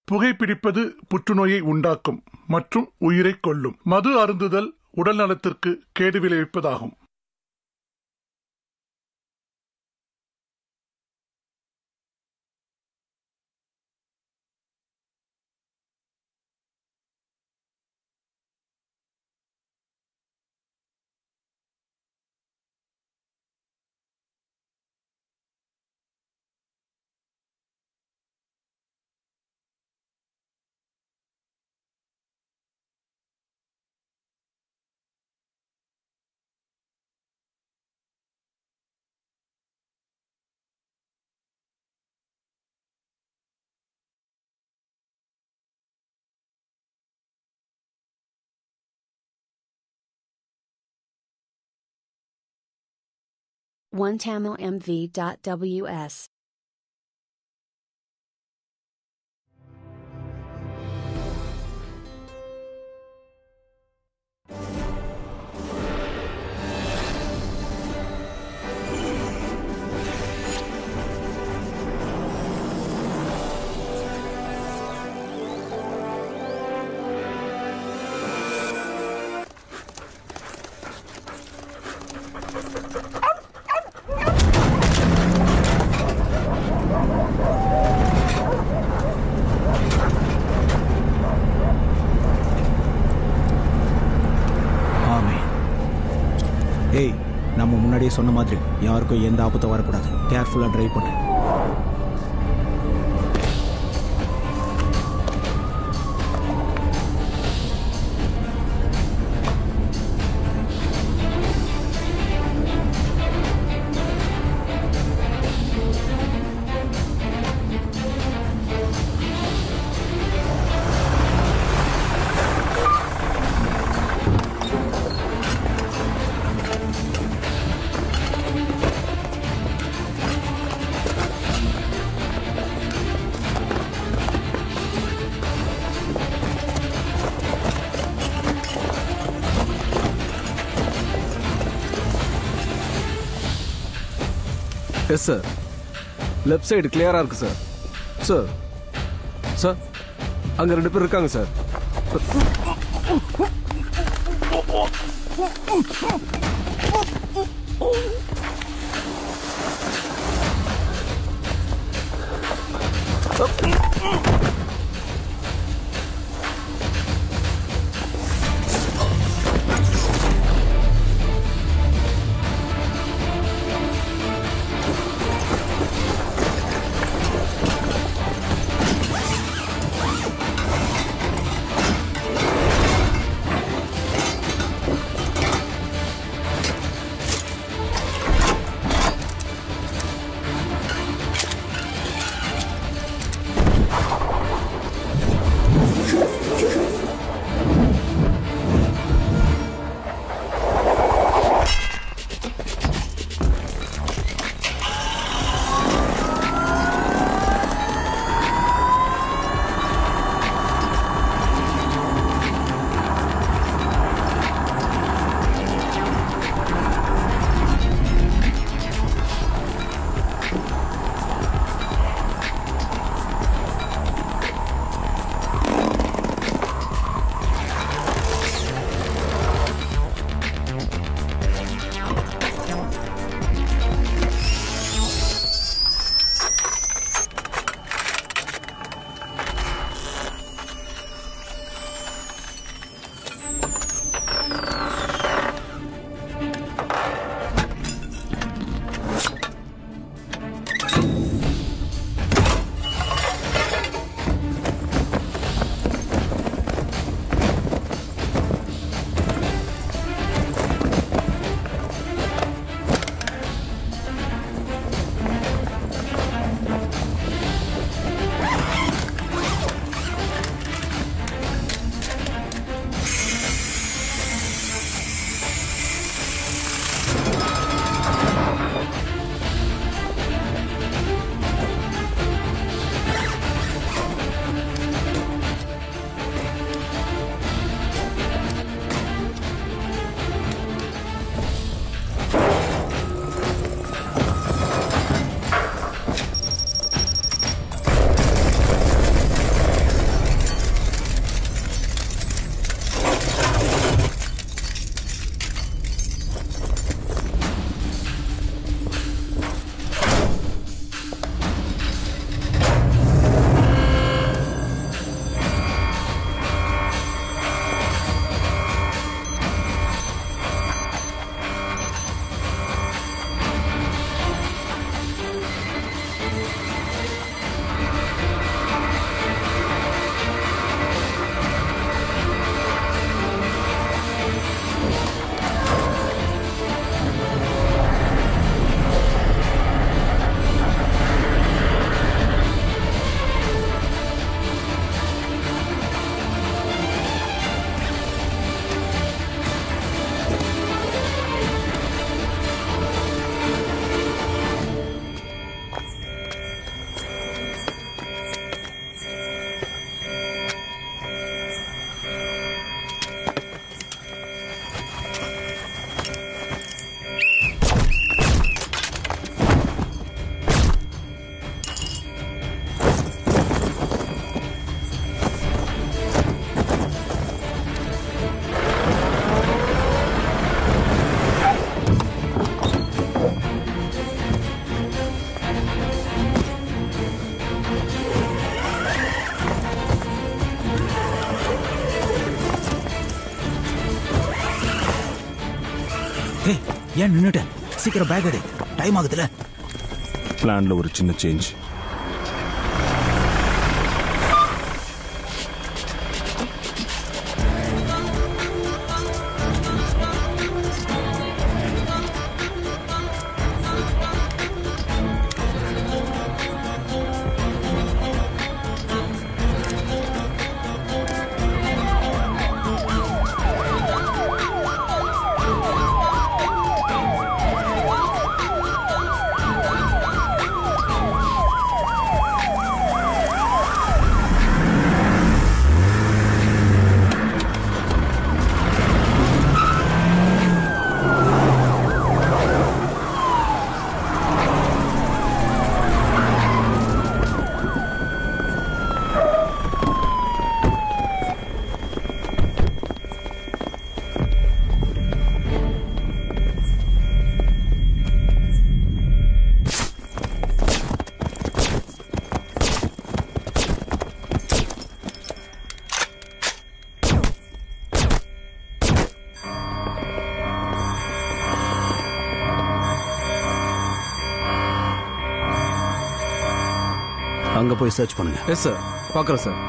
புகைப்பிடிப்பது புற்றுநோயை உண்டாக்கும் மற்றும் உயிரை கொல்லும் மது அருந்துதல் உடல் நலத்திற்கு கேடு விளைவிப்பதாகும் One tamilmv.ws ஆமே ஏய் நம்ம முன்னாடியே சொன்ன மாதிரி யாருக்கும் எந்த ஆபத்தும் வரக்கூடாது கேர்ஃபுல்லாக டிரைவ் பண்ணு எஸ் சார் லெஃப்ட் சைடு கிளியரா இருக்கு சார் சார் சார் அங்க ரெண்டு பேர் இருக்காங்க சார் ஏன் நின்னுட்ட சீக்கிரம் பேக் எடு டைம் ஆகுதுல பிளான்ல ஒரு சின்ன சேஞ்ச் அங்க போய் சர்ச் பண்ணுங்க எஸ் சார் பார்க்குறேன் சார்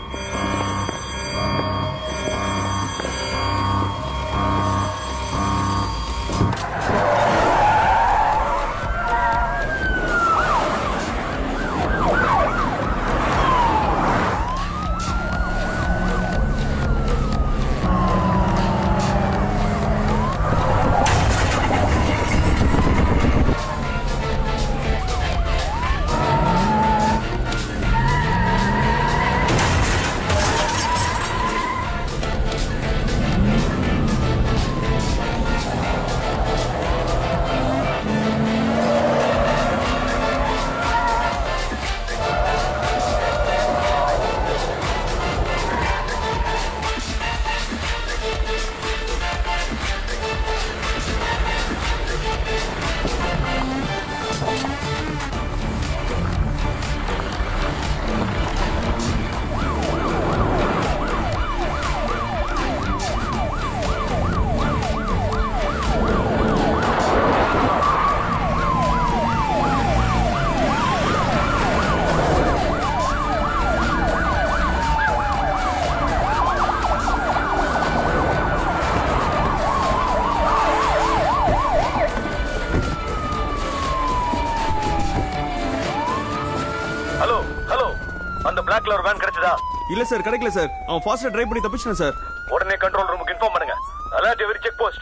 ஹலோ ஹலோ அந்த பிளாக் கலர் வேன் கிடைச்சதா இல்ல சார் கிடைக்கல சார் அவன் ஃபாஸ்டா டிரைவ் பண்ணி தப்பிச்சிட்டான் சார் உடனே கண்ட்ரோல் ரூமுக்கு இன்ஃபார்ம் பண்ணுங்க அலர்ட் எவரி செக் போஸ்ட்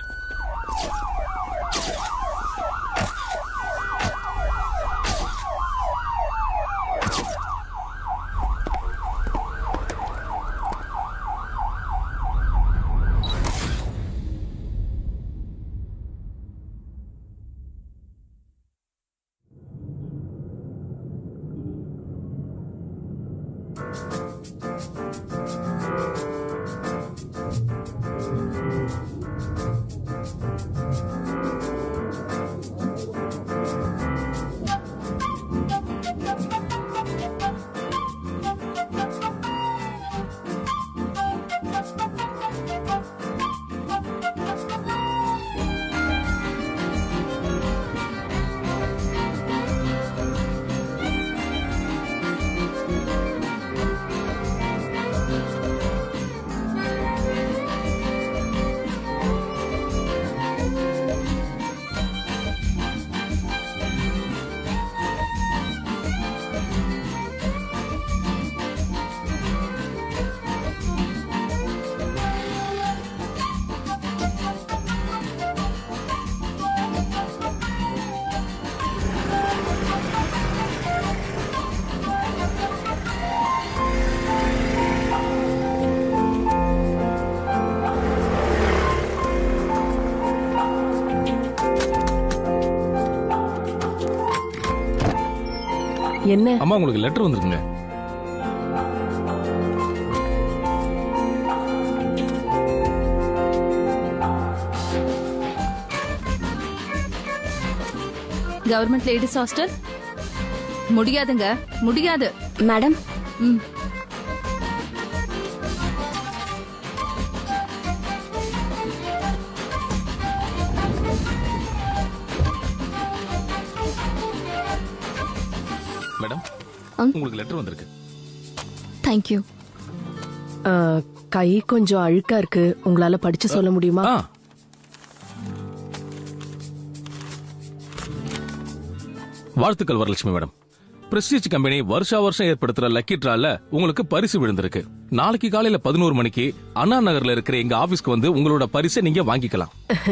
என்ன அம்மா உங்களுக்கு லெட்டர் வந்திருக்குங்க கவர்மெண்ட் லேடிஸ் ஹாஸ்டல் முடியாதுங்க முடியாது மேடம் ம் மேடம் ம். உங்களுக்கு லெட்டர் வந்திருக்கு தேங்க்யூ ஆ, கை கொஞ்சம் அழுக்கா இருக்கு உங்களால படிச்சு சொல்ல முடியுமா ஆ வாழ்த்துக்கள் வரலட்சுமி மேடம் பிரஸ்டீஜ் கம்பெனி வருஷா வருஷம் ஏற்படுத்துற லக்கி டிரால உங்களுக்கு பரிசு விழுந்திருக்கு நாளைக்கு காலையில பதினோரு மணிக்கு அண்ணா நகர்ல இருக்கிற எங்க ஆபீஸ்க்கு வந்து உங்களோட பரிசை நீங்க வாங்கிக்கலாம்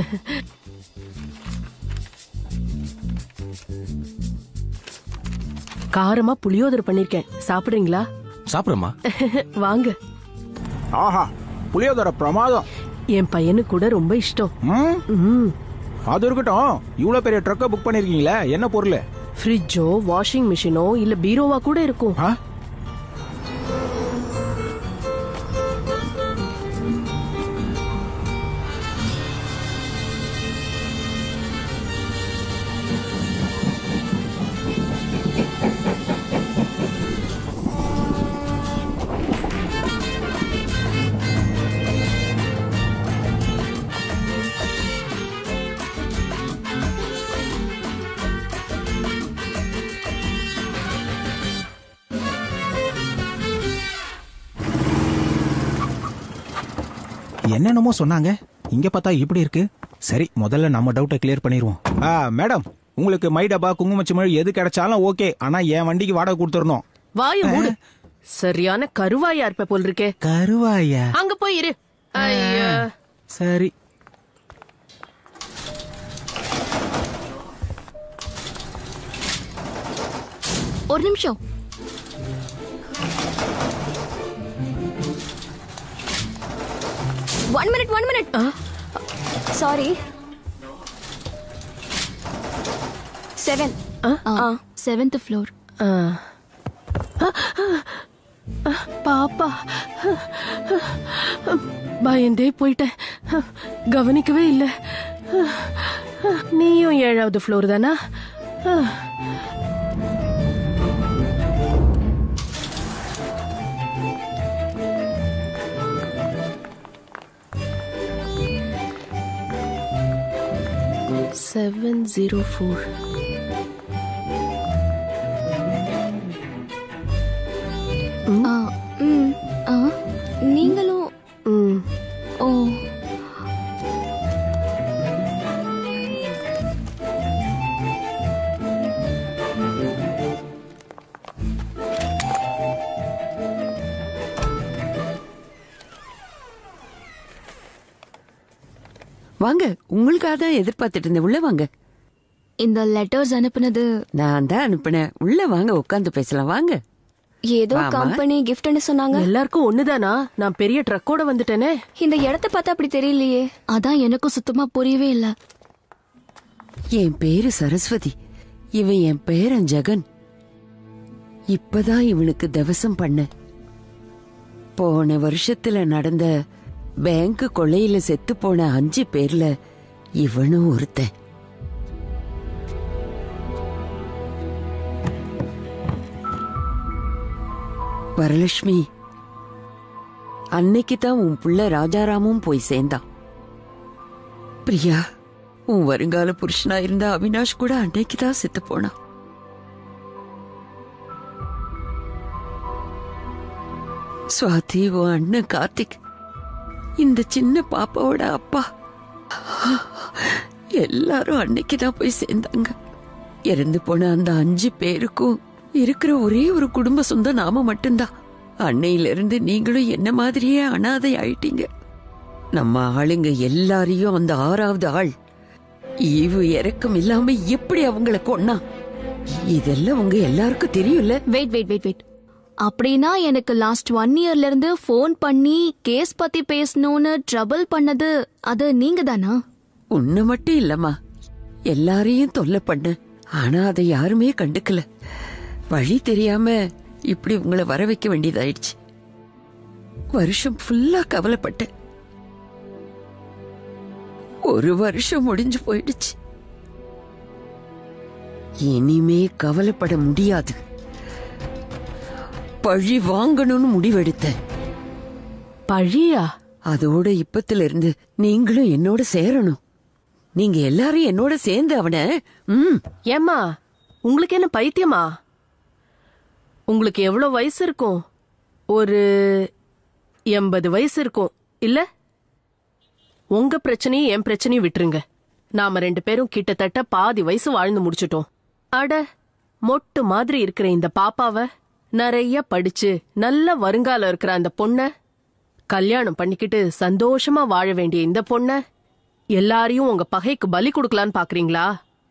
காரமா புளியோதரை பண்ணிருக்கேன் சாப்பிடுறீங்களா சாப்பிடுறமா வாங்க ஆஹா புளியோதர பிரமாதம் என் பையனுக்கு கூட ரொம்ப இஷ்டம் ம், ம் அது இருக்கட்டும் இவ்வளோ பெரிய ட்ரக்கை புக் பண்ணிருக்கீங்களே என்ன பொருள் ஃப்ரிட்ஜோ வாஷிங் மிஷினோ இல்ல பீரோவா கூட இருக்கும் ஆ என்னென்னமோ சொன்னாங்க இங்க பார்த்தா இப்படி இருக்கு சரி முதல்ல நம்ம டவுட்டை கிளியர் பண்ணிடுவோம் ஆ மேடம் உங்களுக்கு மை டப்பா குங்குமச்சிமிழ் எது கிடைச்சாலும் ஓகே ஆனா என் வண்டிக்கு வாடகை கொடுத்துடணும் வாய மூடு சரியான கருவாயா இருப்ப போல் இருக்கே கருவாயா அங்க போய் இரு ஐயா சரி ஒரு நிமிஷம் one minute one minute sorry seven seventh floor ஆ. பாப்பா பயந்தே போயிட்டேன் கவனிக்கவே இல்லை நீயும் ஏழாவது ஃப்ளோர் தானா செவன் ஜீரோ ஃபோர் நீங்களும் ம் ஓ வாங்க உங்களுக்காக தான் எதிர்பார்த்துட்டு இருந்தேன் உள்ள வாங்க இந்த லெட்டர்ஸ் அனுப்புனது நான் தான் அனுப்பினேன் உள்ள வாங்க உட்காந்து பேசலாம் வாங்க ஏதோ வாமா. கம்பெனி கிஃப்ட்னு சொன்னாங்க எல்லாருக்கும் ஒண்ணுதானா நான் பெரிய ட்ரக்கோட வந்துட்டேனே இந்த இடத்த பார்த்தா அப்படி தெரியலையே அதான் எனக்கும் சுத்தமா புரியவே இல்ல என் பேரு சரஸ்வதி இவன் என் பேரன் ஜெகன் இப்பதான் இவனுக்கு தவசம் பண்ண போன வருஷத்துல நடந்த பேங்க் கொள்ளையில செத்து போன அஞ்சு பேர்ல இவனும் ஒருத்தன் வரலட்சுமி அன்னைக்கு தான் உன் புள்ள ராஜாராமும் போய் சேர்ந்தான் பிரியா உன் வருங்கால புருஷனா இருந்த அவினாஷ் கூட அன்னைக்கு தான் செத்து போனான் சுவாதி உன் அண்ணன் கார்த்திக் இந்த சின்ன பாப்பாவோட அப்பா எல்லாரும் அன்னைக்கு தான் போய் சேர்ந்தாங்க இறந்து போன அந்த அஞ்சு பேருக்கும் இருக்கிற ஒரே ஒரு குடும்ப சொந்தம் நாம மட்டும்தான் அன்னையில இருந்து நீங்களும் என்ன மாதிரியே அனாதை ஆயிட்டீங்க நம்ம ஆளுங்க எல்லாரையும் அந்த ஆறாவது ஆள் ஈவு இறக்கம் இல்லாம எப்படி அவங்கள கொன்னா இதெல்லாம் உங்க எல்லாருக்கும் தெரியும்ல வெயிட் வெயிட் வெயிட் வெயிட் அப்படின்னா எனக்கு லாஸ்ட் ஒன் இயர்ல இருந்து ஃபோன் பண்ணி கேஸ் பத்தி பேசணும்னு ட்ரபிள் பண்ணது அது நீங்க தானா உன்னை மட்டும் இல்லம்மா எல்லாரையும் தொல்லை பண்ண ஆனா அதை யாருமே கண்டுக்கல வழி தெரியாம இப்படி உங்களை வர வைக்க வேண்டியதாயிடுச்சு வருஷம் ஃபுல்லா கவலைப்பட்டேன் ஒரு வருஷம் முடிஞ்சு போயிடுச்சு இனிமே கவலைப்பட முடியாது பழி வாங்கணும்னு முடிவெடுத்தேன் பழியா அதோட இப்பத்துல இருந்து நீங்களும் என்னோட சேரணும் நீங்க எல்லாரும் என்னோட சேர்ந்து அவன ம் ஏம்மா உங்களுக்கு என்ன பைத்தியமா உங்களுக்கு எவ்வளவு வயசு இருக்கும் ஒரு எண்பது வயசு இருக்கும் இல்ல உங்க பிரச்சனையும் என் பிரச்சனையும் விட்டுருங்க நாம ரெண்டு பேரும் கிட்டத்தட்ட பாதி வயசு வாழ்ந்து முடிச்சிட்டோம் அட மொட்டு மாதிரி இருக்கிற இந்த பாப்பாவ நிறைய படிச்சு நல்ல வருங்காலம் இருக்கிற அந்த பொண்ண கல்யாணம் பண்ணிக்கிட்டு சந்தோஷமா வாழ வேண்டிய இந்த பொண்ண எல்லாரையும் உங்க பகைக்கு பலி கொடுக்கலான்னு பாக்குறீங்களா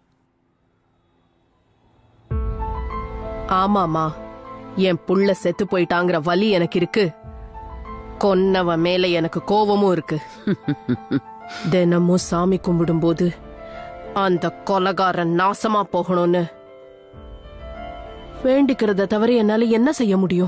ஆமாமா என் புள்ள செத்து போயிட்டாங்கிற வலி எனக்கு இருக்கு கொன்னவன் மேல எனக்கு கோவமும் இருக்கு தினமும் சாமி கும்பிடும்போது அந்த கொலகாரன் நாசமா போகணும்னு வேண்டிக்கிறத தவிர என்னால என்ன செய்ய முடியும்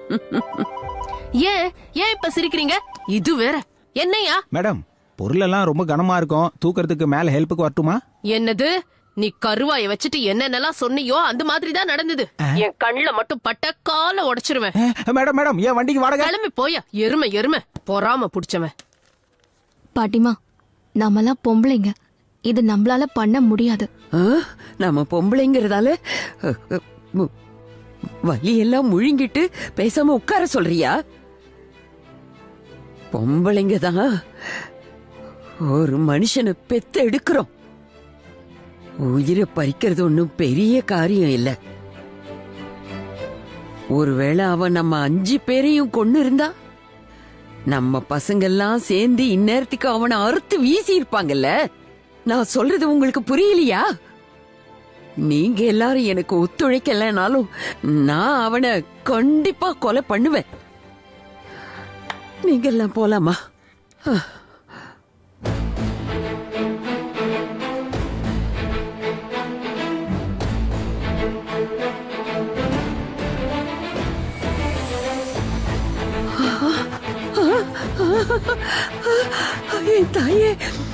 ஏன் ஏன் இப்ப சிரிக்கிறீங்க இது வேற என்னையா மேடம் பொருளெல்லாம் ரொம்ப கனமா இருக்கும் தூக்கறதுக்கு மேல ஹெல்ப்புக்கு வரட்டுமா என்னது நீ கருவாய வச்சுட்டு என்னென்னலாம் சொன்னியோ அந்த மாதிரி தான் நடந்தது என் கண்ணுல மட்டும் பட்ட கால உடைச்சிருவேன் அஹ், மேடம் மேடம் என் வண்டிக்கு வாடகை கிளம்பி போயா எருமை எருமை பொறாம புடிச்சவன் பாட்டிமா நாமெல்லாம் பொம்பளைங்க இது நம்மளால பண்ண முடியாது ஆ, நம்ம பொம்பளைங்கிறதால அ, அ, மு- வலியெல்லாம் முழுங்கிட்டு பேசாம உட்கார சொல்றியா பொம்பளைங்க தான் ஒரு மனுஷனை பெத்து எடுக்கிறோம் உயிரை பறிக்கிறது ஒன்றும் பெரிய காரியம் இல்ல ஒருவேளை அவன் நம்ம அஞ்சு பேரையும் கொண்டு இருந்தா நம்ம பசங்கெல்லாம் சேர்ந்து இந்நேரத்துக்கு அவனை அறுத்து வீசி இருப்பாங்கல்ல நான் சொல்றது உங்களுக்கு புரியலையா நீங்க எல்லாரும் எனக்கு ஒத்துழைக்கலனாலும் நான் அவனை கண்டிப்பா கொலை பண்ணுவேன் நீங்க எல்லாம் போலாமா என் தாயே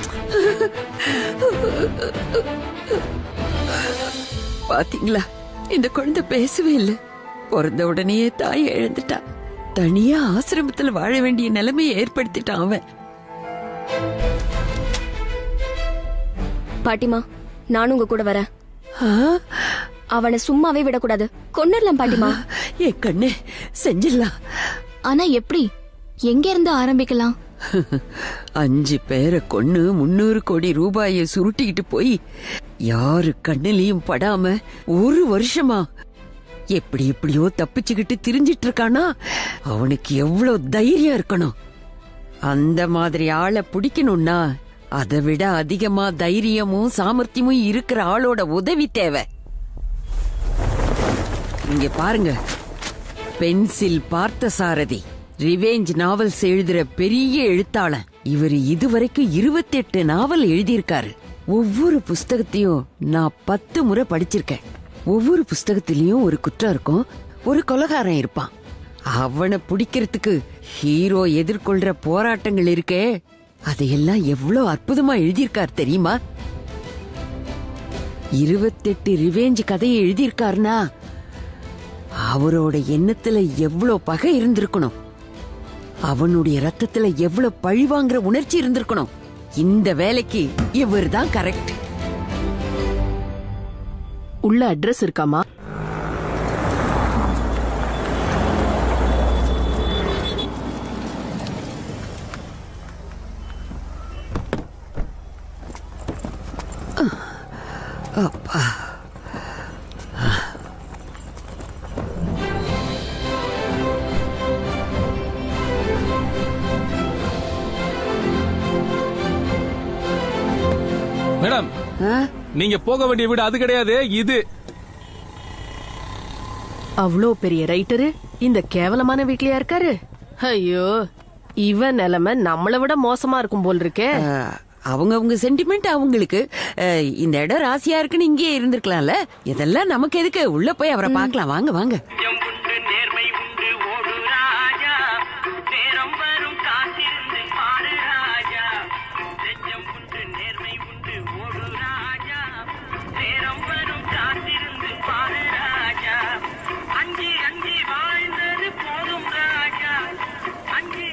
பாத்தீங்களா இந்த குழந்தை பேசவே இல்லை பிறந்த உடனேயே தாய் இழந்துட்டா தனியா ஆசிரமத்துல வாழ வேண்டிய நிலைமையை ஏற்படுத்திட்டான் அவன் பாட்டிமா நானும் உங்க கூட வரேன் ஆ, அவனை சும்மாவே விடக்கூடாது கொன்னுடலாம் பாட்டிமா என் கண்ணு செஞ்சிடலாம் ஆனா எப்படி எங்க இருந்து ஆரம்பிக்கலாம் அஞ்சு பேரை கொன்னு முன்னூறு கோடி ரூபாயை சுருட்டிக்கிட்டு போய் யாரு கண்ணிலையும் படாம ஒரு வருஷமா எப்படி எப்படியோ தப்பிச்சுக்கிட்டு திரிஞ்சிட்டு இருக்கானா அவனுக்கு எவ்வளவு தைரியம் இருக்கணும் அந்த மாதிரி ஆளை பிடிக்கணும்னா அதை விட அதிகமா தைரியமும் சாமர்த்தியமும் இருக்கிற ஆளோட உதவி தேவை இங்க பாருங்க பென்சில் பார்த்த சாரதி ரிவேஞ்ச் நாவல்ஸ் எழுதுற பெரிய எழுத்தாளன் இவர் இதுவரைக்கும் இருபத்தெட்டு நாவல் எழுதியிருக்காரு ஒவ்வொரு புஸ்தகத்தையும் நான் பத்து முறை படிச்சிருக்கேன் ஒவ்வொரு புஸ்தகத்திலயும் ஒரு குற்றம் இருக்கும் ஒரு கொலகாரன் இருப்பான் அவனை பிடிக்கிறதுக்கு ஹீரோ எதிர்கொள்ற போராட்டங்கள் இருக்கே அதையெல்லாம் எவ்வளவு அற்புதமா எழுதியிருக்கார் தெரியுமா இருபத்தெட்டு ரிவேஞ்ச் கதையை எழுதியிருக்காருனா அவரோட எண்ணத்துல எவ்வளவு பகை இருந்திருக்கணும் அவனுடைய ரத்தத்துல எவ்வளவு பழிவாங்கிற உணர்ச்சி இருந்திருக்கணும் இந்த வேலைக்கு இவர் தான் கரெக்ட் உள்ள அட்ரஸ் இருக்காமா மேடம் நீங்க போக வேண்டிய வீடு அது கிடையாது இது அவ்வளோ பெரிய ரைட்டரு இந்த கேவலமான வீட்லயா இருக்காரு ஐயோ இவன் நிலைமை நம்மளை விட மோசமா இருக்கும் போல் இருக்கே அவங்க அவங்க சென்டிமெண்ட் அவங்களுக்கு அஹ், இந்த இடம் ராசியா இருக்குன்னு இங்கே இருந்திருக்கலாம்ல இதெல்லாம் நமக்கு எதுக்கு உள்ள போய் அவரை பார்க்கலாம் வாங்க வாங்க நேர்மை உண்டு ஓடு ராஜா நேரம் வரும் காத்திருந்து பாரு ராஜா நெஞ்சம் உண்டு நேர்மை உண்டு ஓடு ராஜா நேரம் வரும் காத்திருந்து பாரு ராஜா அஞ்சி அஞ்சி வாழ்ந்தது போதும் ராஜா அஞ்சி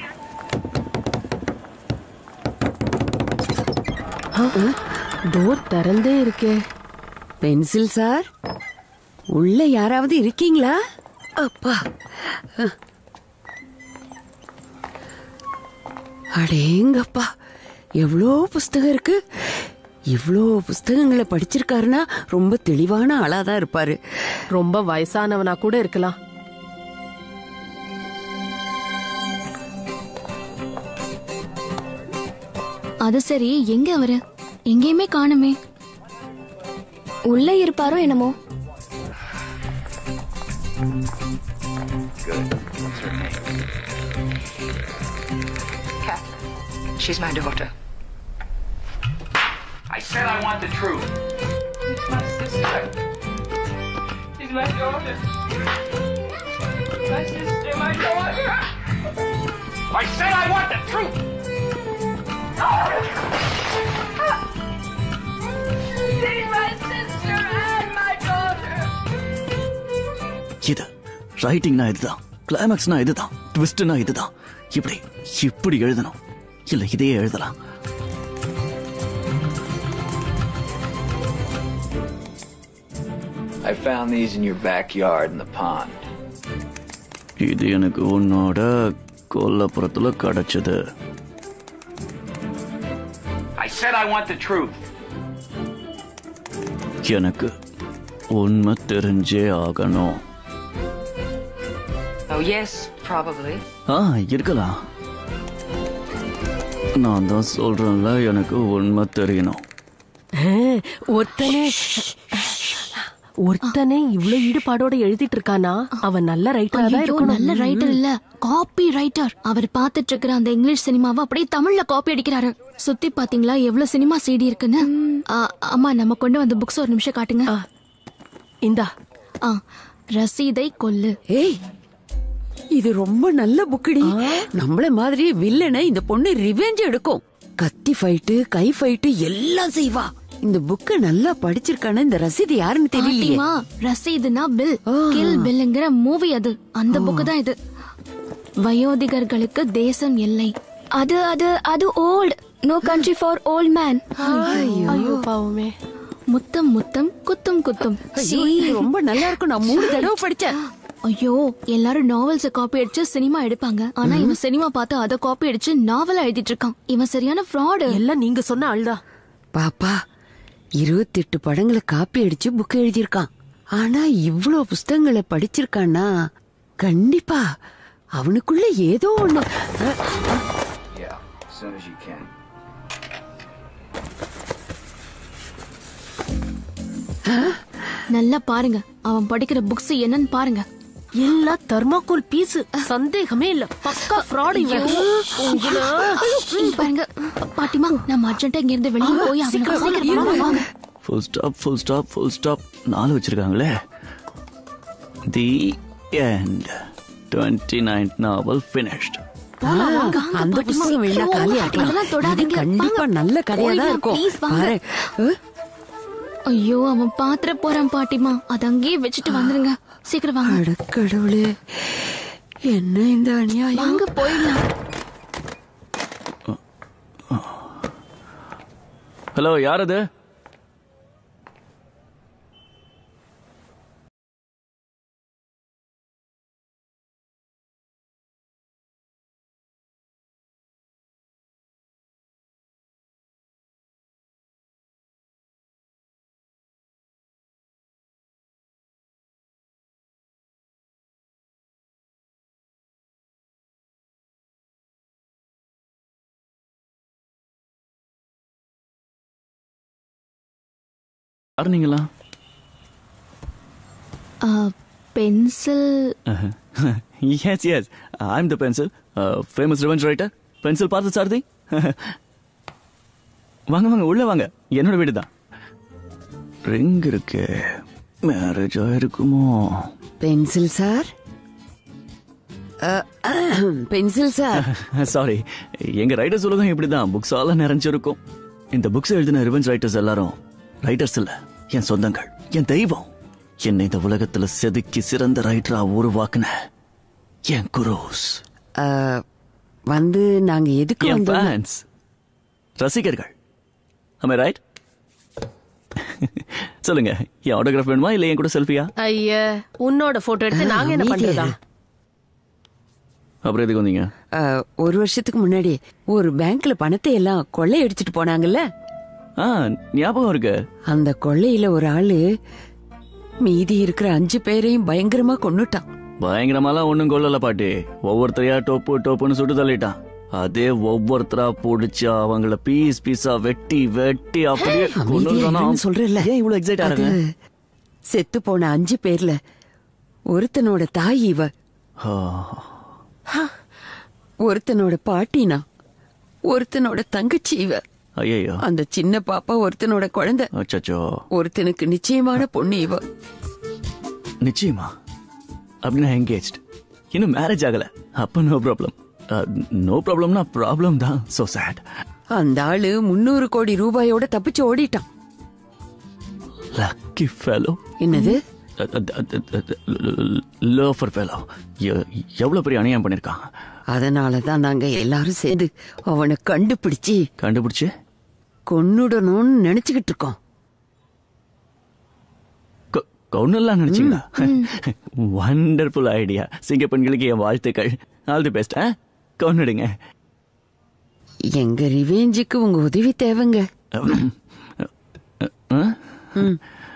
டோர் திறந்தே இருக்கே பென்சில் சார் உள்ள யாராவது இருக்கீங்களா அப்பா அடேங்கப்பா எவ்வளோ புஸ்தகம் இருக்கு இவ்வளோ புஸ்தகங்களை படிச்சிருக்காருன்னா ரொம்ப தெளிவான ஆளாதான் இருப்பாரு ரொம்ப வயசானவனா கூட இருக்கலாம் அது சரி எங்க அவரு எங்கேயுமே காணுமே உள்ள இருப்பாரோ என்னமோ She's my daughter. I said I want the truth. She's my sister. She's my daughter. My sister, my daughter. I said I want the truth. She's my sister and my daughter. இது ரைட்டிங்னா இதுதான் கிளைமேக்ஸ்னா இதுதான் ட்விஸ்ட்னா இதுதான் இப்படி இப்படி எழுதணும் இல்ல இதையே எழுதலாம் I found these in your backyard in the pond. இது எனக்கு உன்னோட கொல்லப்புறத்துல கிடைச்சது I said I want the truth. எனக்கு உண்மை தெரிஞ்சே ஆகணும் Oh, yes, probably. ஆ இருக்கலாம் நான் தான் சொல்றேன்ல எனக்கு உண்மை தெரியணும் ஒருத்தனே ஒருத்தனே இவ்ளோ ஈடுபாடோட எழுதிட்டு இருக்கானா அவன் நல்ல ரைட்டரா தான் ஐயோ, இருக்கணும் நல்ல ரைட்டர் இல்ல காப்பி ரைட்டர் அவர் பார்த்துட்டு இருக்கிற அந்த இங்கிலீஷ் சினிமாவை அப்படியே தமிழ்ல காப்பி அடிக்கிறாரு சுத்தி பாத்தீங்களா எவ்வளவு சினிமா சிடி இருக்குன்னு ஆ, அம்மா நம்ம கொண்டு வந்த புக்ஸ் ஒரு நிமிஷம் காட்டுங்க இந்தா ஆ ரசீதை கொல்லு ஏய் இது ரொம்ப நல்ல புக்குடி நம்மள மாதிரி வில்லனை இந்த பொண்ணு ரிவெஞ்ச் எடுக்கும் கத்தி ஃபைட்டு கை ஃபைட்டு எல்லாம் செய்வா இந்த புக்க நல்லா படிச்சிருக்கான இந்த ரசீது யாருன்னு தெரியலையே பாட்டிமா ரசீதுனா பில் கில் பில்லுங்கிற மூவி அது அந்த புக்கு தான் இது வயோதிகர்களுக்கு தேசம் எல்லை அது அது அது old no country for old man ஐயோ பாவமே முத்தம் முத்தம் குத்தும் குத்தும் ஐயோ, இது ரொம்ப நல்லா இருக்கும் நான் மூணு தடவை படிச்சேன் ஐயோ எல்லாரும் நாவல்ஸ காப்பி அடிச்சு சினிமா எடுப்பாங்க ஆனா இவன் சினிமா பார்த்து அத காப்பி அடிச்சு நாவல் எழுதிட்டு இருக்கான் இவன் சரியான ஃப்ராடு எல்லாம் நீங்க சொன்ன ஆள்தா பாப்பா இருபத்தெட்டு படங்களை காப்பி அடிச்சு புக் எழுதியிருக்கான் ஆனா இவ்ளோ புஸ்தகங்களை படிச்சிருக்கான்னா கண்டிப்பா அவனுக்குள்ள ஏதோ ஒண்ணு அஹ், Yeah, as soon as you can. நல்லா பாருங்க அவன் படிக்கிற புக்ஸ் என்னன்னு பாருங்க எல்லாம் தர்மாக்கோல் பீஸ் சந்தேகமே இல்ல பக்கா ஃப்ராட் இவன் உங்களை இங்க பாருங்க பாட்டிமா நம்ம அர்ஜென்ட்டா இங்க இருந்து வெளியே போய் அவனுக்கு சீக்கிரம் வாங்க, சீக்கிரம் வாங்க, வாங்க full stop full stop full stop நாலு வச்சிருக்காங்களே the end twenty ninth novel finished போலாம், வாங்க, ஆ, அந்த பாட்டிமா. புஸ்தகம் வேணா ஐயோ, காலி அதெல்லாம் தொடாதீங்க. கண்டிப்பா வாங்க. நல்ல கதையா தான் போயிடலாம், இருக்கும் please, வாங்க. பாரு அஹ், ஐயோ அவன் பாத்திர போறான் பாட்டிமா அத அங்கேயே வச்சுட்டு வந்துருங்க சீக்கிரம் வாங்க அட கடவுளே என்ன இந்த அநியாயம் வாங்க போயிடலாம் ஹலோ யார் அது யார் நீங்களா Pencil yes yes I am the Pencil famous revenge writer Pencil பார்த்து சாரதி வாங்க வாங்க உள்ள வாங்க என்னோட வீடு தான் ரிங் இருக்கு மேரேஜ் ஆயிருக்குமோ Pencil sir Pencil sir sorry எங்க ரைட்டர்ஸ் உலகம் இப்படிதான் புக்ஸ் ஆல நிறைஞ்சிருக்கும் இந்த புக்ஸ் எழுதின ரிவெஞ்ச் ரைட்டர்ஸ் எல்லாரும் ரைட்டர்ஸ் இல்ல என் சொந்தங்கள் என் தெய்வம் என்னை இந்த உலகத்துல செதுக்கி சிறந்த ரைட்டரா உருவாக்குன என் குரோஸ் வந்து நாங்க எதுக்கு என் வந்தோம் ஃபேன்ஸ் ரசிகர்கள் am I ரைட் சொல்லுங்க என் ஆட்டோகிராஃப் வேணுமா இல்ல என் கூட செல்ஃபியா ஐய உன்னோட போட்டோ எடுத்து நாங்க என்ன அமைதியா பண்றதா இரு. அப்புறம் எதுக்கு வந்தீங்க அஹ், ஒரு வருஷத்துக்கு முன்னாடி ஒரு பேங்க்ல பணத்தை எல்லாம் கொள்ளையடிச்சிட்டு போனாங்கல்ல ஆ ஞாபகம் இருக்கு அந்த கொள்ளையில ஒரு ஆளு மீதி இருக்கிற அஞ்சு பேரையும் பயங்கரமா கொன்னுட்டான் பயங்கரமாலாம் ஒண்ணும் கொல்லல பாட்டி ஒவ்வொருத்தரையா டோப்பு டோப்புன்னு சுட்டு தள்ளிட்டான் அதே ஒவ்வொருத்தரா புடிச்சு அவங்கள பீஸ் பீஸா வெட்டி வெட்டி அப்படியே அமைதியா கொன்னுட்டானா? இருன்னு சொல்றேன்ல ஏன் இவ்வளவு எக்ஸைட் அது ஆகுங்க செத்து போன அஞ்சு பேர்ல ஒருத்தனோட தாய் இவ ஒருத்தனோட பாட்டினா ஒருத்தனோட தங்கச்சி இவ ஐயோ அந்த சின்ன பாப்பா ஒருத்தனோட குழந்தை அச்சச்சோ ஒருத்தனுக்கு நிச்சயமான பொண்ணு இவ நிச்சயமா அப்படின்னா என்கேஜ் இன்னும் மேரேஜ் ஆகல அப்ப நோ ப்ராப்ளம் நோ ப்ராப்ளம்னா ப்ராப்ளம் தான் சோ சேட் அந்த ஆளு முன்னூறு கோடி ரூபாயோட தப்பிச்சு ஓடிட்டான் லக்கி ஃபெலோ என்னது லோஃபர் ஃபெலோ எவ்வளவு பெரிய அநியாயம் பண்ணிருக்கான் அதனாலதான் நாங்க எல்லாரும் சேர்ந்து அவனை கண்டுபிடிச்சு கண்டுபிடிச்சு கொன்னுடணும்னு நினைச்சுக்கிட்டு இருக்கோம் கவுனெல்லாம் நினைச்சீங்களா வண்டர்ஃபுல் ஐடியா சிங்க பெண்களுக்கு என் வாழ்த்துக்கள் ஆல் தி பெஸ்ட் கவுனிடுங்க எங்க ரிவேஞ்சுக்கு உங்க உதவி தேவைங்க ம்.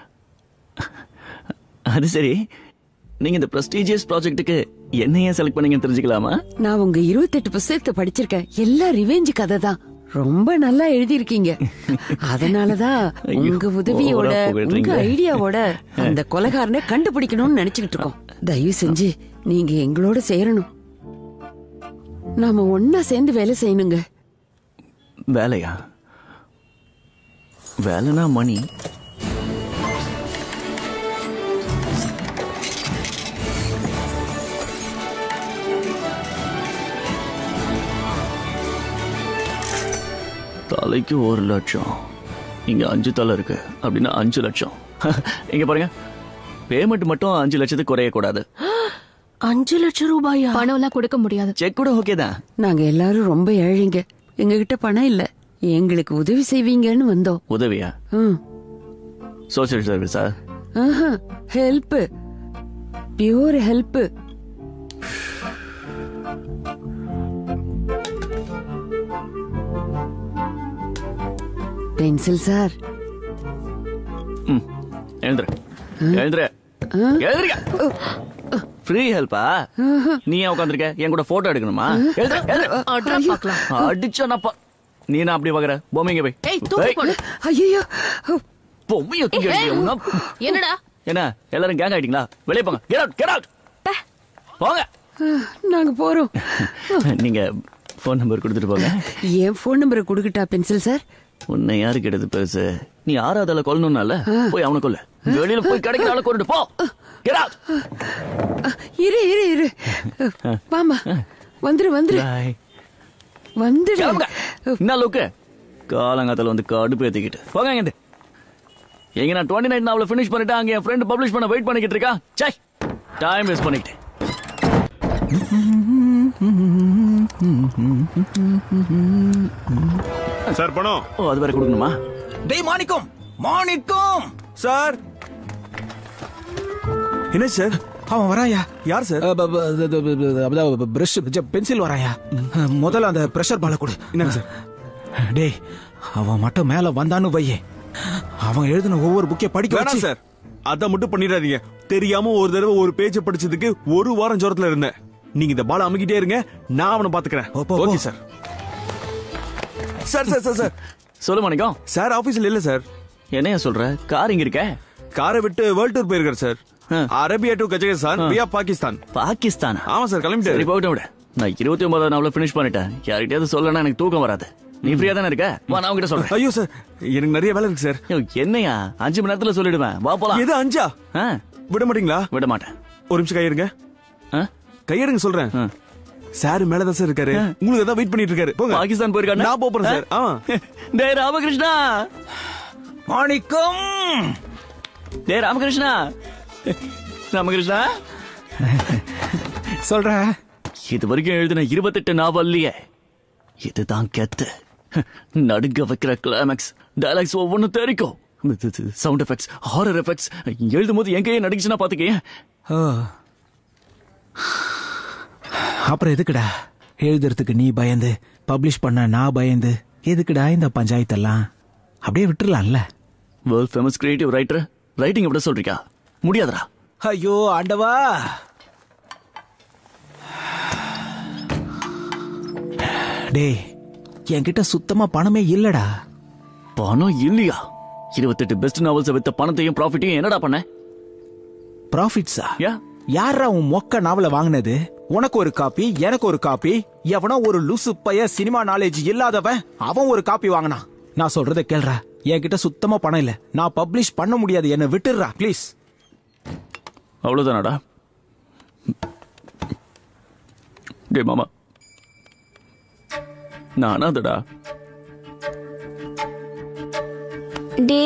அது சரி நீங்க இந்த பிரஸ்டீஜியஸ் ப்ராஜெக்ட்டுக்கு என்னைய செலக்ட் பண்ணீங்கன்னு தெரிஞ்சுக்கலாமா நான் உங்க இருபத்தெட்டு புஸ்தகத்தை படிச்சிருக்கேன் எல்லாம் ரிவேஞ்சு கதை தான் ரொம்ப நல்லா எழுதியிருக்கீங்க அதனாலதான் உங்க உதவியோட ஓவரா புகழ்றீங்க. உங்க ஐடியாவோட அந்த கொலைகாரனை கண்டுபிடிக்கணும்னு நினைச்சுக்கிட்டு இருக்கோம் தயவு செஞ்சு நீங்க எங்களோட சேரணும் நாம ஒன்னா சேர்ந்து வேலை செய்யணுங்க வேலையா வேலைனா மணி தலைக்கு ஒரு லட்சம் இங்க அஞ்சு தலை இருக்கு அப்படின்னா அஞ்சு லட்சம் இங்க பாருங்க பேமெண்ட் மட்டும் அஞ்சு லட்சத்துக்கு குறையக்கூடாது அஞ்சு லட்சம் ரூபாயா பணம் எல்லாம் கொடுக்க முடியாது செக் கூட ஓகே தான் நாங்க எல்லாரும் ரொம்ப ஏழைங்க எங்ககிட்ட பணம் இல்ல எங்களுக்கு உதவி செய்வீங்கன்னு வந்தோம் உதவியா ம். சோசியல் சர்வீஸா ஆஹா help pure help Pencil sir ம் எழுந்துரு எழுந்துரு எழுதுறியா ஃப்ரீ ஹெல்ப்பா நீ ஏன் உட்காந்துருக்க என் கூட போட்டோ எடுக்கணுமா எழுதுரு, எழுதுரு. அட்ரா பார்க்கலாம் அடிச்சா நான் பா- நீ நான் அப்படி பாக்குற பொம்மைங்க போய் ஏய் தூக்கி போடு ஐயோ பொம்மைய தூக்கி ஏய், அடிக்கிறியா? உன்ன- என்னடா என்ன எல்லாரும் கேங் ஆயிட்டீங்களா வெளியே போங்க கெட் அவுட் கெட் அவுட் போங்க நாங்க போறோம் நீங்க ஃபோன் நம்பர் கொடுத்துட்டு போங்க என் ஃபோன் நம்பரை கொடுக்கட்டா பென்சில் சார் உன்னை யாரு கெடுது பெருசு நீ ஆறாவதால கொல்லணும்னால போய் அவனை கொல்ல வெளியில போய் கிடைக்கிற ஆளை கொண்டுட்டு போ கெட் அவுட் இரு இரு இரு வாமா வந்துரு வந்துரு பாய் வந்துடு கிளம்புங்க. என்ன லுக்கு காலங்காத்தால வந்து கடுப்பு ஏத்திக்கிட்டு போங்க இங்க இருந்து. எங்க நான் டுவெண்ட்டி நைன் நாவல ஃபினிஷ் பண்ணிட்டு அங்க என் ஃப்ரெண்ட் பப்ளிஷ் பண்ண வெயிட் பண்ணிக்கிட்டு இருக்கா சை டைம் வேஸ்ட் பண்ணிக்கிட்டு சார் பணம் ஓ அது வேற கொடுக்கணுமா டேய் மாணிக்கம் மாணிக்கம் சார் என்ன சார் அவன் வராயா யார் சார் பிரஷ் பென்சில் வராயா முதல்ல அந்த பிரஷர் பால கொடு என்னங்க சார் டேய் அவன் மட்டும் மேல வந்தான்னு வையே அவன் எழுதின ஒவ்வொரு புக்கே படிக்க வேணாம் வச்சு சார் அத மட்டும் பண்ணிடாதீங்க தெரியாம ஒரு தடவை ஒரு பேஜ் படிச்சதுக்கு ஒரு வாரம் ஜுரத்துல இருந்தேன் நீங்க இந்த பால அமுக்கிட்டே இருங்க நான் அவனை பாத்துக்கிறேன் போ, போ, ஓகே போ. Sir sir sir sir sir சொல்லு மாணிக்கம் சார் ஆபீஸ்ல இல்ல சார் என்னைய சொல்ற கார் இங்க இருக்க காரை விட்டு வேர்ல்ட் டூர் போயிருக்காரு சார் ஆ. Arabia to Kazakhstan via Pakistan பாகிஸ்தானா ஆமா சார் சரி கிளம்பிட்டாரு போகட்டும் விட நான் இருபத்தி ஒன்பதாம் நாவல ஃபினிஷ் பண்ணிட்டேன் யார்கிட்டயாவது சொல்லனா எனக்கு தூக்கம் வராது நீ ஃப்ரீயா தானே இருக்க வா நான் உங்ககிட்ட சொல்றேன் ஐயோ சார் எனக்கு நிறைய வேலை இருக்கு சார் ஐயோ, என்னையா அஞ்சு மணி நேரத்துல சொல்லிடுவேன் வா போலாம் எது அஞ்சா ஆ, விட மாட்டீங்களா விட மாட்டேன் ஒரு நிமிஷம் கையெடுங்க ஆ? கையெடுங்க சொல்றேன் ஆ. சார் மேலதான் சார் இருக்காரு உங்களுக்கு தான் வெயிட் பண்ணிட்டு இருக்காரு போங்க பாகிஸ்தான் போயிருக்கானே? நான் போறேன் சார் ஆ டேய் ராமகிருஷ்ணா மாணிக்கம் டேய் ராமகிருஷ்ணா ராமகிருஷ்ணா சொல்ற இது வரைக்கும் எழுதின இருபத்தெட்டு நாவல்லையே இதுதான் கெத்து நடுங்க வைக்கிற கிளைமேக்ஸ் டைலாக்ஸ் ஒவ்வொன்றும் தெரிக்கும் சவுண்ட் எஃபெக்ட்ஸ் ஹாரர் எஃபெக்ட்ஸ் எழுதும் போது என் கையே நடிச்சுன்னா பாத்துக்கேன் ஓ. அப்புறம் எதுக்குடா எழுதுறதுக்கு நீ பயந்து பப்ளிஷ் பண்ண நான் பயந்து எதுக்குடா இந்த பஞ்சாயத்தெல்லாம் அப்படியே விட்டுறலாம்ல world famous creative writer writing எப்படி சொல்றீங்க முடியாதுடா ஐயோ ஆண்டவா டேய் என்கிட்ட சுத்தமா பணமே இல்லடா பணம் இல்லையா இருபத்தெட்டு பெஸ்ட் நாவல்ஸ் வித்த பணத்தையும் ப்ராஃபிட்டையும் என்னடா பண்ண ப்ராஃபிட்ஸா யா யாரா உன் மொக்க நாவல வாங்கினது உனக்கு ஒரு காப்பி எனக்கு ஒரு காப்பி எவனோ ஒரு லூசு பைய சினிமா நாலேஜ் இல்லாதவன் அவன் ஒரு காப்பி வாங்கினான் நான் சொல்றத கேள்றா என்கிட்ட சுத்தமா பணம் இல்ல நான் பப்ளிஷ் பண்ண முடியாது என்ன விட்டுடுறா ப்ளீஸ் அவ்வளவுதானடா டே மாமா நான் அனாதடா டே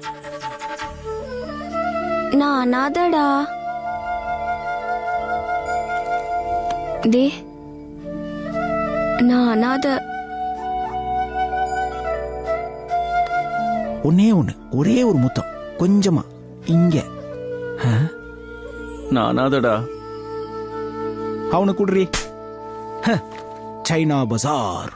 நான் அனாதடா டே நான் அனாத ஒன்னே ஒண்ணு ஒரே ஒரு முத்தம் கொஞ்சமா இங்க ஆ? நான் அனாதடா அவனு குடுறி ஹ, சைனா பசார்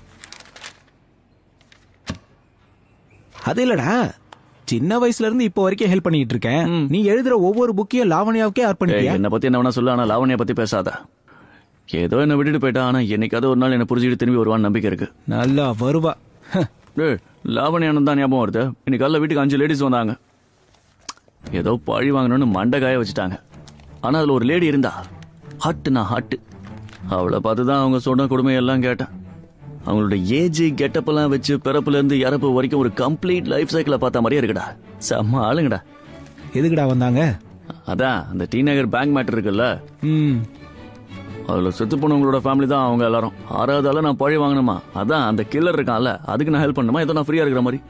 அது இல்லடா சின்ன வயசுல இருந்து இப்போ வரைக்கும் ஹெல்ப் பண்ணிட்டு இருக்கேன் நீ எழுதுற ஒவ்வொரு புக்கையும் லாவண்யாவுக்கே ஏய், அர்ப்பணிப்பியா என்னை பத்தி என்ன வேணா சொல்ல ஆனா லாவண்யா பத்தி பேசாத ஏதோ என்ன விட்டுட்டு போயிட்டா ஆனா என்னைக்காவது ஒரு நாள் என்ன புரிஞ்சுக்கிட்டு திரும்பி வருவான்னு நம்பிக்கை இருக்கு நல்லா வருவா டேய் லாவண்யானு தான் ஞாபகம் வருது இன்னைக்கு காலைல வீட்டுக்கு அஞ்சு லேடிஸ் வந்தாங்க ஏதோ பழி வாங்கணும்னு மண்டை காய வச்சுட்டாங்க ஆனா அதுல ஒரு லேடி இருந்தா ஹட்டுனா ஹட்டு அவளை பார்த்து தான் அவங்க சொன்ன கொடுமை எல்லாம் கேட்டேன் அவங்களோட ஏஜ் கெட்டப்பெல்லாம் வச்சு பிறப்புல இருந்து இறப்பு வரைக்கும் ஒரு கம்ப்ளீட் லைஃப் சைக்கிளை பார்த்த மாதிரியே இருக்குடா செம்ம ஆளுங்கடா எதுக்குடா வந்தாங்க அதான் அந்த டி நகர் பேங்க் மேட்டர் இருக்குல்ல ம் அதுல செத்து போனவங்களோட ஃபேமிலி தான் அவங்க எல்லாரும் ஆறாவது ஆள நான் பழி வாங்கணுமா அதான் அந்த கில்லர் இருக்கான்ல அதுக்கு நான் ஹெல்ப் பண்ணுமா ஏதோ நான் ஃப்ரீயா இருக்கிற மாதிரி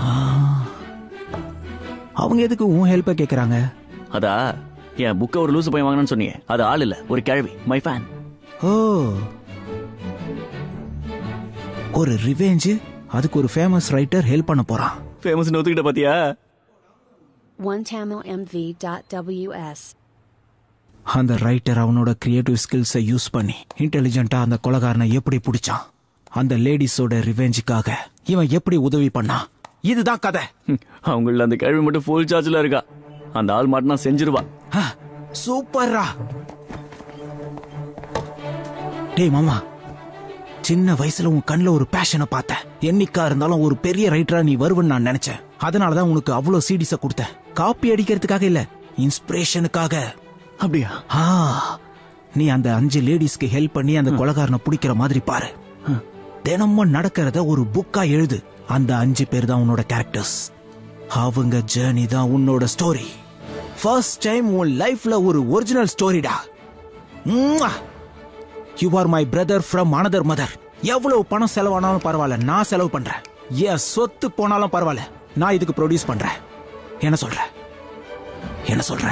அவங்க எதுக்கு உன் ஹெல்ப்பை கேக்குறாங்க அதா என் புக்கை ஒரு லூசு பையன் வாங்கினு சொன்னீங்க அது ஆள் இல்ல ஒரு கிழவி மை ஃபேன் ஓ ஒரு ரிவெஞ்ச் அதுக்கு ஒரு ஃபேமஸ் ரைட்டர் ஹெல்ப் பண்ண போறான் ஃபேமஸ் ஒத்துக்கிட்ட பாத்தியா OneTamilMV.ws. அந்த ரைட்டர் அவனோட கிரியேட்டிவ் ஸ்கில்ஸை யூஸ் பண்ணி இன்டெலிஜென்ட்டா அந்த கொலகாரனை எப்படி பிடிச்சான் அந்த லேடிஸோட ரிவெஞ்சுக்காக இவன் எப்படி உதவி பண்ணான் இதுதான் கதை அவங்கள அந்த கிழவி மட்டும் ஃபுல் சார்ஜ்ல இருக்கா அந்த ஆள் மாட்டினா செஞ்சிருவா சூப்பர்ரா டேய் மாமா சின்ன வயசுல உன் கண்ணுல ஒரு பேஷனை பார்த்தேன் என்னைக்கா இருந்தாலும் ஒரு பெரிய ரைட்டரா நீ வருவன்னு நான் நினைச்சேன் அதனாலதான் உனக்கு அவ்வளவு சீடிஸ கொடுத்தேன் காப்பி அடிக்கிறதுக்காக இல்ல இன்ஸ்பிரேஷனுக்காக அப்படியா ஆ நீ அந்த அஞ்சு லேடிஸ்க்கு ஹெல்ப் பண்ணி அந்த கொலகாரனை பிடிக்கிற மாதிரி பாரு தினமும் நடக்கிறத ஒரு புக்கா எழுது அந்த அஞ்சு பேர் தான் உன்னோட கேரக்டர்ஸ் அவங்க ஜேர்னி தான் உன்னோட ஸ்டோரி ஃபர்ஸ்ட் டைம் உன் லைஃப்ல ஒரு ஒரிஜினல் ஸ்டோரிடா you are my brother from another mother எவ்வளவு பணம் செலவானாலும் பரவாயில்ல நான் செலவு பண்றேன் என் சொத்து போனாலும் பரவாயில்ல நான் இதுக்கு ப்ரொடியூஸ் பண்றேன் என்ன சொல்ற என்ன சொல்ற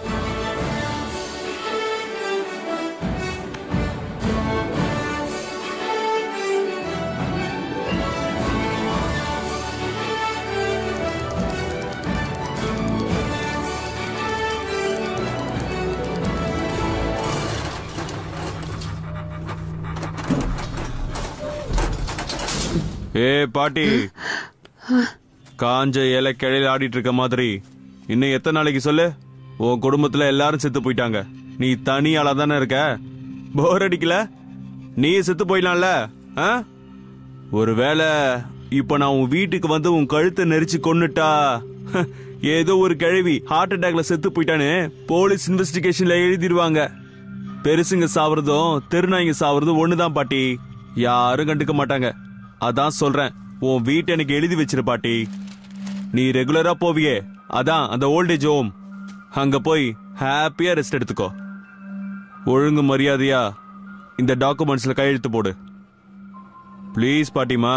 ஏ பாட்டி காஞ்ச இலை கிளையில ஆடிட்டு இருக்க மாதிரி இன்னும் எத்தனை நாளைக்கு சொல்லு உன் குடும்பத்துல எல்லாரும் செத்து போயிட்டாங்க நீ தனி ஆளா தானே இருக்க போர் அடிக்கல நீ செத்து போயிடலாம்ல ஆ? ஒருவேளை இப்ப நான் உன் வீட்டுக்கு வந்து உன் கழுத்தை நெரிச்சு கொன்னுட்டா ஏதோ ஒரு கிழவி ஹார்ட் அட்டாக்ல செத்து போயிட்டான்னு போலீஸ் இன்வெஸ்டிகேஷன்ல எழுதிடுவாங்க பெருசுங்க சாவறதும் தெருநாய்ங்க சாவறதும் ஒண்ணுதான் பாட்டி யாரும் கண்டுக்க மாட்டாங்க அதான் சொல்றேன் உன் வீட்டை எனக்கு எழுதி வச்சிரு பாட்டி நீ ரெகுலரா போவியே அதான் அந்த ஓல்டேஜ் ஹோம் அங்க போய் ஹாப்பியா ரெஸ்ட் எடுத்துக்கோ ஒழுங்கு மரியாதையா இந்த டாக்குமெண்ட்ஸ்ல கையெழுத்து போடு ப்ளீஸ் பாட்டிமா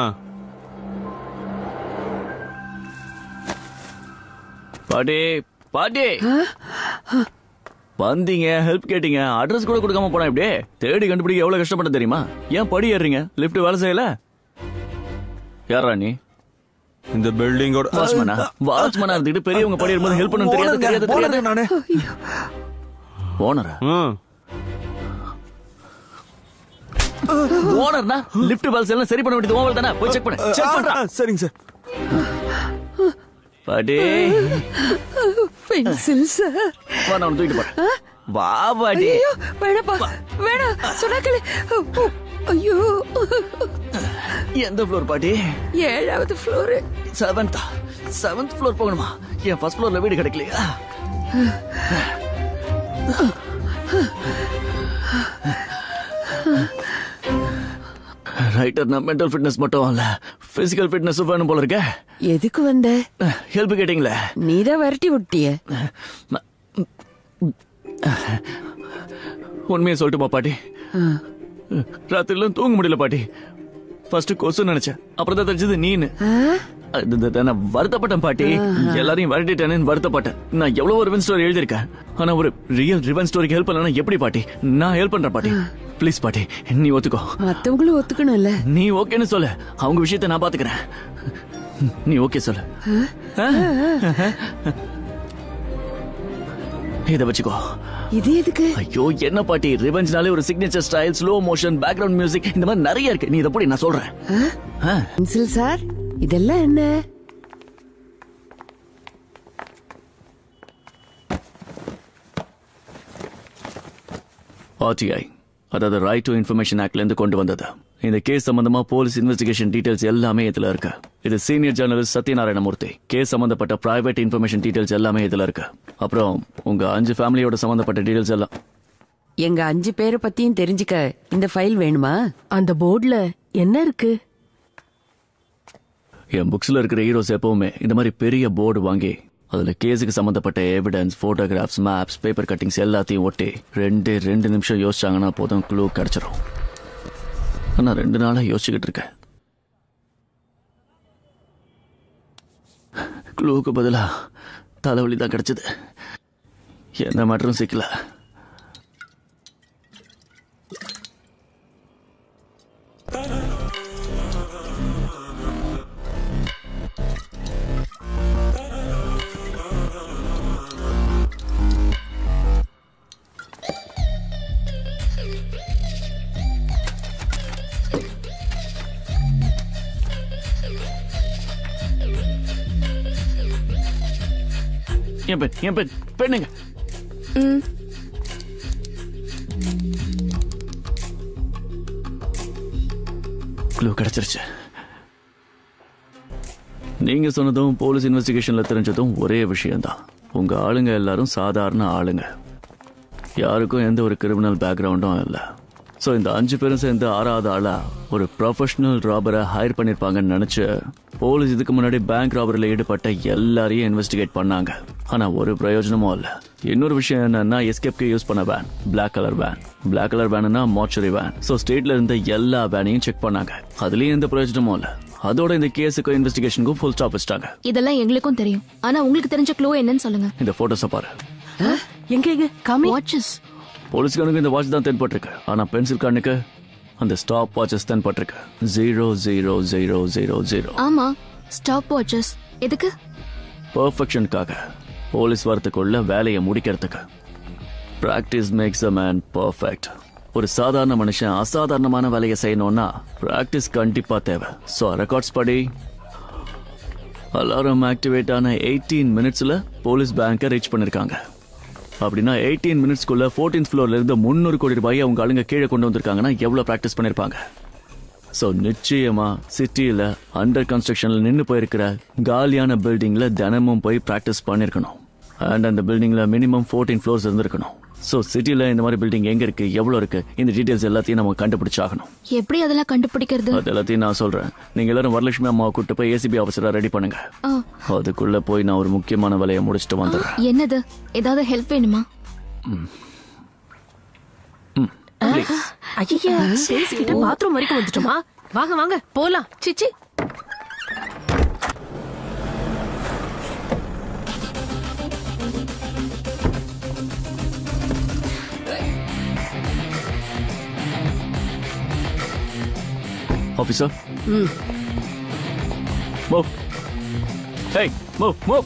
பாட்டி பாட்டி வந்தீங்க ஹெல்ப் கேட்டீங்க அட்ரஸ் கூட கொடுக்காம போனா இப்படியே தேடி கண்டுபிடிக்க எவ்வளவு கஷ்டப்பட்ட தெரியுமா ஏன் படி ஏறுறீங்க லிஃப்ட் வேலை செய்யல யாரா நீ இந்த பில்டிங்கோட வாட்ச்மேனா வாட்ச்மேனா இருந்துட்டு பெரியவங்க படி இருக்கும்போது ஹெல்ப் பண்ண தெரியாது தெரியாது தெரியாது நானு ஓனரா ம். ஓனர்னா லிஃப்ட் பால்ஸ் எல்லாம் சரி பண்ண வேண்டியது ஓவர் தானே போய் செக் பண்ணு செக் பண்றா சரிங்க சார் பாட்டி பென்சில் சார் வா நான் உன்னை தூக்கிட்டு போறேன் வா பாட்டி ஐயோ வேணாப்பா வேணாம் சொன்னாக்களே ஐயோ எந்த ஃப்ளோர் பாட்டி ஏழாவது ஃப்ளோரு செவன்த்தா செவன்த் ஃப்ளோர் போகணுமா என் ஃபர்ஸ்ட் ஃப்ளோர்ல வீடு கிடைக்கலையா ரைட்டர் நான் மென்டல் ஃபிட்னஸ் மட்டும் இல்ல பிசிக்கல் ஃபிட்னஸும் வேணும் போல இருக்க எதுக்கு வந்த ஹெல்ப் கேட்டீங்களே நீதான் விரட்டி விட்டிய உண்மையை சொல்லட்டுமா பாட்டி ராத்திரிலாம் தூங்க முடியல பாட்டி ஃபர்ஸ்ட் கொசு நினைச்சேன் அப்புறம் தான் தெரிஞ்சது நீனு அது- அது- அது நான் வருத்தப்பட்டேன் பாட்டி எல்லாரையும் விரட்டிட்டேன்னு வருத்தப்பட்டேன் நான் எவ்வளவு ரிவன் ஸ்டோரி எழுதியிருக்கேன் ஆனா ஒரு ரியல் ரிவன் ஸ்டோரிக்கு ஹெல்ப் பண்ணலன்னா எப்படி பாட்டி நான் ஹெல்ப் பண்றேன் பாட்டி ப்ளீஸ் பாட்டி நீ ஒத்துக்கோ மத்தவங்களும் ஒத்துக்கணும்ல நீ ஓகேன்னு சொல்லு அவங்க விஷயத்தை நான் பாத்துக்கிறேன் நீ ஓகே சொல்லு இத வச்சுக்கோ இது எதுக்கு ஐயோ என்ன பாட்டி ரிவெஞ்ச்னாலே ஒரு signature style slow motion background music இந்த மாதிரி நிறைய இருக்கு நீ இதை போடி நான் சொல்றேன் ஆ. பென்சில் சார் இதெல்லாம் என்ன ஆர்டிஐ அதாவது ரைட் டு இன்ஃபர்மேஷன் ஆக்ட்ல இருந்து கொண்டு வந்தது இந்த கேஸ் சம்பந்தமா போலீஸ் இன்வெஸ்டிகேஷன் டீடைல்ஸ் எல்லாமே இதுல இருக்கு இது சீனியர் ஜேர்னலிஸ்ட் சத்யநாராயணமூர்த்தி கேஸ் சம்பந்தப்பட்ட பிரைவேட் இன்ஃபர்மேஷன் டீடைல்ஸ் எல்லாமே இதுல இருக்கு அப்புறம் உங்க அஞ்சு ஃபேமிலியோட சம்பந்தப்பட்ட டீடைல்ஸ் எல்லாம் எங்க அஞ்சு பேரை பத்தியும் தெரிஞ்சுக்க இந்த ஃபைல் வேணுமா அந்த போர்டுல என்ன இருக்கு என் புக்ஸ்ல இருக்கிற ஹீரோஸ் எப்பவுமே இந்த மாதிரி பெரிய போர்டு வாங்கி அதுல கேஸுக்கு சம்பந்தப்பட்ட evidence photographs maps paper cuttings எல்லாத்தையும் ஒட்டி ரெண்டு ரெண்டு நிமிஷம் யோசிச்சாங்கன்னா போதும் க்ளூ கிடைச்சிரும் ஆனா ரெண்டு நாளா யோசிச்சுக்கிட்டு இருக்கேன் க்ளூக்கு பதிலா தலைவலி தான் கிடைச்சது எந்த மாற்றம் சிக்கல என் பெண் என் பெண் பெண்ணுங்க க்ளூ கிடைச்சிருச்சு நீங்க சொன்னதும் போலீஸ் இன்வெஸ்டிகேஷன்ல தெரிஞ்சதும் ஒரே விஷயம்தான் உங்க ஆளுங்க எல்லாரும் சாதாரண ஆளுங்க யாருக்கும் எந்த ஒரு கிரிமினல் பேக்ரவுண்டும் இல்லை ஸோ இந்த அஞ்சு பேரும் சேர்ந்து ஆறாவது ஆளா ஒரு ப்ரொஃபஷனல் ராபரை ஹையர் பண்ணிருப்பாங்கன்னு நினைச்சு போலீஸ் இதுக்கு முன்னாடி பேங்க் ராபரியில் ஈடுபட்ட எல்லாரையும் இன்வெஸ்டிகேட் பண்ணாங்க ஆனா ஒரு பிரயோஜனமும் இல்ல இன்னொரு விஷயம் என்னன்னா எஸ்கேப்க்கு யூஸ் பண்ண van black colour van black colour வேன்னா மார்ச்சரி வேன் ஸோ ஸ்டேட்ல இருந்த எல்லா வேனையும் செக் பண்ணாங்க அதுலயும் எந்த பிரயோஜனமும் இல்ல அதோட இந்த கேஸுக்கும் இன்வெஸ்டிகேஷனுக்கும் ஃபுல் ஸ்டாப் வச்சிட்டாங்க இதெல்லாம் எங்களுக்கும் தெரியும் ஆனா உங்களுக்கு தெரிஞ்ச க்ளூ என்னன்னு சொல்லுங்க இந்த போட்டோஸை பாரு எங்க எங்க காமி வாட்சஸ் போலீஸ்காரனுக்கு இந்த வாட்ச் தான் தென்பட்டிருக்கு ஆனா பென்சில் கார்னுக்கு அந்த ஸ்டாப் வாட்சஸ் தென்பட்டிருக்கு zero zero zero zero zero ஆமா ஸ்டாப் வாட்சஸ் எதுக்கு பர்ஃபெக்ஷனுக்காக போலீஸ் வரத்துக்குள்ள வேலையை முடிக்கிறதுக்கு practice makes a man perfect ஒரு சாதாரண மனுஷன் அசாதாரணமான வேலையை செய்யணும்னா பிராக்டிஸ் கண்டிப்பா தேவை ஸோ ரெக்கார்ட்ஸ் படி அலாரம் ஆக்டிவேட் ஆன எயிட்டீன் மினிட்ஸ்ல போலீஸ் பேங்கை ரீச் பண்ணிருக்காங்க அப்படின்னா எயிட்டீன் மினிட்ஸ்க்குள்ள ஃபோர்டீன் ஃப்ளோர்ல இருந்து முந்நூறு கோடி ரூபாயை அவங்க ஆளுங்க கீழே கொண்டு வந்திருக்காங்கன்னா எவ்வளவு பிராக்டிஸ் பண்ணிருப்பாங்க ஸோ நிச்சயமா சிட்டியில அண்டர் கன்ஸ்ட்ரக்ஷன்ல நின்று போயிருக்கிற காலியான பில்டிங்ல தினமும் போய் பிராக்டிஸ் பண்ணிருக்கணும் அண்ட் அந்த பில்டிங்ல மினிமம் ஃபோர்டீன் ஃப்ளோர்ஸ் இருந்திருக்கணும் ஸோ சிட்டில இந்த மாதிரி பில்டிங் எங்க இருக்கு எவ்வளவு இருக்கு இந்த டீடைல்ஸ் எல்லாத்தையும் நம்ம கண்டுபிடிச்சாகணும் எப்படி அதெல்லாம் கண்டுபிடிக்கிறது அது எல்லாத்தையும் நான் சொல்றேன் நீங்க எல்லாரும் வரலட்சுமி அம்மாவை கூட்டு போய் ஏசிபி ஆஃபீஸரா ரெடி பண்ணுங்க ஆ, அதுக்குள்ள போய் நான் ஒரு முக்கியமான வேலையை முடிச்சுட்டு வந்துடுறேன் என்னது ஏதாவது ஹெல்ப் வேணுமா ஐயா பேசிக்கிட்டு பாத்ரூம் வரைக்கும் வந்துட்டோமா வாங்க வாங்க போலாம் சிச்சி ஆஃபீஸர் ம் போ Hey, move, move.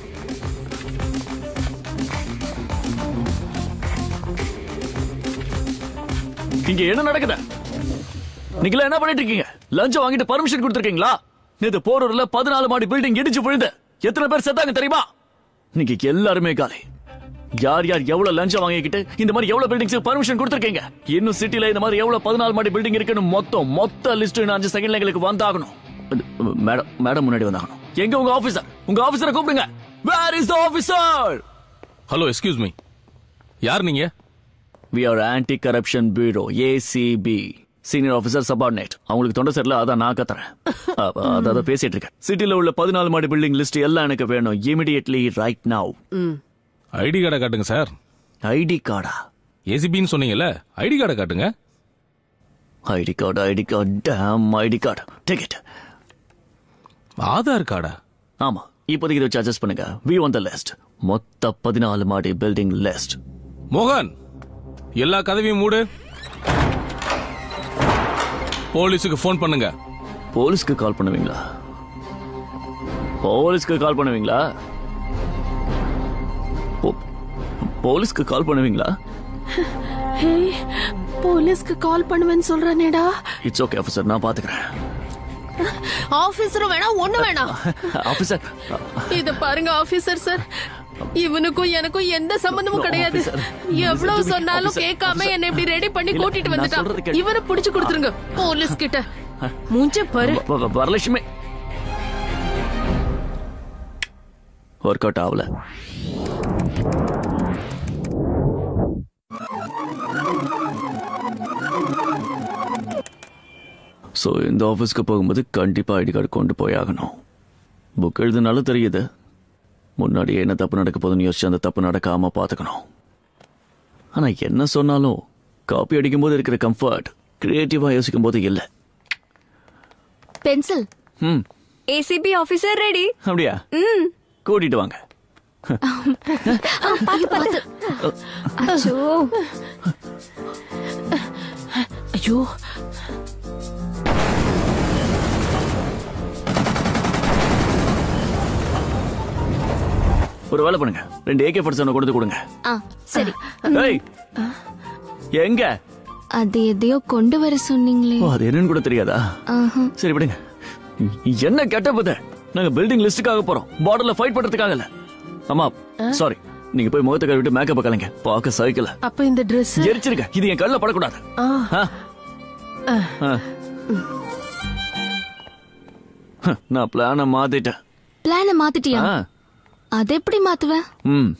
இங்க என்ன நடக்குது நீங்களா என்ன பண்ணிட்டு இருக்கீங்க லஞ்சம் வாங்கிட்டு பர்மிஷன் கொடுத்துருக்கீங்களா நேத்து போரூர்ல பதினாலு மாடி பில்டிங் இடிச்சு விழுந்து எத்தனை பேர் செத்தாங்க தெரியுமா நீங்க எல்லாருமே காலி யார் யார் எவ்வளவு லஞ்சம் வாங்கிக்கிட்டு இந்த மாதிரி எவ்வளவு பில்டிங்ஸ் பர்மிஷன் கொடுத்துருக்கீங்க இன்னும் சிட்டில இந்த மாதிரி எவ்வளவு பதினாலு மாடி பில்டிங் இருக்குன்னு மொத்தம் மொத்த லிஸ்ட் இன்னும் அஞ்சு செகண்ட்ல எங்களுக்கு வந்தாகணும் மேடம் மேடம் முன்னாடி வந்தாகணும் எங்க உங்க ஆபீசர் உங்க ஆபீசரை கூப்பிடுங்க where is the officer hello excuse me யார் நீங்க we are anti corruption bureau ACB senior officer subordinate அவங்களுக்கு தொண்டை சரியில்ல அதான் நான் கத்துறேன் அப்ப அதான் பேசிட்டு இருக்கேன் சிட்டில உள்ள பதினாலு மாடி பில்டிங் லிஸ்ட் எல்லாம் எனக்கு வேணும் இமிடியட்லி ரைட் நவ் ஐடி கார்டை காட்டுங்க சார் ஐடி கார்டா ஏசிபின்னு சொன்னீங்கல்ல ஐடி கார்டை காட்டுங்க ID card ID card damn ID card take it Aadhaar கார்டா ஆமா இப்போதைக்கு இதை வச்சு அட்ஜஸ்ட் பண்ணுங்க வி ஒன் த லிஸ்ட் மொத்த பதினாலு மாடி பில்டிங் லிஸ்ட் மோகன் எல்லா கதவையும் மூடு போலீஸுக்கு ஃபோன் பண்ணுங்க போலீஸ்க்கு கால் பண்ணுவீங்களா போலீஸ்க்கு கால் பண்ணுவீங்களா போ- போலீஸ்க்கு கால் பண்ணுவீங்களா ஹேய் போலீஸ்க்கு கால் பண்ணுவேன்னு சொல்றானேடா இட்ஸ் ஓகே ஆஃபீஸர் நான் பாத்துக்கிறேன் ஆபீசரும் வேணாம் ஒண்ணு வேணாம் ஆஃபீஸர் இத பாருங்க ஆபீசர் சார் இவனுக்கும் எனக்கும் எந்த சம்பந்தமும் கிடையாது officer. எவ்வளவு Listen to me, சொன்னாலும் officer. கேட்காம என்ன இப்படி ரெடி பண்ணி இல்ல, கூட்டிட்டு நான் வந்துட்டான் சொல்றது கேளு. இவனை புடிச்சு கொடுத்துருங்க போலீஸ் கிட்ட மூஞ்ச பாரு வ- வ- வரலட்சுமி ஒர்க் அவுட் ஆகல ஸோ இந்த ஆஃபீஸ்க்கு போகும்போது கண்டிப்பா ஐடி கார்டு கொண்டு போய் ஆகணும் புக் எழுதுனாலும் தெரியுது முன்னாடியே என்ன தப்பு நடக்க போகுதுன்னு யோசிச்சு அந்த தப்பு நடக்காம பார்த்துக்கணும் ஆனா என்ன சொன்னாலும் காப்பி அடிக்கும்போது இருக்கிற கம்ஃபர்ட் கிரியேட்டிவா யோசிக்கும் போது இல்லை பென்சில் ம் ஏசிபி ஆபீசர் ரெடி அப்படியா ம் கூட்டிட்டு வாங்க பாத்து பாத்து அச்சோ ஐயோ ஒரு வேலை பண்ணுங்க ரெண்டு ஏகே ஃபோர்ட் கொடுத்து கொடுங்க ஆ சரி ஏய் எங்க அது எதையோ கொண்டு வர சொன்னீங்களே ஓ அது என்னன்னு கூட தெரியாதா ஆஹா. சரி விடுங்க என்ன கெட்ட பத நாங்க பில்டிங் லிஸ்டுக்காக போறோம் பார்டர்ல ஃபைட் பண்றதுக்காக இல்ல அம்மா சாரி நீங்க போய் முகத்தை கழுவிட்டு மேக்கப் கலங்க பார்க்க சைக்கிள் அப்ப இந்த Dress எரிச்சிருக்க இது என் கண்ணில் படக்கூடாது ஆ ஆ? ஆ. ஹ, நான் பிளான மாத்திட்டேன் பிளான மாத்திட்டியா ஆ. அது எப்படி மாத்துவ ம்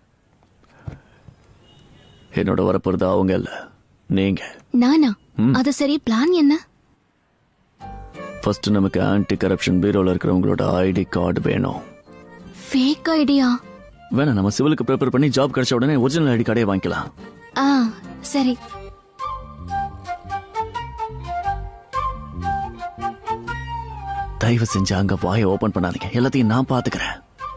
என்னோட வரப்போறது அவங்க இல்ல நீங்க நானா ம். அது சரி பிளான் என்ன ஃபர்ஸ்ட் நமக்கு ஆன்டி கரப்ஷன் பீரோல இருக்கிறவங்களோட ஐடி கார்டு வேணும் ஃபேக் ஐடியா வேணாம் நம்ம சிவிலுக்கு ப்ரிப்பேர் பண்ணி ஜாப் கிடைச்ச உடனே ஒரிஜினல் ஐடி கார்டே வாங்கிக்கலாம் ஆ சரி தயவு செஞ்சு அங்க வாயை ஓபன் பண்ணாதீங்க எல்லாத்தையும் நான் பாத்துக்கிறேன்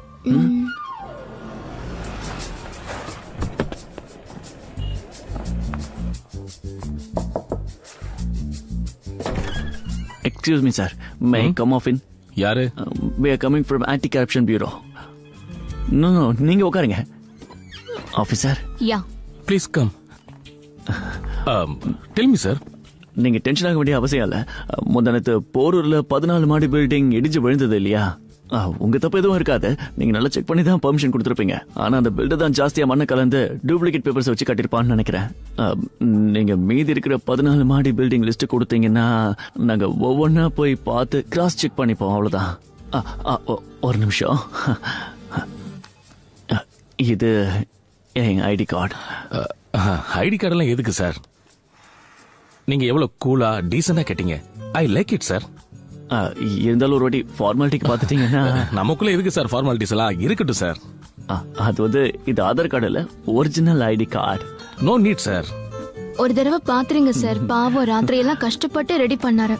excuse me sir may come off in யாரு we are coming from anti corruption bureau no no நீங்க உட்காருங்க officer yeah please come tell me sir நீங்க டென்ஷன் ஆக வேண்டிய அவசியம் இல்ல முந்தானத்து போரூர்ல பதினாலு மாடி பில்டிங் இடிஞ்சு விழுந்தது இல்லையா ஆ, உங்க தப்பு எதுவும் இருக்காது நீங்க நல்லா செக் பண்ணி தான் பெர்மிஷன் கொடுத்துருப்பீங்க ஆனா அந்த பில்டர் தான் ஜாஸ்தியா மண்ணை கலந்து டூப்ளிகேட் பேப்பர்ஸ் வச்சு கட்டிருப்பான்னு நினைக்கிறேன் ஆ, நீங்க மீதி இருக்கிற பதினாலு மாடி பில்டிங் லிஸ்ட் கொடுத்தீங்கன்னா நாங்க ஒவ்வொன்றா போய் பார்த்து கிராஸ் செக் பண்ணிப்போம் அவ்வளவுதான் ஆ, ஆ, ஒ- ஒரு நிமிஷம் ஆ, இது என் ஐடி கார்டு ஐடி கார்டெல்லாம் எதுக்கு சார் நீங்க எவ்வளவு கூலா டீசெண்டா கேட்டீங்க ஐ லைக் இட் சார் இருந்தாலும் ஒரு வாட்டி ஃபார்மாலிட்டிக்கு பார்த்துட்டீங்கன்னா நமக்குள்ள எதுக்கு சார் ஃபார்மாலிட்டிஸ் எல்லாம் இருக்கட்டும் சார் ஆ, அது வந்து இது ஆதார் கார்டு இல்ல original ID card no need sir ஒரு தடவை பாத்துருங்க சார் பாவம் ராத்திரி எல்லாம் கஷ்டப்பட்டு ரெடி பண்ணாரு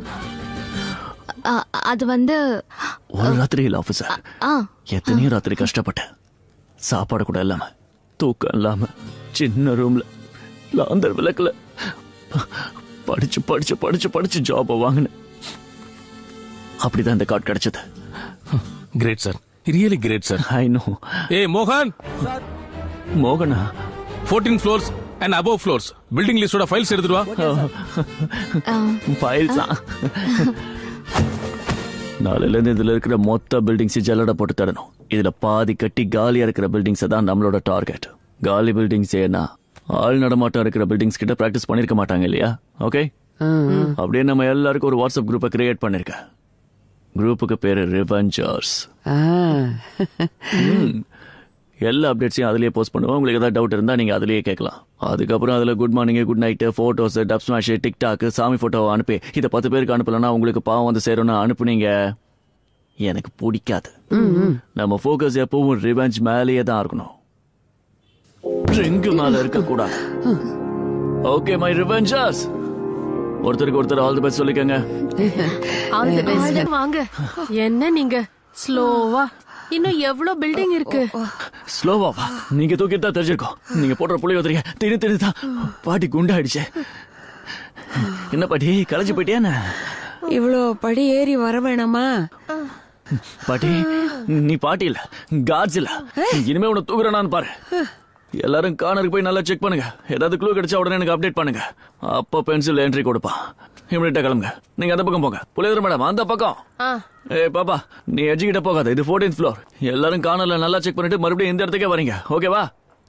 அ- அது வந்து ஒரு ராத்திரி இல்ல ஆபீசர் ஆ எத்தனையோ ராத்திரி கஷ்டப்பட்டேன் சாப்பாடு கூட இல்லாம தூக்கம் இல்லாம சின்ன ரூம்ல லாந்தர் விளக்குல படிச்சு படிச்சு படிச்சு படிச்சு ஜாப வாங்கினேன் அப்படிதான் இந்த கார்டு கிடைச்சது great sir really great sir I know a மோகன் மோகனா fourteen floors and above floors building லிஸ்டோட ஃபைல்ஸ் எடுத்துட்டு வா ஃபைல்ஸா நாளையில இருந்து இதுல இருக்கிற மொத்த பில்டிங்ஸ் ஜல்லடை போட்டு தரணும் இதுல பாதி கட்டி காலியா இருக்கிற பில்டிங்ஸ் தான் நம்மளோட டார்கெட் காலி பில்டிங்ஸ் ஏன்னா ஆள் நடமாட்டம் இருக்கிற பில்டிங்ஸ் கிட்ட பிராக்டிஸ் பண்ணிருக்க மாட்டாங்க இல்லையா ஓகே அப்படியே நம்ம எல்லாருக்கும் ஒரு வாட்ஸ்அப் குரூப்பை கிரியேட் பண்ணிருக்கேன் குரூப்புக்கு பேரு ரிவெஞ்சர்ஸ் எல்லா அப்டேட்ஸையும் அதுலயே போஸ்ட் பண்ணுவோம் உங்களுக்கு ஏதாவது டவுட் இருந்தா நீங்க அதுலயே கேட்கலாம் அதுக்கப்புறம் அதுல good morning good night photos dub smash TikTok சாமி போட்டோ அனுப்பி இதை பத்து பேருக்கு அனுப்பலன்னா உங்களுக்கு பாவம் வந்து சேரும்னு அனுப்புனீங்க எனக்கு பிடிக்காது நம்ம ஃபோக்கஸ் எப்பவும் ரிவெஞ்ச் மேலேயே தான் இருக்கணும் ட்ரிங்க் மேல இருக்க கூடாது ஓகே மை ரிவெஞ்சர்ஸ் ஒருத்தருக்கு ஒருத்தர் ஆல் தி பெஸ்ட் சொல்லிக்கங்க ஆல் தி பெஸ்ட் வாங்க என்ன நீங்க ஸ்லோவா இன்னும் எவ்வளவு பில்டிங் இருக்கு ஸ்லோவா வா நீங்க தூக்கிட்டு தான் தெரிஞ்சிருக்கோம் நீங்க போடுற புள்ளி ஒருத்தரிங்க திணி திணி தான் பாட்டி குண்டாயிடுச்சு என்ன பாட்டி களைச்சு போயிட்டியா என்ன? இவ்வளோ படி ஏறி வர வேணாமா பாட்டி நீ பாட்டி இல்ல காட்ஸ் இல்ல இனிமே உன்னை தூக்குறானான்னு பாரு எல்லாரும் கார்னருக்கு போய் நல்லா செக் பண்ணுங்க ஏதாவது க்ளூ கிடைச்சா உடனே எனக்கு அப்டேட் பண்ணுங்க அப்ப பென்சில் என்ட்ரி கொடுப்பான் இமிடியா கிளம்புங்க நீங்க அந்த பக்கம் போங்க புளியதர் மேடம் அந்த பக்கம் ஆ ஏய் பாப்பா நீ எஜ்ஜிக்கிட்ட போகாத இது 14th ஃப்ளோர் எல்லாரும் கார்னர்ல நல்லா செக் பண்ணிட்டு மறுபடியும் இந்த இடத்துக்கே வரீங்க ஓகேவா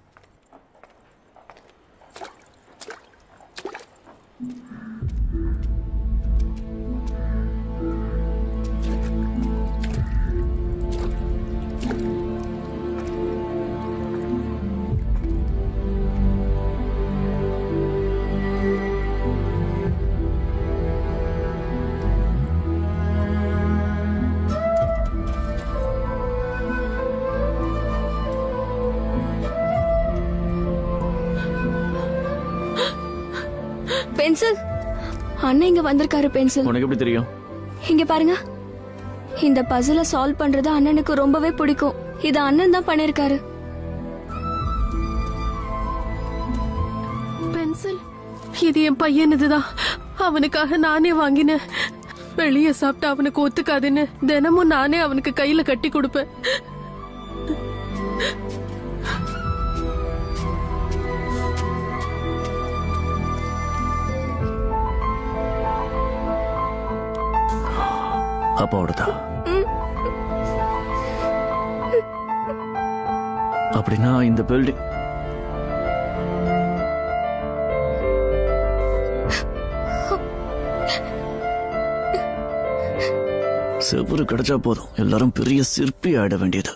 பென்சில் அண்ணன் இங்க வந்திருக்காரு பென்சில் உனக்கு எப்படி தெரியும் இங்க பாருங்க இந்த பசில சால்வ் பண்றது அண்ணனுக்கு ரொம்பவே பிடிக்கும் இது அண்ணன் தான் பண்ணிருக்காரு பென்சில் இது என் பையனுதுதான் அவனுக்காக நானே வாங்கினேன் வெளியே சாப்பிட்டு அவனுக்கு ஒத்துக்காதுன்னு தினமும் நானே அவனுக்கு கையில கட்டி கொடுப்பேன் அப்பாவோடதா அப்படின்னா இந்த பில்டிங் செவ்வறு கிடைச்சா போதும் எல்லாரும் பெரிய சிற்பி ஆயிட வேண்டியது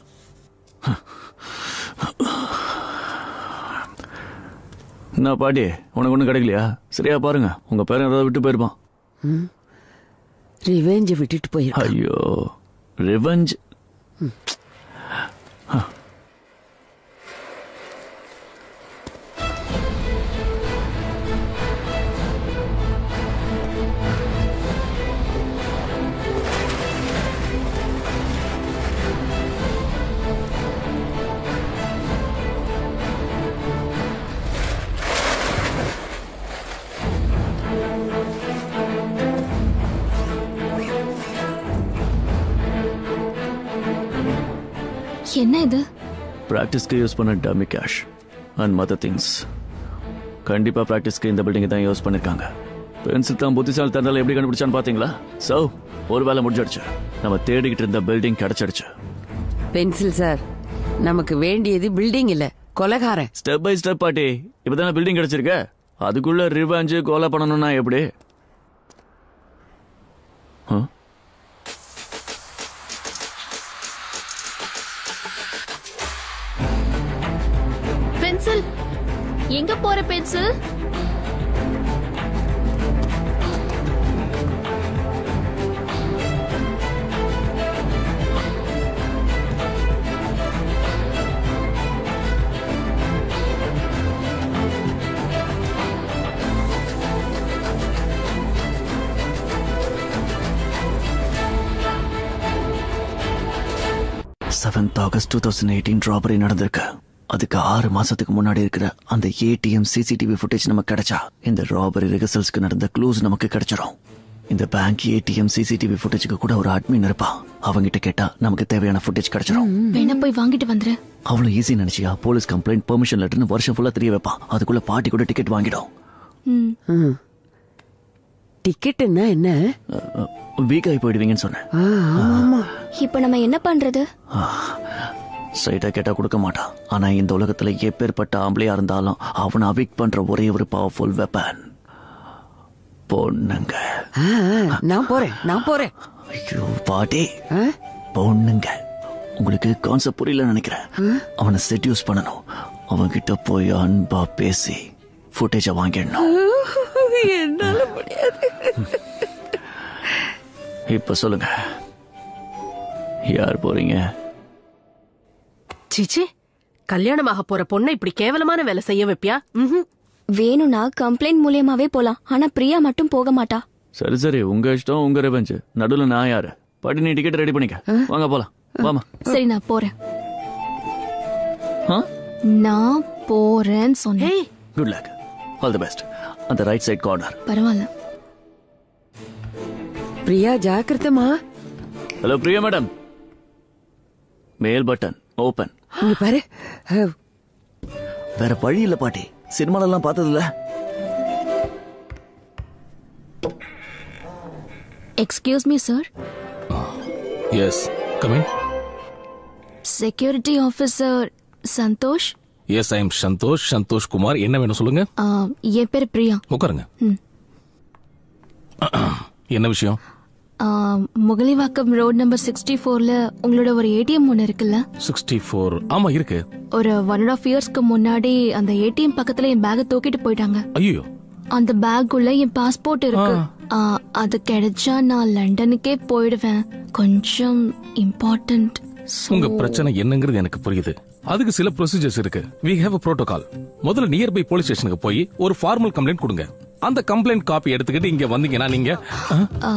என்ன பாட்டி உனக்கு ஒண்ணும் கிடைக்கலையா சரியா பாருங்க உங்க பேரன் ஏதாவது விட்டு போயிருப்பான் ரிவெஞ்ச விட்டுட்டு போயிருக்கான் ஐயோ ரிவெஞ்ச் என்ன இது ப்ராக்டிஸ்க்கு யூஸ் பண்ண dummy cash and mother things கண்டிப்பா ப்ராக்டிஸ்க்கு இந்த பில்டிங் தான் யூஸ் பண்ணிருக்காங்க பென்சில் தான் புத்திசாலி தந்தால எப்படி கண்டுபிடிச்சான்னு பாத்தீங்களா சோ ஒரு வேலை முடிஞ்சிடுச்சு நம்ம தேடிக்கிட்டு இருந்த பில்டிங் கிடைச்சிடுச்சு பென்சில் சார் நமக்கு வேண்டியது பில்டிங் இல்ல கொலகாரன் ஸ்டெப் பை ஸ்டெப் பாட்டி இப்பதானே பில்டிங் கிடைச்சிருக்க அதுக்குள்ள ரிவாஞ்சு கொலை பண்ணணும்னா எப்படி ஆ? பென்சில் எங்க போற Pencil seventh August two thousand eighteen robbery நடந்திருக்கு அதுக்கு ஆறு மாசத்துக்கு முன்னாடி இருக்கிற அந்த ஏடிஎம் சிசிடிவி ஃபுட்டேஜ் நமக்கு கிடைச்சா இந்த ராபரி ரிஹர்சல்ஸ்க்கு நடந்த க்ளூஸ் நமக்கு கிடைச்சிரும் இந்த பேங்க் ஏடிஎம் சிசிடிவி ஃபுட்டேஜுக்கு கூட ஒரு அட்மின் இருப்பான் அவங்கிட்ட கேட்டா நமக்கு தேவையான ஃபுட்டேஜ் கிடைச்சிடும் வேணா போய் வாங்கிட்டு வந்துரு அவ்வளவு ஈஸி நினைச்சியா போலீஸ் கம்ப்ளைண்ட் பெர்மிஷன் லெட்டர்னு வருஷம் ஃபுல்லா தெரிய வைப்பான் அதுக்குள்ள பாட்டி கூட டிக்கெட் வாங்கிடும் ம். டிக்கெட்னா என்ன வீக் ஆகி போயிடுவீங்கன்னு சொன்னேன் இப்போ நம்ம என்ன பண்றது ஸ்ட்ரைட்டா கேட்டா கொடுக்க மாட்டான் ஆனா இந்த உலகத்துல எப்பேற்பட்ட ஆம்பளையா இருந்தாலும் அவனை அவிக் பண்ற ஒரே ஒரு பவர்ஃபுல் வெப்பன் பொண்ணுங்க ஆ, ஆ, நான் போறேன் நான் போறேன் ஐயோ பாட்டி பொண்ணுங்க உங்களுக்கு கான்செப்ட் புரியல நினைக்கிறேன் அவனை செட்யூஸ் பண்ணணும் அவன்கிட்ட போய் அன்பா பேசி ஃபுட்டேஜ வாங்கிடணும் என்னால முடியாது இப்ப சொல்லுங்க யார் போறீங்க சீச்சி கல்யாணமாக போற பொண்ணை இப்படி கேவலமான வேலை செய்ய வைப்பியா ம்ஹும். வேணும்னா கம்ப்ளைண்ட் மூலியமாவே போலாம் ஆனா பிரியா மட்டும் போக மாட்டா சரி சரி உங்க இஷ்டம் உங்க ரெவெஞ்ச் நடுவுல நான் யாரு பாட்டி நீ டிக்கெட் ரெடி பண்ணிக்க வாங்க போலாம் வாமா சரி நான் போறேன் ஆ நான் போறேன்னு சொன்னேன் good luck all the best அந்த ரைட் சைட் கார்னர் பரவாயில்ல பிரியா ஜாக்கிரதமா ஹலோ பிரியா மேடம் மேல் பட்டன் ஓபன் இங்க பாரு அஹ், வேற வழி இல்ல பாட்டி சினிமால எல்லாம் பார்த்தது இல்ல excuse me sir yes coming security officer Santhosh yes I am Santhosh Santhosh Kumar என்ன வேணும் சொல்லுங்க ஆ, என் பேர் பிரியா உட்காருங்க ம். என்ன விஷயம் ஆ, முகலிவாக்கம் ரோட் நம்பர் சிக்ஸ்டி ஃபோர்ல உங்களோட ஒரு ஏடிஎம் ஒன்று இருக்குல்ல சிக்ஸ்டி ஃபோர் ஆமா இருக்கு ஒரு ஒன் அண்ட் ஆஃப் இயர்ஸ்க்கு முன்னாடி அந்த ஏடிஎம் பக்கத்துல என் பேக்கை தூக்கிட்டு போயிட்டாங்க ஐயோ அந்த பேக் உள்ள என் பாஸ்போர்ட் இருக்கு ஆ, அது கிடைச்சா நான் லண்டனுக்கே போயிடுவேன் கொஞ்சம் இம்பார்ட்டன்ட் உங்க பிரச்சனை என்னங்கிறது எனக்கு புரியுது அதுக்கு சில ப்ரொசீஜர்ஸ் இருக்கு வி ஹேவ் அ புரோட்டோகால் முதல்ல நியர்பை போலீஸ் ஸ்டேஷனுக்கு போய் ஒரு ஃபார்மல் கம்ப்ளைண்ட் கொடுங்க அந்த கம்ப்ளைண்ட் காப்பி எடுத்துக்கிட்டு இங்க வந்தீங்கன்னா நீங்க ஆ?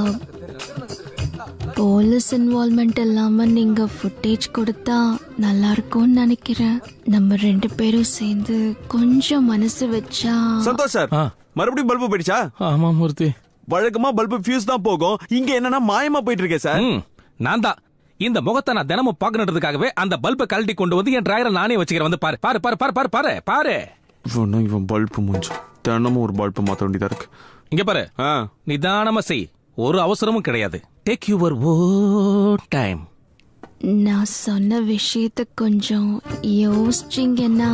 போலீஸ் இன்வால்மெண்ட் இல்லாம நீங்க ஃபுட்டேஜ் கொடுத்தா நல்லா இருக்கும்னு நினைக்கிறேன் நம்ம ரெண்டு பேரும் சேர்ந்து கொஞ்சம் மனசு வச்சா சந்தோஷ் சார் மறுபடியும் பல்பு போயிடுச்சா ஆமா மூர்த்தி வழக்கமா பல்பு ஃபியூஸ் தான் போகும் இங்க என்னன்னா மாயமா போயிட்டு இருக்கே சார் நான் தான் இந்த முகத்தை நான் தினமும் பார்க்கணுன்றதுக்காகவே அந்த பல்பை கழட்டி கொண்டு வந்து என் டிரைவரை நானே வச்சுக்கிறேன் வந்து பாரு பாரு பாரு பாரு பாரு பாரு பாரு இவன் இவன் பல்பு மூஞ்சு தினமும் ஒரு பல்பு மாத்த வேண்டியதா இருக்கு இங்க பாரு நிதானமா செய் ஒரு அவசரமும் கிடையாது டேக் யுவர் ஓ டைம் நான் சொன்ன விஷயத்த கொஞ்சம் யோசிச்சிங்கன்னா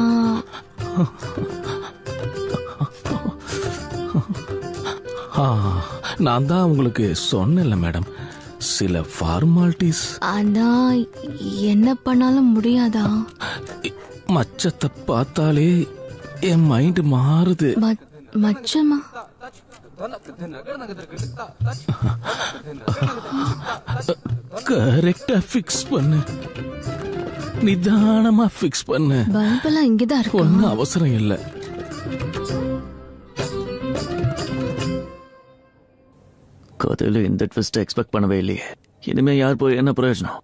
நான் தான் உங்களுக்கு சொன்னேன்ல மேடம் சில ஃபார்மாலிட்டிஸ் ஆனா என்ன பண்ணாலும் முடியாதா மச்சத்தை பார்த்தாலே என் மைண்ட் மாறுது ம- மச்சமா கரெக்டா ஃபிக்ஸ் பண்ணு நிதானமா ஃபிக்ஸ் பண்ணு பல்பெல்லாம் இங்கதான் இருக்கு ஒன்னும் அவசரம் இல்ல கதையில இந்த ட்விஸ்ட் எக்ஸ்பெக்ட் பண்ணவே இல்லையே இனிமே யார் போய் என்ன பிரயோஜனம்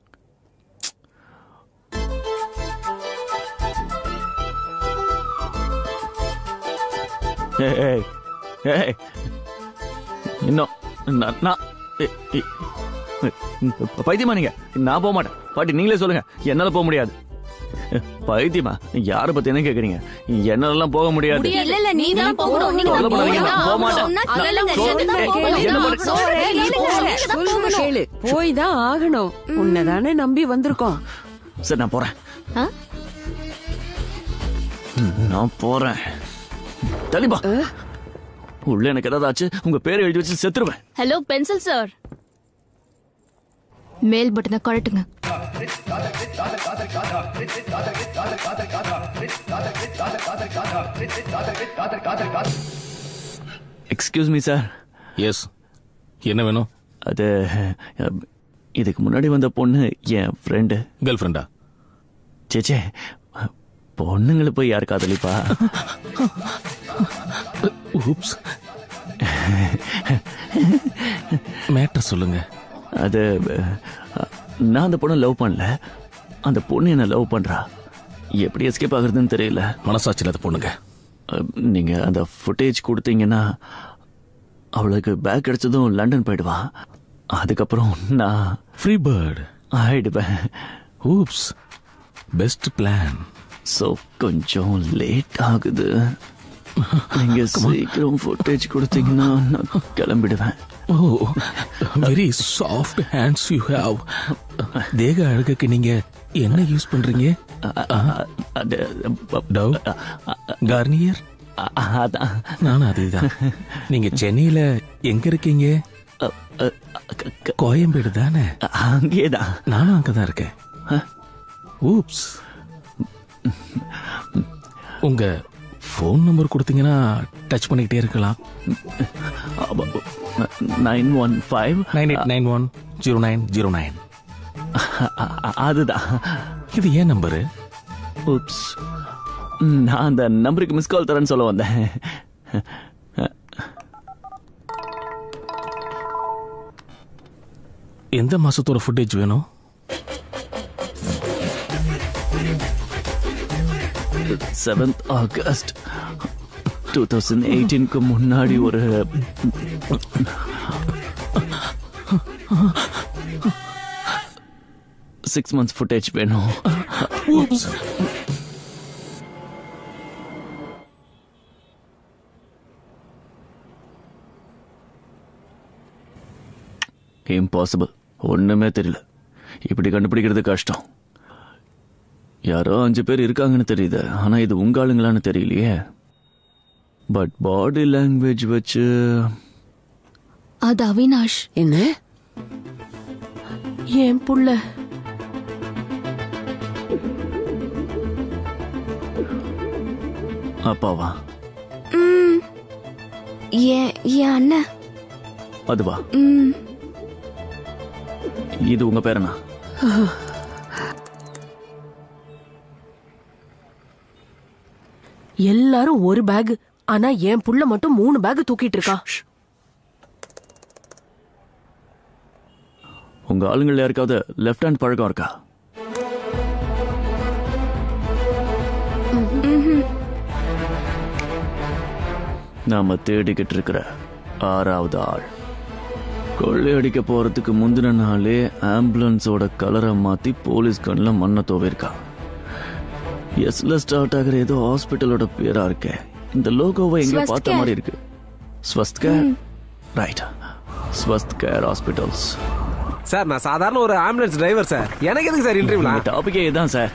ஏய், ஏய், ஏய். இன்னும் நான் நான் ஏய், ஏய். பைத்தியமா நீங்க நான் போக மாட்டேன் பாட்டி நீங்களே சொல்லுங்க என்னால போக முடியாது பைத்தியமா யார பத்தி என்ன கேக்குறீங்க என்னாலலாம் போக முடியாது இல்ல இல்ல நீ தான் போகணும் நீங்க தான் கவலைப்படாதீங்க, போகணும். நான் போக மாட்டேன். சொன்னா நான் கேளுங்க, சொல்றேன். நீங்க தான் கேளு, போகணும். என்ன நான் பண்ண- சொல்றேன், கேளு, நீங்க தான் கேளு, சொல்றத போகணும். கேளு போய் தான் ஆகணும் உன்னதானே நம்பி வந்திருக்கோம் சரி நான் போறேன் ஆ? நான் போறேன் தலிபா உள்ள எனக்கு ஏதாவது ஆச்சு உங்க பேரை எழுதி வச்சு செத்துருவேன் ஹலோ பென்சில் சார் மேல் பட்டனை கழட்டுங்க எக்ஸ்கியூஸ் மீ சார் எஸ் என்ன வேணும் அது அஹ், இதுக்கு முன்னாடி வந்த பொண்ணு என் ஃப்ரெண்டு கேர்ள் ஃப்ரெண்டா சேச்சே பொண்ணுங்களை போய் யார் காதலிப்பா ஊப்ஸ் மேட்டர் சொல்லுங்க அது அஹ், நான் அந்த பொண்ணை லவ் பண்ணல அந்த பொண்ணு என்ன லவ் பண்றா எப்படி எஸ்கேப் ஆகுறதுன்னு தெரியல மனசாட்சி இல்லாத பொண்ணுங்க அஹ், நீங்க அந்த ஃபுட்டேஜ் கொடுத்தீங்கன்னா அவளுக்கு பேக் கிடைச்சதும் லண்டன் போயிடுவா அதுக்கப்புறம் நான் ஃப்ரீ பேர்ட் ஆயிடுவேன் ஊப்ஸ் பெஸ்ட் பிளான் ஸோ கொஞ்சம் லேட் ஆகுது நீங்க சீக்கிரம் ஃபுட்டேஜ் கொடுத்தீங்கன்னா நான் கிளம்பிடுவேன் oh very soft hands you have தேக அழகுக்கு நீங்க என்ன யூஸ் பண்றீங்க டவ் கார்னியர் அதான் நானும் அதேதான் நீங்க சென்னையில எங்க இருக்கீங்க கோயம்பேடு தானே அங்கேதான் நானும் அங்கதான் இருக்கேன் ஊப்ஸ் உங்க ஃபோன் நம்பர் கொடுத்தீங்கன்னா டச் பண்ணிக்கிட்டே இருக்கலாம் nine one five nine eight nine one zero nine zero nine அதுதான் இது ஏன் நம்பரு உப்ஸ் நான் அந்த நம்பருக்கு மிஸ் கால் தரேன்னு சொல்ல வந்தேன் எந்த மாசத்தோட ஃபுட்டேஜ் வேணும் செவன்த் ஆகஸ்ட் டூ தௌசண்ட் எயிட்டீனுக்கு முன்னாடி ஒரு சிக்ஸ் மந்த்ஸ் ஃபுட்டேஜ் வேணும் இம்பாசிபிள் ஒண்ணுமே தெரியல இப்படி கண்டுபிடிக்கிறது கஷ்டம் யாரோ அஞ்சு பேர் இருக்காங்கன்னு தெரியுது ஆனா இது உங்க ஆளுங்களான்னு தெரியலையே பட் பாடி லாங்குவேஜ் வச்சு அது அவினாஷ் என்ன என் புள்ள அப்பாவா ம். என் என் அண்ணன் அதுவா ம். இது உங்க பேரனா எல்லாரும் ஒரு பேக் ஆனா என் புள்ள மட்டும் மூணு பேக் தூக்கிட்டு இருக்கா உங்க ஆளுங்கள் யாருக்காவது லெஃப்ட் ஹேண்ட் பழக்கம் இருக்கா நாம தேடிக்கிட்டு இருக்கிற ஆறாவது ஆள் கொள்ளையடிக்க போறதுக்கு முந்தின நாளே ஆம்புலன்ஸோட கலரை மாத்தி போலீஸ் கண்ணில் மண்ணை தோவிருக்கா எஸ்ல ஸ்டார்ட் ஆகிற ஏதோ ஹாஸ்பிட்டலோட பேரா இருக்கே இந்த லோகோவை எங்க ஸ்வஸ்த் பார்த்த கேர். மாதிரி இருக்கு Swasth care right Swasth care hospitals sir நான் சாதாரண ஒரு ஆம்புலன்ஸ் டிரைவர் சார் எனக்கு எதுக்கு சார் இன்டர்வியூலாம் டாபிக்கே இதான் சார்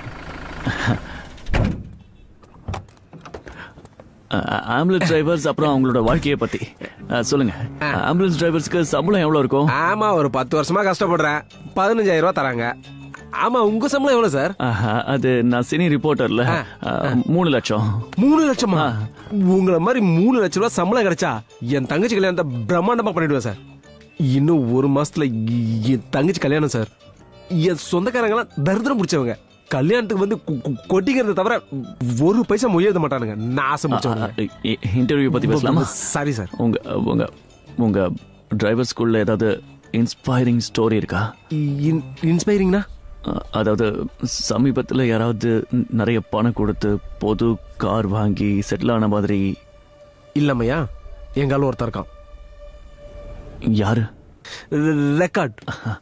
ஆம்புலன்ஸ் டிரைவர்ஸ் அப்புறம் அவங்களோட வாழ்க்கையை பத்தி அஹ், சொல்லுங்க ஆம்புலன்ஸ் டிரைவர்ஸ்க்கு சம்பளம் எவ்வளவு இருக்கும் ஆமா ஒரு பத்து வருஷமா கஷ்டப்படுறேன் பதினஞ்சாயிரம் ரூபாய் தராங்க ஆமா உங்க சம்பளம் எவ்வளவு சார் ஆஹா, அது நான் சினி ரிப்போர்ட்டர்ல அஹ், மூணு லட்சம் மூணு லட்சமா உங்களை மாதிரி மூணு லட்ச ரூபாய் சம்பளம் கிடைச்சா என் தங்கச்சி கல்யாணத்தை பிரம்மாண்டமா பண்ணிடுவேன் சார் இன்னும் ஒரு மாசத்துல இ- என் தங்கச்சி கல்யாணம் சார் என் சொந்தக்காரங்களாம் தரித்திரம் பிடிச்சவங்க கல்யாணத்துக்கு வந்து கு- கு- கொட்டிக்கிறத தவிர ஒரு பைசா மொழியத மாட்டானுங்க நான் ஆசை முடிச்சவங்க இன்டர்வியூ பத்தி பேசலாமா சாரி சார் உங்க உங்க உங்க டிரைவர் ஸ்கூல்ல ஏதாவது இன்ஸ்பைரிங் ஸ்டோரி இருக்கா இன்ஸ்பைரிங்னா அஹ், அதாவது சமீபத்துல யாராவது ந- நிறைய பணம் கொடுத்து பொது கார் வாங்கி செட்டில் ஆன மாதிரி இல்லம்மையா எங்கால ஒருத்தர் இருக்கான் யாரு ரெக்கார்ட்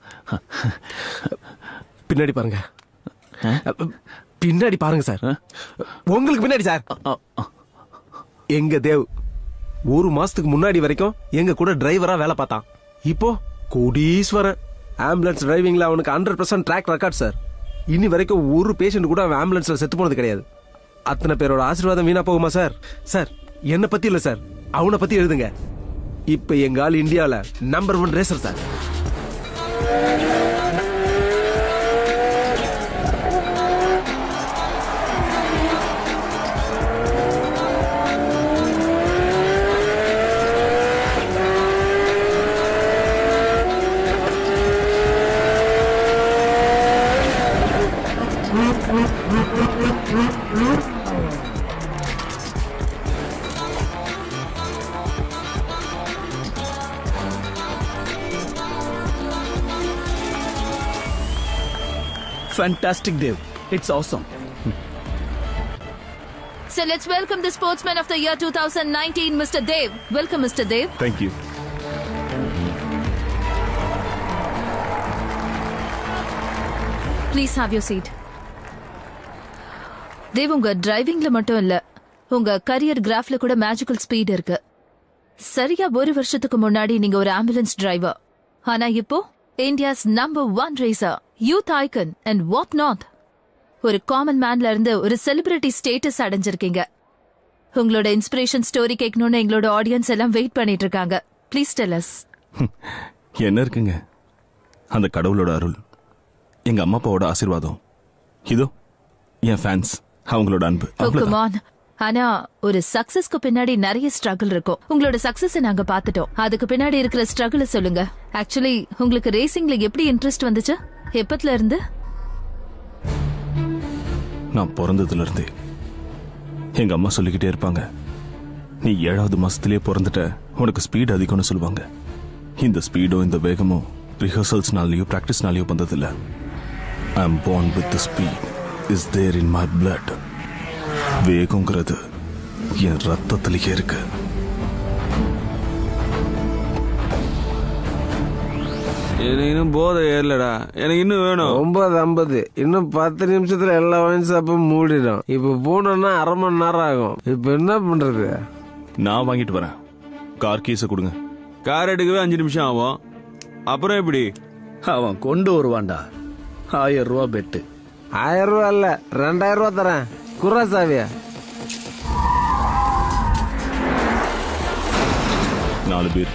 பின்னாடி பாருங்க பின்னாடி பாருங்க சார் உங்களுக்கு பின்னாடி சார் எங்க தேவ் ஒரு மாசத்துக்கு முன்னாடி வரைக்கும் எங்க கூட டிரைவரா வேலை பார்த்தான் இப்போ கோடீஸ்வரன் ஆம்புலன்ஸ் டிரைவிங்ல அவனுக்கு hundred percent track record sir இனி வரைக்கும் ஒரு பேஷண்ட் கூட அவன் ஆம்புலன்ஸ்ல செத்து போனது கிடையாது அத்தனை பேரோட ஆசீர்வாதம் வீணா போகுமா சார் சார் என்ன பத்தி இல்ல சார் அவனை பத்தி எழுதுங்க இப்ப எங்க ஆள் இந்தியால number one racer sir Fantastic, Dave. It's awesome. So let's welcome the Sportsman of the Year 2019, Mr. Dev. Welcome, Mr. Dev. Thank you. Please have your seat Dev உங்க டிரைவிங்ல மட்டும் இல்ல உங்க கரியர் கிராஃப்ல கூட மேஜிக்கல் ஸ்பீட் இருக்கு சரியா ஒரு வருஷத்துக்கு முன்னாடி நீங்க ஒரு ஆம்புலன்ஸ் டிரைவர் ஆனா இப்போ India's number one racer youth icon and what not ஒரு காமன் மேன்ல இருந்து ஒரு செலிபிரிட்டி ஸ்டேட்டஸ் அடைஞ்சிருக்கீங்க உங்களோட இன்ஸ்பிரேஷன் ஸ்டோரி கேட்கணும்னு எங்களோட ஆடியன்ஸ் எல்லாம் வெயிட் பண்ணிட்டு இருக்காங்க ப்ளீஸ் டெல் அஸ் என்ன இருக்குங்க அந்த கடவுளோட அருள் எங்க அம்மா அப்பாவோட ஆசீர்வாதம் இதோ என் ஃபேன்ஸ் அவங்களோட அன்பு அவ்வளவுதான். ஆன் ஆனா ஒரு சக்சஸ்க்கு பின்னாடி நிறைய ஸ்ட்ரகிள் இருக்கும் உங்களோட சக்சஸ் நாங்க பாத்துட்டோம் அதுக்கு பின்னாடி இருக்கிற ஸ்ட்ரகிள் சொல்லுங்க ஆக்சுவலி உங்களுக்கு ரேசிங்ல எப்படி இன்ட்ரெஸ்ட் வந்துச்சு எப்பத்துல இருந்து நான் பிறந்ததுல இருந்தே எங்க அம்மா சொல்லிக்கிட்டே இருப்பாங்க நீ ஏழாவது மாசத்திலேயே பிறந்துட்ட உனக்கு ஸ்பீட் அதிகம்னு சொல்லுவாங்க இந்த ஸ்பீடும் இந்த வேகமும் ரிஹர்சல்ஸ்னாலயோ பிராக்டிஸ்னாலயோ வந்ததில்ல I am born with the speed is there in my blood வேகங்கிறது என் ரத்தத்திலேயே இருக்கு எனக்கு இன்னும் போதை ஏறலடா எனக்கு இன்னும் வேணும் ஒன்பது ஐம்பது இன்னும் பத்து நிமிஷத்துல எல்லா வைன் ஷாப்பும் மூடிடும் இப்ப போனோம்னா அரை மணி நேரம் ஆகும் இப்ப என்ன பண்றது நான் வாங்கிட்டு வரேன் கார் கீஸை கொடுங்க கார் எடுக்கவே அஞ்சு நிமிஷம் ஆகும் அப்புறம் எப்படி அவன் கொண்டு வருவான்டா ஆயிரம் ரூபா பெட்டு ஆயிரம் ரூபா இல்ல ரெண்டாயிரம் ரூபா தரேன் குர்ரா சாவியா நாலு பேர்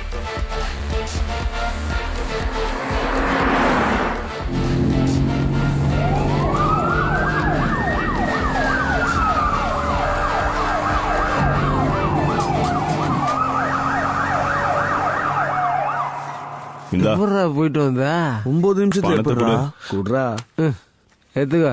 இந்தா எப்படா போயிட்டு வந்த ஒன்பது நிமிஷத்துல பணத்தை எப்படிடா? கொடு. குடுறா எத்துக்க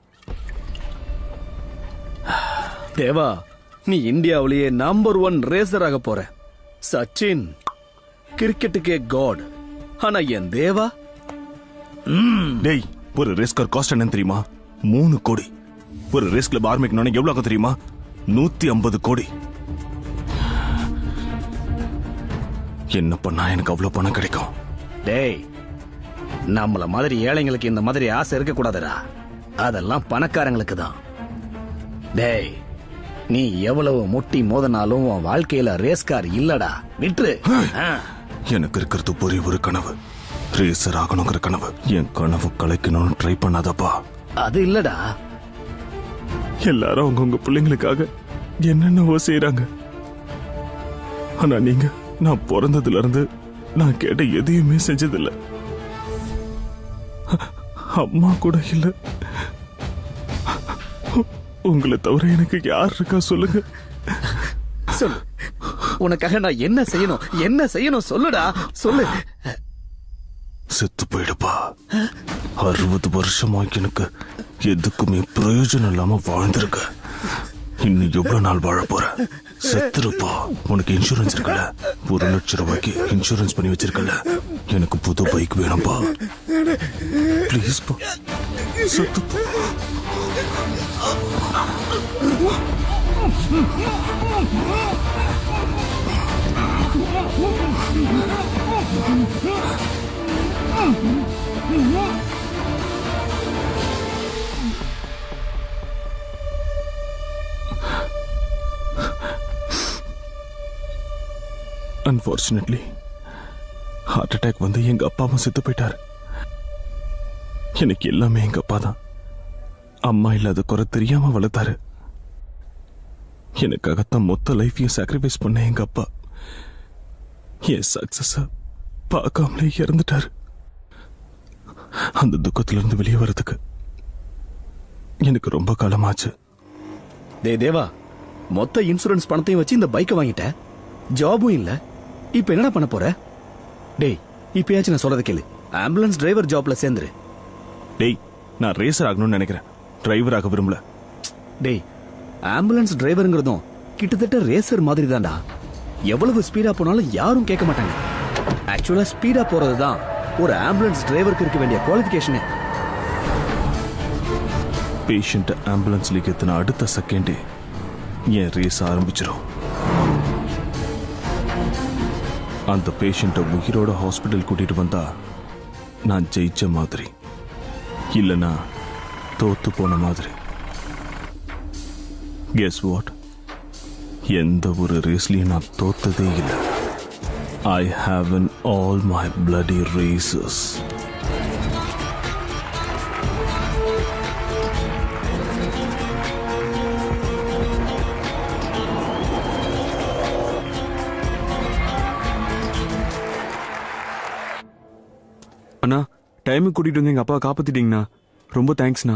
தேவா நீ இந்தியாவிலேயே நம்பர் ஒன் ரேசராக போற சச்சின் கிரிக்கெட்டுக்கே காட் ஆனா என் தேவா டேய் ஒரு ரேஸ் கார் காஸ்ட் என்னன்னு தெரியுமா மூணு கோடி ஒரு ரேஸ் கிளப் ஆரம்பிக்கணும்னு எவ்வளவு ஆகும் தெரியுமா நூத்தி ஐம்பது கோடி என்ன பண்ணா எனக்கு அவ்வளவு பணம் கிடைக்கும் டேய் நம்மள மாதிரி ஏழைங்களுக்கு இந்த மாதிரி ஆசை இருக்க கூடாதுடா அதெல்லாம் பணக்காரங்களுக்கு தான் டேய் நீ எவ்வளவு முட்டி மோதினாலும் உன் வாழ்க்கையில ரேஸ் கார் இல்லடா விட்டுரு ஆ. எனக்கு இருக்கிறது ஒரே ஒரு கனவு ரேசர் ஆகணுங்கிற கனவு என் கனவு கலைக்கணும்னு ட்ரை பண்ணாதப்பா அது இல்லடா எல்லாரும் அவங்கவுங்க பிள்ளைங்களுக்காக என்னென்னவோ செய்யறாங்க ஆனா நீங்க நான் பிறந்ததுல இருந்து நான் கேட்ட எதையுமே செஞ்சதில்ல அம்மா கூட இல்ல உங்களை தவிர எனக்கு யார் இருக்கா சொல்லுங்க சொல்லு உனக்காக நான் என்ன செய்யணும் என்ன செய்யணும் சொல்லுடா சொல்லு செத்து போயிடுப்பா அறுபது வருஷமா எனக்கு எதுக்குமே பிரயோஜனம் இல்லாம வாழ்ந்திருக்க இன்னும் எவ்வளவு நாள் வாழ போற செத்துருப்பா உனக்கு இன்சூரன்ஸ் இருக்குல்ல ஒரு லட்சம் ரூபாய்க்கு இன்சூரன்ஸ் பண்ணி வச்சிருக்கல எனக்கு புது பைக் வேணும்பா ப்ளீஸ் பா செத்து போ. அன்பார்ச்சுனேட்லி ஹார்ட் அட்டாக் வந்து எங்க அப்பாவும் செத்து போயிட்டாரு எனக்கு எல்லாமே எங்க அப்பா தான் அம்மா இல்லாத குறை தெரியாம வளர்த்தாரு எனக்காகத்தான் மொத்த லைஃபையும் சாக்ரிஃபைஸ் பண்ண எங்க அப்பா என் சக்சஸ பார்க்காமலே இறந்துட்டாரு அந்த துக்கத்துல இருந்து வெளியே வர்றதுக்கு எனக்கு ரொம்ப காலமாச்சு டே தேவா மொத்த இன்சூரன்ஸ் பணத்தையும் வச்சு இந்த பைக்கை வாங்கிட்ட ஜாபும் இல்ல இப்ப என்னடா பண்ண போற டேய் இப்பயாச்சும் நான் சொல்றத கேளு ஆம்புலன்ஸ் டிரைவர் ஜாப்ல சேர்ந்துரு டேய் நான் ரேசர் ஆகணும்னு நினைக்கிறேன் டிரைவர் ஆக விரும்பல டேய் ஆம்புலன்ஸ் டிரைவருங்கிறதும் கிட்டத்தட்ட ரேசர் மாதிரி தான்டா எவ்வளவு ஸ்பீடா போனாலும் யாரும் கேட்க மாட்டாங்க ஆக்சுவலா ஸ்பீடா போறது தான் ஒரு ஆம்புலன்ஸ் டிரைவருக்கு இருக்க வேண்டிய குவாலிஃபிகேஷனே பேஷண்ட் ஆம்புலன்ஸ்ல ஏத்தின அடுத்த செகண்டே என் ரேஸ் ஆரம்பிச்சிடும் அந்த பேஷண்ட்டை உயிரோட ஹாஸ்பிட்டல் கூட்டிட்டு வந்தா நான் ஜெயிச்ச மாதிரி இல்லனா தோத்து போன மாதிரி கெஸ் வாட் எந்த ஒரு ரேஸ்லயும் நான் தோத்ததே இல்லை I have in all my bloody races அண்ணா டைமுக்கு கூட்டிட்டு வந்து எங்க அப்பா காப்பாத்திட்டீங்கண்ணா ரொம்ப தேங்க்ஸ்ண்ணா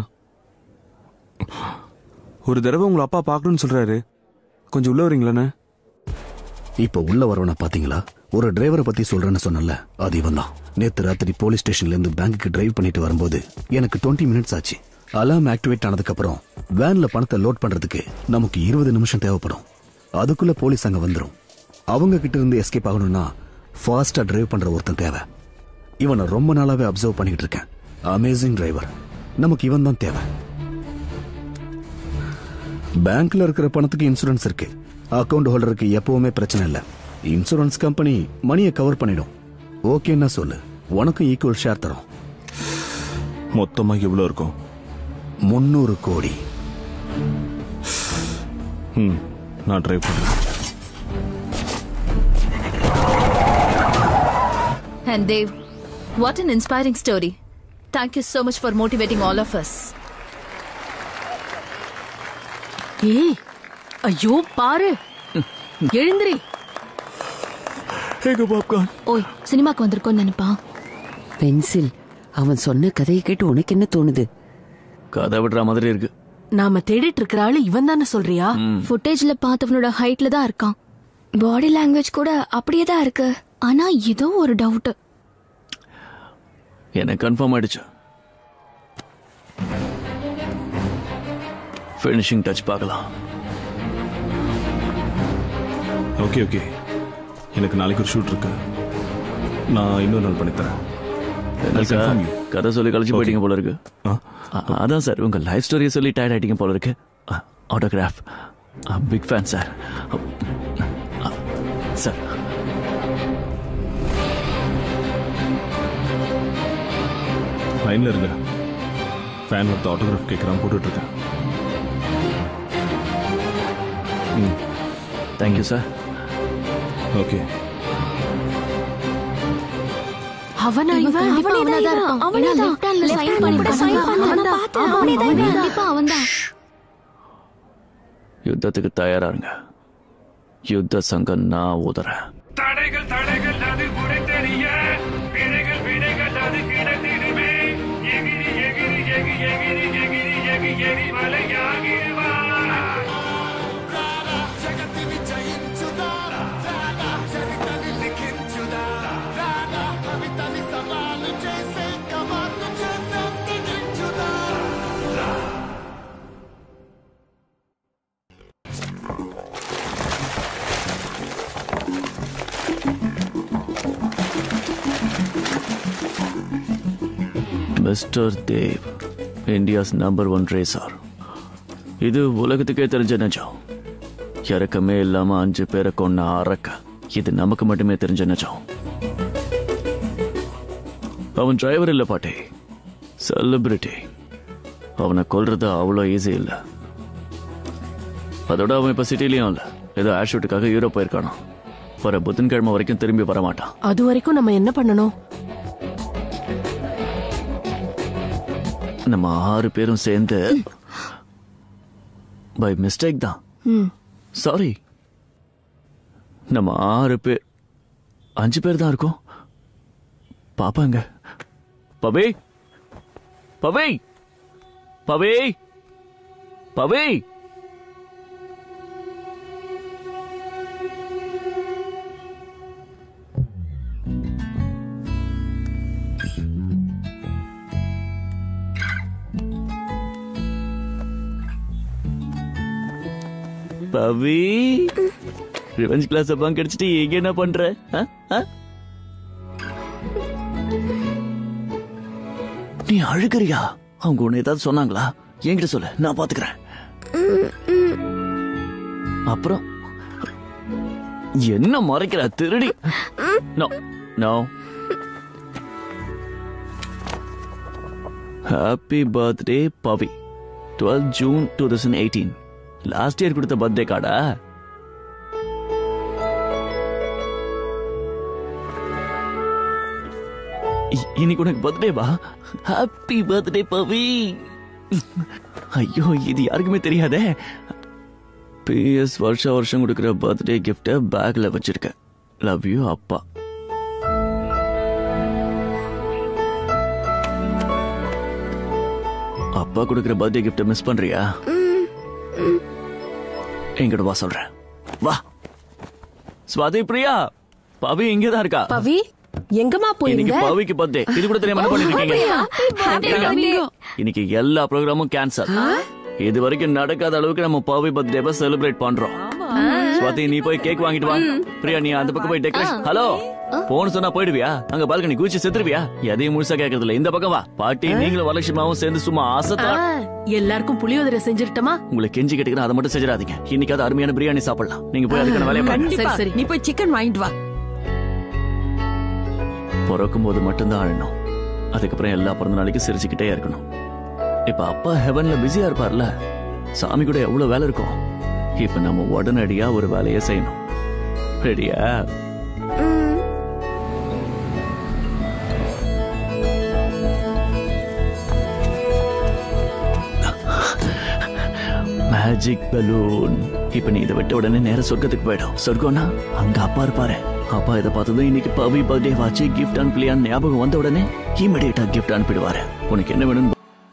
ஒரு தடவை உங்களை அப்பா பார்க்கணும்னு சொல்றாரு கொஞ்சம் உள்ள வரீங்களாண்ணே இப்ப உள்ள வரவன பாத்தீங்களா ஒரு டிரைவரை பத்தி சொல்றேன்னு சொன்னல அது இவன் தான் நேத்து ராத்திரி போலீஸ் ஸ்டேஷன்ல இருந்து பேங்க்குக்கு டிரைவ் பண்ணிட்டு வரும்போது எனக்கு 20 மினிட்ஸ் ஆச்சு அலாம் ஆக்டிவேட் ஆனதுக்கு அப்புறம் வேன்ல பணத்தை லோட் பண்றதுக்கு நமக்கு இருபது நிமிஷம் தேவைப்படும் அதுக்குள்ள போலீஸ் அங்க வந்துரும் அவங்க கிட்ட இருந்து எஸ்கேப் ஆகணும்னா ஃபாஸ்டா டிரைவ் பண்ற ஒருத்தன் தேவை இவனை ரொம்ப நாளாவே அப்சர்வ் பண்ணிட்டு இருக்கேன் அமேசிங் டிரைவர் நமக்கு இவன் தான் தேவை பேங்க்ல இருக்கிற பணத்துக்கு இன்சூரன்ஸ் இருக்கு அக்கவுண்ட் ஹோல்டருக்கு எப்பவுமே பிரச்சனை இல்ல இன்சூரன்ஸ் கம்பெனி மணியை கவர் பண்ணிடும் ஓகேன்னா சொல்லு உனக்கும் ஈக்குவல் ஷேர் தரும் மொத்தமா எவ்வளவு இருக்கும் முன்னூறு கோடி ம் நான் ட்ரை பண்றேன் And Dave, what an inspiring story. Thank you so much for motivating all of us. ஏய் ஐயோ பாரு எழுந்திரி ஓய் சினிமாக்கு வந்திருக்கோம்னு நினைப்பா பென்சில் அவன் சொன்ன கதையை கேட்டு உனக்கு என்ன தோணுது கதை விடுற மாதிரி இருக்கு நாம தேடிட்டு இருக்கிற ஆளு இவன் தானே சொல்றியா ஃபுட்டேஜ்ல பார்த்தவனோட ஹைட்ல தான் இருக்கான் பாடி லாங்குவேஜ் கூட அப்படியே தான் இருக்கு ஆனா ஏதோ ஒரு டவுட் எனக்கு கன்ஃபார்ம் ஆயிடுச்சு ஃபினிஷிங் டச் பார்க்கலாம் ஓகே ஓகே எனக்கு நாளைக்கு ஒரு ஷூட் இருக்கு நான் இன்னொரு நாள் பண்ணித்தரேன் என்ன I'll சார் confirm you. கதை சொல்லி கழிச்சு Okay. போயிட்டீங்க போல இருக்கு அ- அதான் சார் உங்க லைஃப் ஸ்டோரியை சொல்லி டயர்ட் ஆயிட்டீங்க போல இருக்கு autograph big fan sir sir லைன்ல இருங்க ஃபேன் ஒருத்த ஆட்டோகிராஃப் கேட்குறான் போட்டுட்டு இருக்கேன் ம் தேங்க்யூ சார் ஓகே அவனா இவன் இவன் கண்டிப்பா அவனே தான் அவன்தான் இருப்பான். இவன். அவனே ஏன்னா தான். left handல Left sign hand கூட பண்ணிருக்கான். sign பண்ணான். நான் அவன்தான். பார்த்தேன். ஆமா, அவனே தான் இவன். கண்டிப்பா அவன்தான் யுத்தத்துக்கு தயாரா இருங்க யுத்த சங்கம் நான் ஊதுறேன் தடைகள் தடைகள் அது உடைத்தெறிய விடைகள் விடைகள் அது கிடத்திடுமே எகிரி எகிரி எகி எகிரி எகிரி எகி எரி மலையாகிடுவார் జగతిని జయించుదా రానా చరితని లిఖించుదా రానా కవితని సవాలు చేసే కమాను చేద్దాం తెగించుదా mister Dev India's number one racer இது உலகத்துக்கே தெரிஞ்ச நிஜம் இறக்கமே இல்லாம அஞ்சு பேரை கொன்ன அரக்க இது நமக்கு மட்டுமே தெரிஞ்ச நிஜம் அவன் டிரைவர் இல்ல பாட்டி செலிபிரிட்டி அவனை கொல்றது அவ்வளோ ஈஸி இல்ல அதோட அவன் இப்ப சிட்டிலையும் இல்ல ஏதோ ஆட் ஷூட்டுக்காக யூரோப் போயிருக்கானோ வர புதன்கிழமை வரைக்கும் திரும்பி வர மாட்டான் அது வரைக்கும் நம்ம என்ன பண்ணணும் நம்ம ஆறு பேரும் சேர்ந்து பை மிஸ்டேக் தான் ம் சாரி நம்ம ஆறு பேர் அஞ்சு பேர் தான் இருக்கோம் பாப்பாங்க பவே பவே பவே பவே பவி ரிவெஞ்ச் கிளாஸ் பங்க் அடிச்சுட்டு எங்க என்ன பண்ற ஆ? ஆ? நீ அழுகிறியா அவங்க உன்னை ஏதாவது சொன்னாங்களா என்கிட்ட சொல்லு நான் பாத்துக்கிறேன் அப்புறம் என்ன மறைக்கிற திருடி no no happy birthday Pavi twelve June two thousand eighteen last year கொடுத்த பர்த்டே கார்டா இ- இன்னைக்கு உனக்கு பர்த்டே வா ஹாப்பி பர்த்டே பவி ஐயோ இது யாருக்குமே தெரியாதே பிஎஸ் வருஷம் வருஷம் கொடுக்குற பர்த்டே கிஃப்ட பேக்ல வச்சிருக்கேன் லவ் யூ அப்பா அப்பா கொடுக்குற பர்த்டே கிஃப்ட மிஸ் பண்றியா எங்கிட்ட வா சொல்றேன் வா ஸ்வாதி பிரியா பவி இங்கே தான் இருக்கா பவி எங்கம்மா இன்னைக்கு போயிருந்த பவிக்கு பர்த்டே இது கூட தெரியாம என்ன பண்ணிட்டு இருக்கீங்க Happy birthday. இன்னைக்கு எல்லா ப்ரோக்ராமும் கேன்சல் இது வரைக்கும் நடக்காத அளவுக்கு நம்ம பவி பர்த்டேவை செலிப்ரேட் பண்றோம் ஸ்வாதி நீ போய் கேக் வாங்கிட்டு வா பிரியா நீ அந்த பக்கம் போய் டெக்கரேஷன் ஹலோ போன் சொன்னா போயிடுவியா அங்க பால்கனி குச்சி செத்துருவியா எதையும் முழுசா கேக்குறது இல்ல இந்த பக்கம் வா பாட்டி நீங்களும் வரலட்சுமாவும் சேர்ந்து சும்மா ஆசத்தா ஆ, எல்லாருக்கும் புளியோதரை செஞ்சிருட்டமா உங்களை கெஞ்சி கேட்டுக்கிறேன் அதை மட்டும் செஞ்சிடாதீங்க இன்னைக்காவது அருமையான பிரியாணி சாப்பிடலாம் நீங்க போய் அதுக்கான வேலையை பாருங்க கண்டிப்பா சரி. நீ போய் சிக்கன் வாங்கிட்டு வா பிறக்கும் போது மட்டும்தான் அழணும் அதுக்கப்புறம் எல்லா பிறந்த நாளைக்கும் சிரிச்சுக்கிட்டே இருக்கணும் இப்ப அப்பா ஹெவன்ல பிஸியா இருப்பார்ல சாமி கூட எவ்வளவு வேலை இருக்கும் இப்ப நம்ம உடனடியா ஒரு வேலையை செய்யணும் ரெடியா மேஜிக் பலூன் இப்ப நீ இதை விட்ட உடனே நேர சொர்க்கத்துக்கு போயிடும் சொர்க்கம்னா அங்க அப்பா இருப்பாரு அப்பா இதை பார்த்ததும் இன்னைக்கு பவி பர்த்டே வாச்சு கிஃப்ட் அனுப்பலையான்னு ஞாபகம் வந்த உடனே இமிடியேட்டா கிஃப்ட் அனுப்பிடுவாரு உனக்கு என்ன வேணும்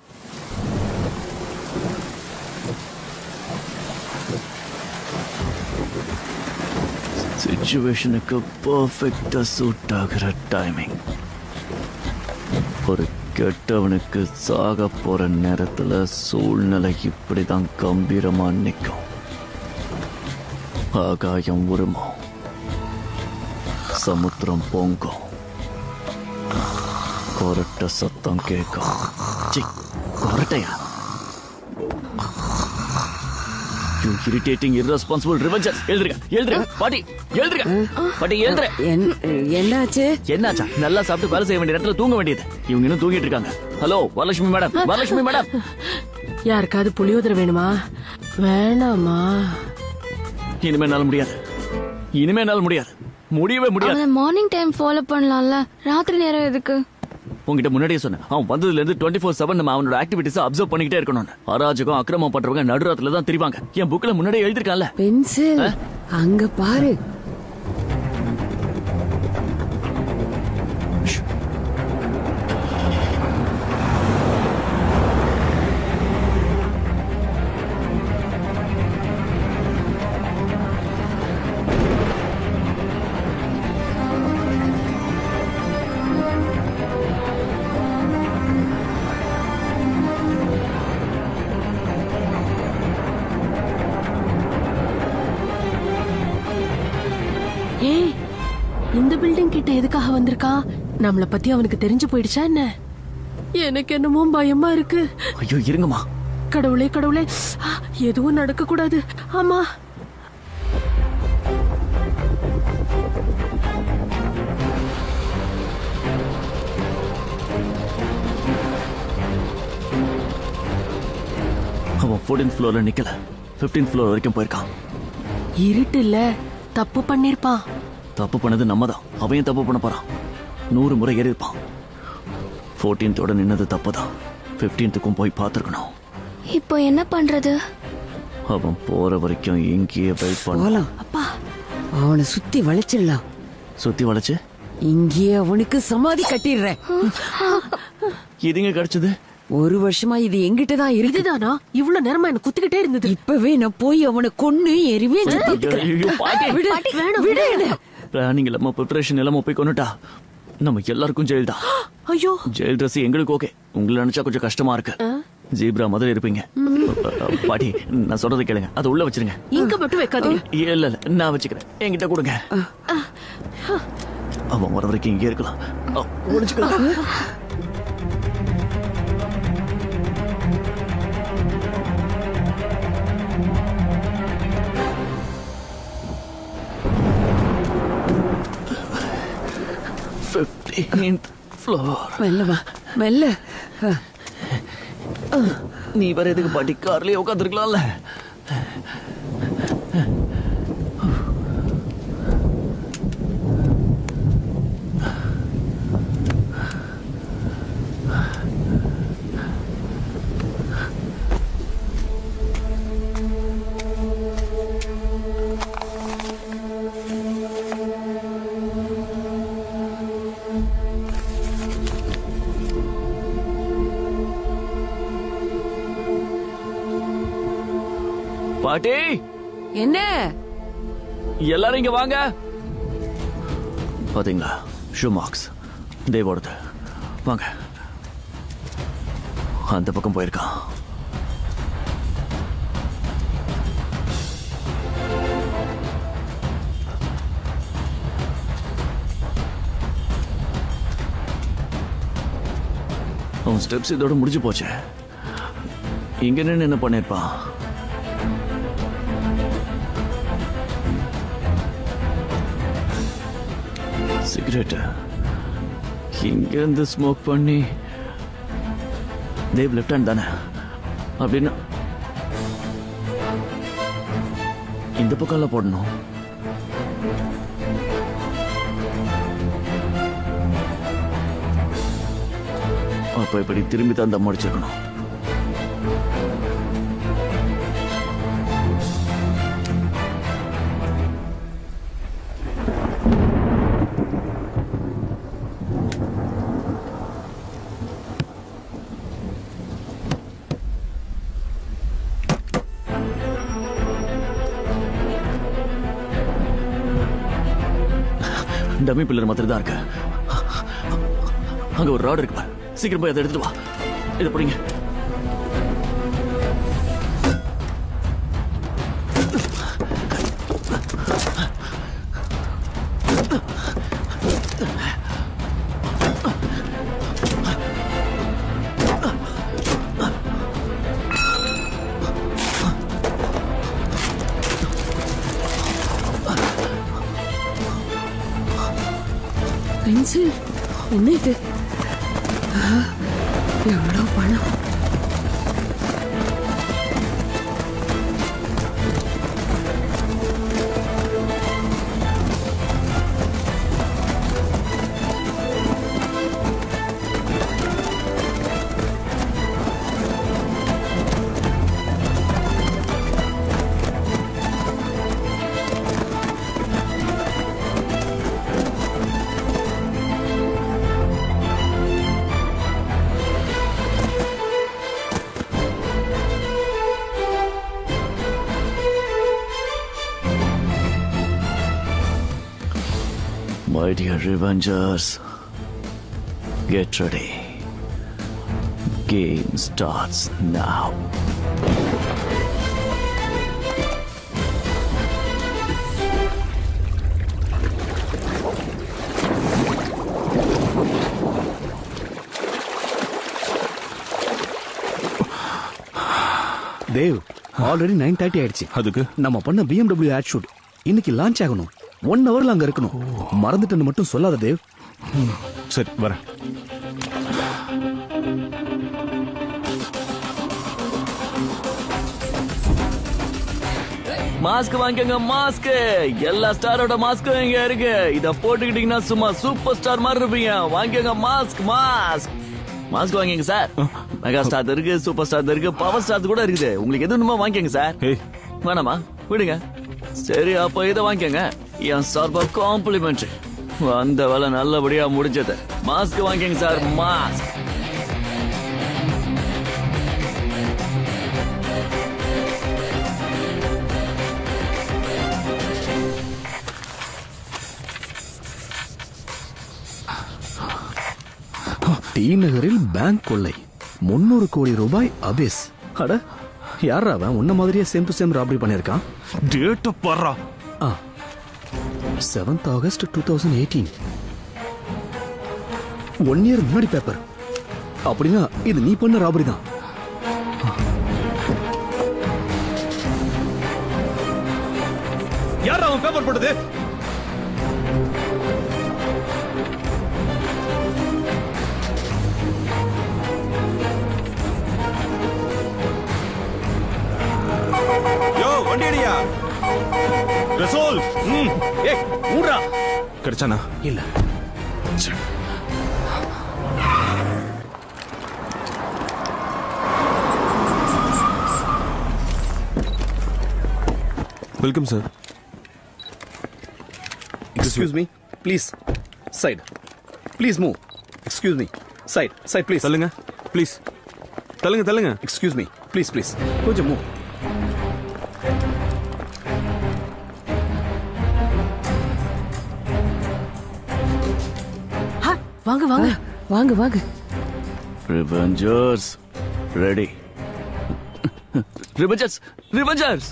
சுச்சுவேஷனுக்கு பர்ஃபெக்டா சூட் ஆகிற டைமிங் ஒரு கெட்டவனுக்கு சாக போற நேரத்துல சூழ்நிலை இப்படிதான் கம்பீரமா நிற்கும் ஆகாயம் உருமம் சமுத்திரம் பொங்கும் கொரட்ட சத்தம் கேட்கும் சி கொரட்டையா யூ இரிட்டேட்டிங் irresponsible ரிவெஞ்சர் எழுதுங்க எழுதுங்க பாட்டி எழுதுங்க பாட்டி எழுதுற என்னாச்சு என்னாச்சா நல்லா சாப்பிட்டு வேலை செய்ய வேண்டிய இடத்துல தூங்க வேண்டியது இவங்க இன்னும் தூங்கிட்டு இருக்காங்க hello Varalakshmi madam Varalakshmi madam யாருக்காவது புளியோதரை வேணுமா வேணாமா இனிமே என்னால முடியாது இனிமே என்னால முடியாது முடியவே முடியாது அவனை மார்னிங் டைம் ஃபாலோ பண்ணலாம்ல ராத்திரி நேரம் எதுக்கு உங்ககிட்ட முன்னாடியே சொன்னேன் அவன் வந்ததுல இருந்து டுவெண்ட்டி ஃபோர் செவன் நம்ம அவனோட ஆக்டிவிட்டிஸ் அப்சர்வ் பண்ணிக்கிட்டே இருக்கணும்னு அராஜகம் அக்கிரமம் பண்றவங்க நடுராத்துல தான் தெரிவாங்க என் புக்ல முன்னாடியே எழுதிருக்கான்ல பென்சில் அங்க பாரு ஏய் இந்த பில்டிங் கிட்ட எதுக்காக வந்திருக்கான் நம்மள பத்தி அவனுக்கு தெரிஞ்சு போயிடுச்சா என்ன எனக்கு என்னமோ பயமா இருக்கு ஐயோ இருங்கம்மா கடவுளே கடவுளே ஆ, எதுவும் நடக்க கூடாது ஆமா அவன் ஃபோர்டீன் ஃப்ளோர்ல நிக்கல 15th ஃப்ளோர் வரைக்கும் போயிருக்கான் இருட்டு இல்ல தப்பு பண்ணிருப்பான் தப்பு பண்ணது நம்ம தான் அவன் தப்பு பண்ண போறான் நூறு முறை ஏறி இருப்பான் ஃபோர்டீன்த்தோட நின்னது தப்பு தான் ஃபிஃப்டீன்த்துக்கும் போய் பார்த்துருக்கணும் இப்போ என்ன பண்றது அவன் போற வரைக்கும் இங்கேயே வெயிட் பண்ணலாம் போலாம் அப்பா அவனை சுத்தி வளைச்சிடலாம் சுத்தி வளைச்சு இங்கேயே அவனுக்கு சமாதி கட்டிடுறேன் இதுங்க கிடைச்சது ஒரு வருஷமா இது எங்கிட்ட தான் இருக்கு இதுதானா இவ்வளவு நேரமா என்ன குத்திக்கிட்டே இருந்தது இப்பவே நான் போய் அவனை கொன்னு எரிவே ஐயோ, பாட்டி. விடு வேணாம் விடு என்னை. பிளானிங் இல்லாம ப்ரிப்பரேஷன் இல்லாம போய் கொண்டுட்டா நம்ம எல்லாருக்கும் ஜெயில் தான் ஐயோ ஜெயில் ட்ரெஸ் எங்களுக்கு ஓகே உங்களை நினைச்சா கொஞ்சம் கஷ்டமா இருக்கு ஜீப்ரா மாதிரி இருப்பீங்க பாட்டி நான் சொல்றதை கேளுங்க அதை உள்ள வச்சிருங்க இங்க மட்டும் வைக்காதீங்க இல்ல இல்ல நான் வச்சுக்கிறேன் என்கிட்ட கொடுங்க அவன் வர வரைக்கும் இங்கே இருக்கலாம் அ, ஒளிச்சுக்கலாம் ஃபிஃப்டீன்த் ஃப்ளோர் மெல்ல வா மெல்ல ஆ. நீ வேற எதுக்கு பாட்டி கார்லயே உட்காந்துருக்கலாம்ல பாட்டி என்ன எல்லாரும் இங்க வாங்க பாத்தீங்களா ஷூ மார்க்ஸ் தேவோடது வாங்க அந்த பக்கம் போயிருக்கான் அவன் ஸ்டெப்ஸ் இதோட முடிஞ்சு போச்சு இங்க நின்னு என்ன பண்ணிருப்பான் சிகரெட் இங்க இருந்து ஸ்மோக் பண்ணி தேவ் லெஃப்ட் ஹேண்ட் தானே அப்படின்னா இந்த பக்கம்ல போடணும் அப்ப இப்படி திரும்பி தான் தம் அடிச்சிருக்கணும் டம்மி பில்லர் மாதிரி தான் இருக்கு அங்க ஒரு ராட் இருக்கு பாரு. சீக்கிரம் போய் அதை எடுத்துட்டு வா இதை பிடிங்க பென்சில் என்ன இது ஆ, எவ்வளவு பணம் My dear Revengers, get ready. Game starts now. Dev already nine thirty ஆயிடுச்சு அதுக்கு நம்ம பண்ண BMW ஆட் ஷூட் இன்னைக்கு லான்ச் ஆகணும் ஒன் ஹவர்ல அங்க இருக்கணும் மறந்துட்டேன்னு மட்டும் சொல்லாத தேவ் சரி வரேன் மாஸ்க் வாங்கிக்கோங்க மாஸ்க் எல்லா ஸ்டாரோட மாஸ்க்கும் இங்க இருக்கு இத போட்டுக்கிட்டீங்கன்னா சும்மா சூப்பர் ஸ்டார் மாதிரி இருப்பீங்க வாங்கிக்கோங்க மாஸ்க் மாஸ்க் மாஸ்க் வாங்கிங்க சார் மெகா ஸ்டார் இருக்கு சூப்பர் ஸ்டார் இருக்கு பவர் ஸ்டார் கூட இருக்குது உங்களுக்கு எது வேணுமோ வாங்கிக்கோங்க சார் வேணாமா விடுங்க சரி அப்ப இதை வாங்கிக்கோங்க என் சார்பா காம்ப்ளிமெண்ட் அந்த வேலை நல்லபடியா முடிஞ்சது மாஸ்க் வாங்கிக்கோங்க சார் மாஸ்க் டி நகரில் பேங்க் கொள்ளை முன்னூறு கோடி ரூபாய் அபேஸ் அட யாரா அவன் உன்ன மாதிரியே சேம் டு சேம் ராபரி பண்ணிருக்கான் டேட்டு பாரா ஆ seventh August two thousand eighteen one year முன்னாடி பேப்பர் அப்படின்னா இது நீ பண்ண ராபரி தான் யார் அவன் பேப்பர் போட்டது யோ வண்டி அடியா ரசூல் ம் ஏய் ஊடுறா கிடைச்சானா இல்ல welcome sir excuse me please side please move excuse me side side please தள்ளுங்க ப்ளீஸ் தள்ளுங்க தள்ளுங்க எக்ஸ்கியூஸ் மீ ப்ளீஸ் ப்ளீஸ் கொஞ்சம் மூவ் ஆ, வாங்க வாங்க வாங்க வாங்க ரிவெஞ்சர்ஸ் ரெடி ரிவெஞ்சர்ஸ் ரிவெஞ்சர்ஸ்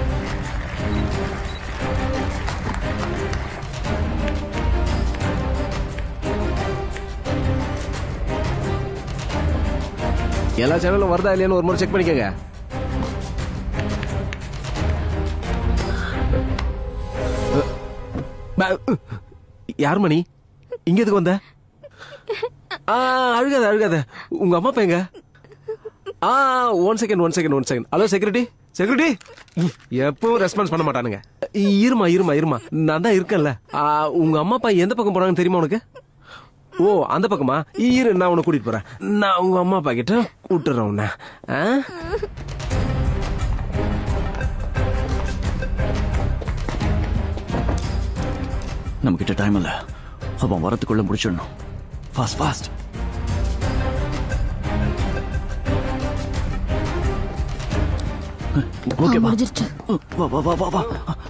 எல்லா சேனலும் வருதா இல்லையான்னு ஒரு முறை செக் பண்ணிக்கோங்க ப- யார் மணி இங்க எதுக்கு வந்த ஆ அழுகாத அழுகாத உங்க அம்மா அப்பா எங்க ஆ one second one second one second hello security security எப்பவும் ரெஸ்பான்ஸ் பண்ண மாட்டானுங்க இருமா இருமா இருமா நான் தான் இருக்கேன்ல ஆ, உங்க அம்மா அப்பா எந்த பக்கம் போறாங்கன்னு தெரியுமா உனக்கு ஓ அந்த பக்கமா இரு நான் உன்னை கூட்டிட்டு போறேன் நான் உங்க அம்மா அப்பா கிட்ட விட்டுறேன் உன்னை ஆ? நம்ம கிட்ட டைம் இல்ல அவன் வரத்துக்குள்ள முடிச்சிடணும் ஃபாஸ்ட் ஃபாஸ்ட் ஓகே வா முடிஞ்சிருச்சு வா வா வா வா வா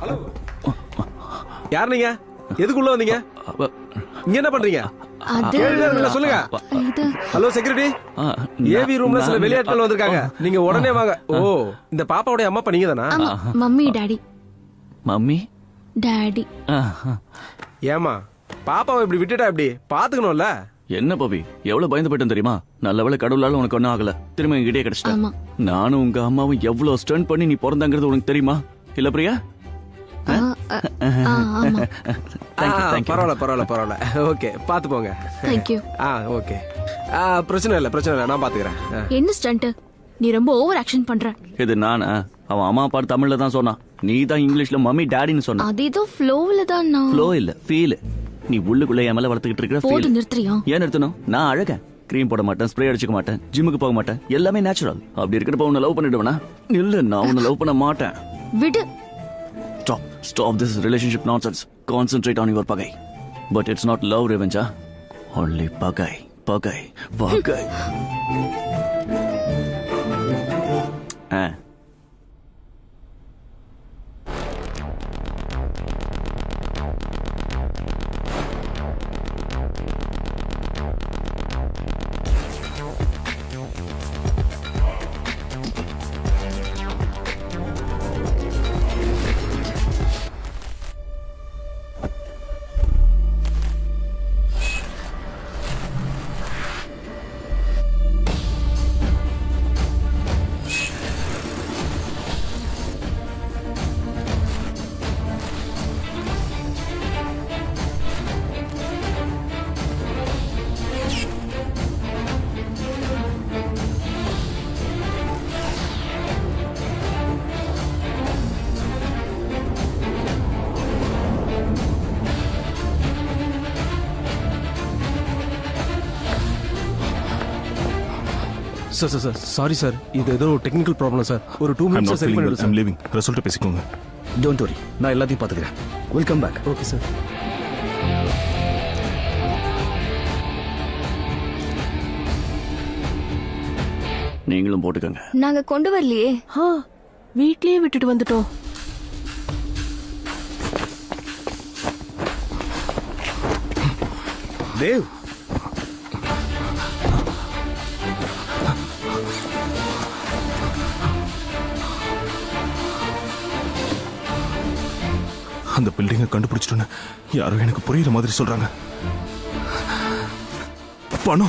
யார் நீங்க எதுக்குள்ள வந்தீங்க இங்க என்ன பண்றீங்க அது ஏழு நேரம் இல்ல, சொல்லுங்க இது ஹலோ செக்யூரிட்டி ஏவி ரூம்ல சில வெளியாட்கள் வந்திருக்காங்க நீங்க உடனே வாங்க ஓ இந்த பாப்பாவுடைய அம்மா அப்பா நீங்க தானா ஆமா மம்மி டாடி மம்மி டாடி ஏமா பாப்பாவை இப்படி விட்டுட்டா இப்படி பாத்துக்கணும்ல என்ன பவி எவ்வளவு பயந்து போயிட்டேன் தெரியுமா நல்ல வேளை கடவுளால உனக்கு ஒன்னும் ஆகல திரும்ப என்கிட்டயே கிடைச்சிட்டேன் ஆமா நானும் உங்க அம்மாவும் எவ்வளவு ஸ்டர்ன் பண்ணி நீ பிறந்தாங்கிறது உனக்கு தெரியுமா இல்ல பிரியா ஆ, ஆ, ஆ, ஆமா Thank you, ah, thank you. பரவாயில்ல பரவாயில்ல பரவாயில்ல ஓகே பாத்து போங்க Thank you. ஆ ஓகே ஆ பிரச்சனை இல்ல பிரச்சனை இல்ல நான் பாத்துக்கிறேன் ஆ. என்ன ஸ்டண்ட் நீ ரொம்ப ஓவர் ஆக்ஷன் பண்ற இது நானா அவன் அம்மா அப்பா தமிழ்ல தான் சொன்னான் நீ தான் இங்கிலீஷ்ல மம்மி டாடின்னு சொன்ன அது ஏதோ ஃப்ளோவில் தான் நான் ஃப்ளோ இல்ல ஃபீல் நீ உள்ளுக்குள்ள என் மேல வளர்த்துக்கிட்டு இருக்கிற போட்டு ஃபீல் நிறுத்துறியா ஏன் நிறுத்தணும் நான் அழகன் க்ரீம் போட மாட்டேன் ஸ்ப்ரே அடிச்சுக்க மாட்டேன் ஜிம்முக்கு போக மாட்டேன் எல்லாமே நேச்சுரல் அப்படி இருக்கிறப்ப உன்னை லவ் பண்ணிடுவேனா இல்ல நான் உன்னை லவ் பண்ண மாட்டேன் விடு stop stop this relationship nonsense concentrate on your பகை பட் இட்ஸ் நாட் லவ் ரெவெஞ்சா ஒன்லி பகை பகை பகை ஆ sir sir sir sorry sir இது ஏதோ டெக்னிக்கல் ப்ராப்ளம் சார் ஒரு டூ I'm not மினிட்ஸ் சரி feeling well. பண்ணிவிடு I'm சார் leaving. ரிசல்ட் பேசிக்கோங்க டோன்ட் வரி நான் எல்லாத்தையும் பாத்துக்கிறேன் வெல்கம் பேக் ஓகே சார் நீங்களும் போட்டுக்கோங்க நாங்க கொண்டு வரலையே வீட்லயே விட்டுட்டு வந்துட்டோம் தேவ் அந்த பில்டிங்கை கண்டுபிடிச்சிட்டோன்னு யாரோ எனக்கு புரியுற மாதிரி சொல்றாங்க பணம்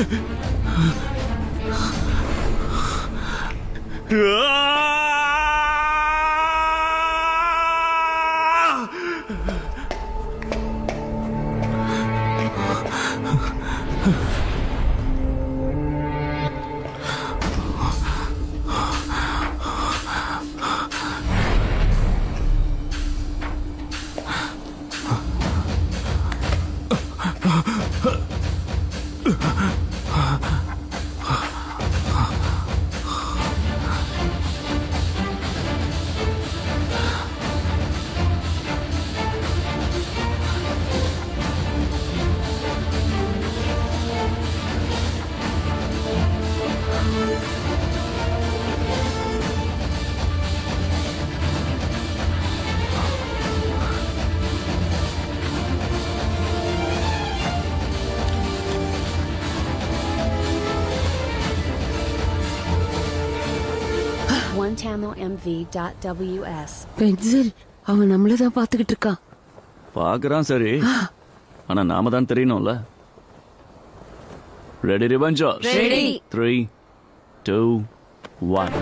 OneTamilMV.ws. பென்சில் அவன் நம்மளதான் பாத்துக்கிட்டு இருக்கான் பாக்குறான் சரி ஆனா நாம தான் தெரியணும்ல ரெடி ரிவெஞ்சா Ready. த்ரீ டூ ஒன்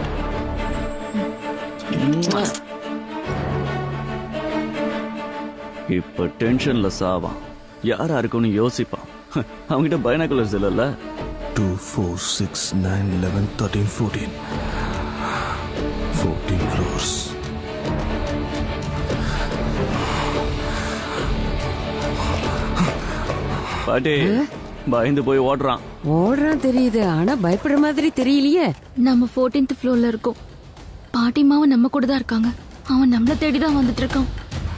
இப்ப டென்ஷன்ல சாவான் யாரா இருக்கும்னு யோசிப்பான் அவங்கிட்ட பைனாகுலர்ஸ் இல்லைல்ல two four six nine eleven thirteen fourteen fourteen crores பாட்டி பயந்து போய் ஓடுறான் ஓடுறான் தெரியுது ஆனா பயப்படுற மாதிரி தெரியலையே நம்ம 14th ஃப்ளோர்ல இருக்கோம் பாட்டிமாவும் நம்ம கூட தான் இருக்காங்க அவன் நம்மள தேடி தான் வந்துட்டு இருக்கான்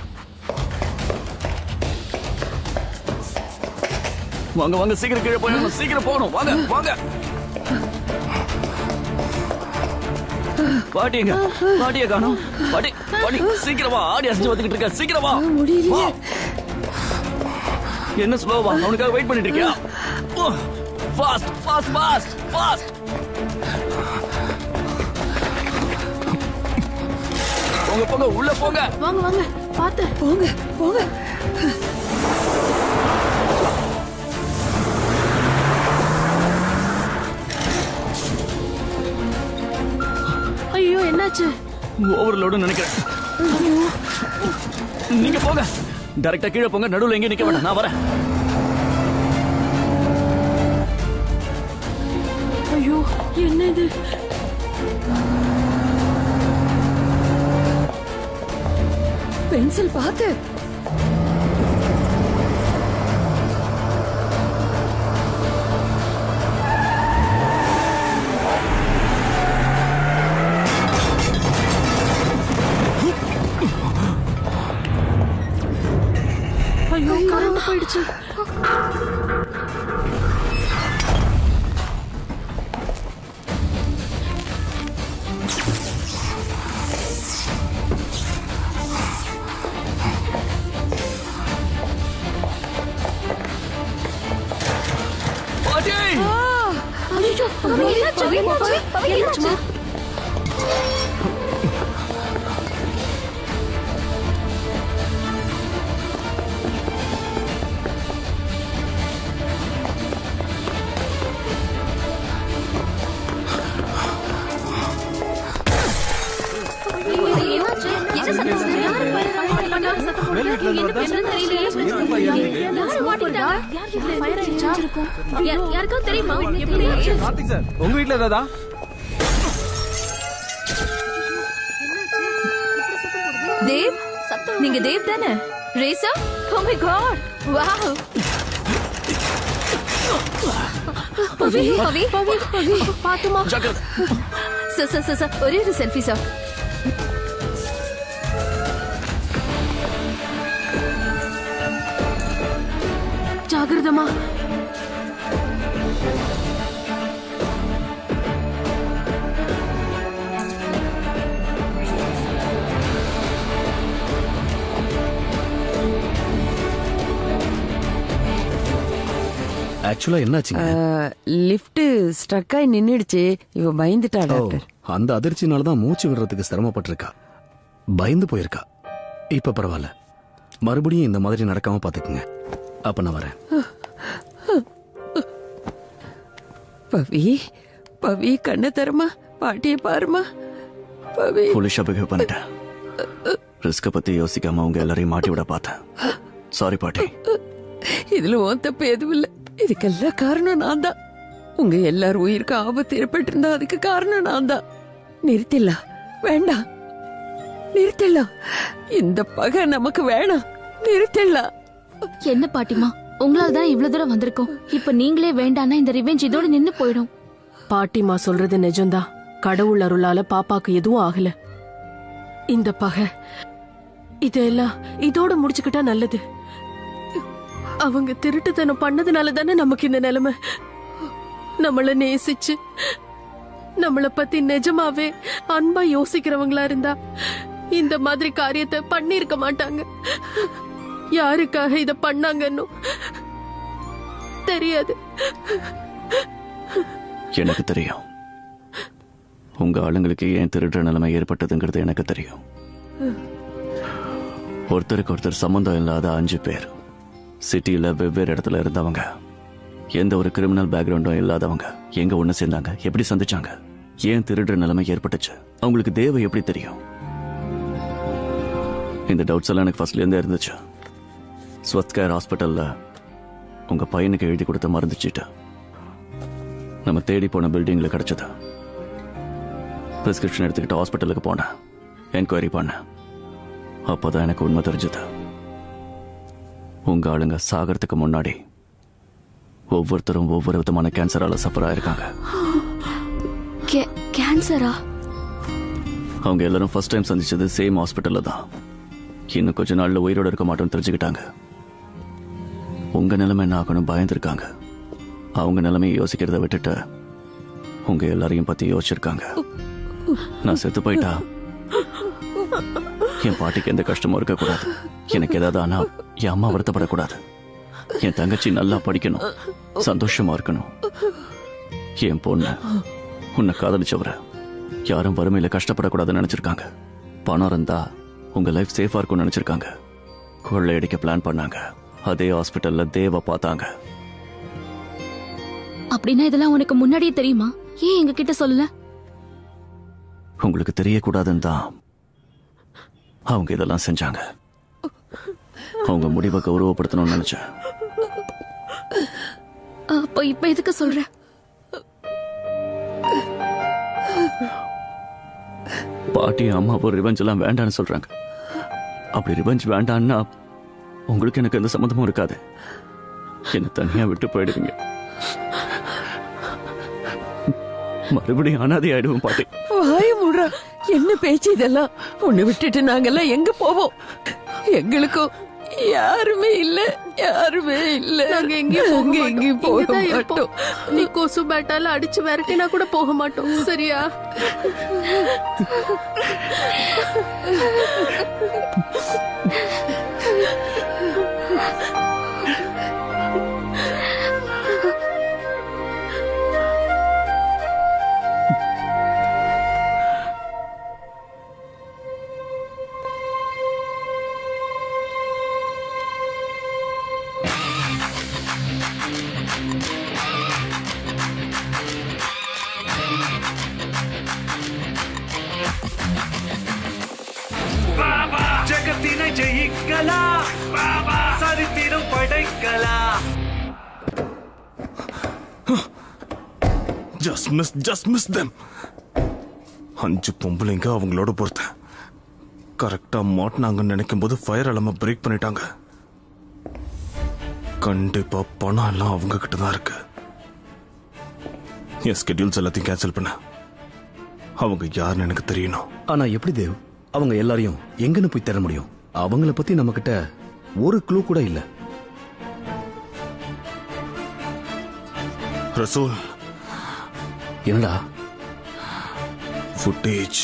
வாங்க வாங்க சீக்கிரம் கீழே போய் சீக்கிரம் போகணும் வாங்க வாங்க பாட்டிங்க பாட்டிய காணோம் பாட்டி பாட்டி சீக்கிரம் வா ஆடி அசைஞ்சு வந்துகிட்டு இருக்க சீக்கிரம் வா வா. என்ன ஸ்லோவா அவனுக்காக வெயிட் பண்ணிட்டு இருக்கியா ஃபாஸ்ட் ஃபாஸ்ட் ஃபாஸ்ட் ஃபாஸ்ட் போங்க போங்க உள்ள போங்க வாங்க வாங்க பாத்து போங்க போங்க ஐயோ என்னாச்சு ஓவர்லோடு நினைக்கிறேன் நீங்க போங்க டைரக்டா கீழே போங்க நடுவுல எங்கேயும் நிக்க வேண்டாம் நான் வரேன் ஐயோ என்ன இது பென்சில் பாத்து ஐயோ கரண்ட் போயிடுச்சு பாட்டி ஐயோ என்னாச்சு என்னாச்சு என்னாச்சு என்னாச்சு என்ன சத்தம் யாரு fire பண்ணா? சத்தம் போடுது? என்ன பிரச்சனை தெரியலையே. யாரு மாட்டிக்கிட்டாங்க? Fire ஆயிடுச்சா? யா- யாருக்காவது தெரியுமா எப்படி ஆச்சு? கார்த்திக் சார் உங்க வீட்ல ஏதாதா தேவ் நீங்க தேவ் தானே ரேசா oh my god wow Pavi Pavi Pavi Pavi பாத்துமா சார் சார் சார் சார் ஒரே ஒரு செல்ஃபி சார் ஜாகிரதமா ஆக்சுவலா என்னாச்சுங்க லிஃப்ட் ஸ்ட்ரக் ஆகி நின்னுடுச்சு இவ பயந்துட்டா ஓ, டாக்டர் அந்த அதிர்ச்சினால தான் மூச்சு விடுறதுக்கு சிரமப்பட்டிருக்கா பயந்து போயிருக்கா இப்ப பரவாயில்ல மறுபடியும் இந்த மாதிரி நடக்காம பாத்துக்குங்க அப்ப நான் வரேன் பவி பவி கண்ணை தரமா பாட்டியை பாருமா பவி ஃபுலிஷா பிஹேவ் பண்ணிட்டேன் ரிஸ்க பத்தி யோசிக்காம உங்க எல்லாரையும் மாட்டி விட பார்த்தேன் சாரி பாட்டி இதுல உன் தப்பு எதுவும் இல்ல இதுக்கெல்லாம் காரணம் நான் தான் உங்க எல்லார் உயிருக்கு ஆபத்து ஏற்பட்டிருந்தா அதுக்கு காரணம் நான் தான் நிறுத்திடலாம் வேண்டாம் நிறுத்திடலாம் இந்த பகை நமக்கு வேணாம் நிறுத்திடலாம் என்ன பாட்டிமா உங்களால தான் இவ்வளவு தூரம் வந்திருக்கோம் இப்ப நீங்களே வேண்டான்னா இந்த ரிவெஞ்ச் இதோட நின்னு போயிடும் பாட்டிமா சொல்றது நிஜம்தான் கடவுள் அருளால பாப்பாக்கு எதுவும் ஆகல இந்த பகை இதெல்லாம் இதோட முடிச்சுக்கிட்டா நல்லது அவங்க திருட்டுத்தனம் பண்ணதுனால தானே நமக்கு இந்த நிலைமை நம்மள நேசிச்சு நம்மள பத்தி நிஜமாவே அன்பா யோசிக்கிறவங்களா இருந்தா இந்த மாதிரி காரியத்தை பண்ணிருக்க மாட்டாங்க யாருக்காக இத பண்ணாங்கன்னு தெரியாது எனக்கு தெரியும் உங்க ஆளுங்களுக்கு ஏன் திருடுற நிலைமை ஏற்பட்டதுங்கிறது எனக்கு தெரியும் ஒருத்தருக்கு ஒருத்தர் சம்பந்தம் இல்லாத அஞ்சு பேர் சிட்டியில வெவ்வேறு இடத்துல இருந்தவங்க எந்த ஒரு கிரிமினல் பேக்ரவுண்டும் இல்லாதவங்க எங்க ஒண்ணு சேர்ந்தாங்க எப்படி சந்திச்சாங்க ஏன் திருடுற நிலைமை ஏற்பட்டுச்சு அவங்களுக்கு தேவை எப்படி தெரியும் இந்த டவுட்ஸ் எல்லாம் எனக்கு ஃபர்ஸ்ட்ல இருந்தே இருந்துச்சு ஸ்வத் கேர் ஹாஸ்பிட்டல்ல உங்க பையனுக்கு எழுதி கொடுத்த மருந்து சீட்டு நம்ம தேடி போன பில்டிங்ல கிடைச்சது பிரிஸ்கிரிப்ஷன் எடுத்துக்கிட்டு ஹாஸ்பிட்டலுக்கு போனேன் என்கொயரி பண்ணேன் அப்பதான் எனக்கு உண்மை தெரிஞ்சது உங்க ஆளுங்க சாகறதுக்கு முன்னாடி ஒவ்வொருத்தரும் ஒவ்வொரு விதமான கேன்சரால சஃபர் ஆயிருக்காங்க கே- கேன்சரா அவங்க எல்லாரும் ஃபர்ஸ்ட் டைம் சந்திச்சது சேம் ஹாஸ்பிட்டல்ல தான் இன்னும் கொஞ்ச நாள்ல உயிரோட இருக்க மாட்டோம்னு தெரிஞ்சுக்கிட்டாங்க உங்க நிலைமை என்ன ஆகணும் பயந்துருக்காங்க அவங்க நிலைமையை யோசிக்கிறத விட்டுட்டு உங்க எல்லாரையும் பத்தி யோசிச்சிருக்காங்க நான் செத்து போயிட்டா என் பாட்டிக்கு எந்த கஷ்டமும் இருக்கக்கூடாது எனக்கு ஏதாவது ஆனா என் அம்மா வருத்தப்படக்கூடாது என் தங்கச்சி நல்லா படிக்கணும் சந்தோஷமா இருக்கணும் என் பொண்ணு உன்னை காதலிச்சவர யாரும் வறுமையில கஷ்டப்படக்கூடாதுன்னு நினைச்சிருக்காங்க பணம் இருந்தா உங்க லைஃப் சேஃபா இருக்கும்னு நினைச்சிருக்காங்க கொள்ளையடிக்க பிளான் பண்ணாங்க அதே ஹாஸ்பிட்டல்ல தேவ பார்த்தாங்க அப்படின்னா இதெல்லாம் உனக்கு முன்னாடியே தெரியுமா ஏன் எங்க கிட்ட சொல்லல உங்களுக்கு தெரியக்கூடாதுன்னு தான் அவங்க இதெல்லாம் செஞ்சாங்க அவங்க முடிவை கௌரவப்படுத்தணும்னு நினைச்சேன் அப்ப இப்ப எதுக்கு சொல்ற பாட்டி அம்மாவும் ரிவெஞ்ச் எல்லாம் வேண்டான்னு சொல்றாங்க அப்படி ரிவெஞ்ச் வேண்டான்னா உங்களுக்கு எனக்கு எந்த சம்மந்தமும் இருக்காது என்ன தனியா விட்டு போயிடுவீங்க மறுபடியும் அனாதை ஆயிடுவோம் பாட்டி வாய மூடுறா என்ன பேச்சு இதெல்லாம் உன்னை விட்டுட்டு நாங்கெல்லாம் எங்க போவோம் எங்களுக்கும் யாருமே இல்ல யாருமே இல்ல நாங்க எங்கேயும் போக நாங்க எங்கேயும் போக இங்கதான் இருப்போம். மாட்டோம் நீ கொசு பேட்டால அடிச்சு விரட்டினா கூட போக மாட்டோம் சரியா பாபா ஜெகத்தினை ஜெயிக்கலாம் பாபா சரித்திரம் படைக்கலாம் just miss just miss them அஞ்சு பொம்பளைங்க அவங்களோட பொறுத்தேன் கரெக்டா மாட்டினாங்கன்னு நினைக்கும் போது ஃபயர் அலாம பிரேக் பண்ணிட்டாங்க கண்டிப்பா பணம் எல்லாம் அவங்க கிட்ட தான் இருக்கு என் ஸ்கெட்யூல்ஸ் எல்லாத்தையும் கேன்சல் பண்ண அவங்க யாருன்னு எனக்கு தெரியணும் ஆனா எப்படி தேவ் அவங்க எல்லாரையும் எங்கன்னு போய் தேட முடியும் அவங்கள பத்தி நம்ம கிட்ட ஒரு க்ளூ கூட இல்ல ரசூல் என்னடா ஃபுட்டேஜ்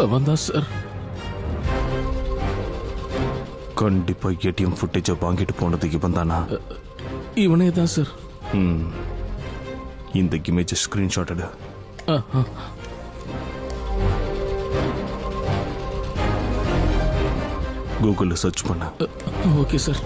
அவன் தான் சார் கண்டிப்பா ஏடிஎம் ஃபுட்டேஜை வாங்கிட்டு போனது இவன் தானா இவனே தான் சார் ம். இந்த இமேஜ் ஸ்கிரீன்ஷாட் எடு ஆ, ஆ. கூகுள்ல சர்ச் பண்ண ஓகே சார்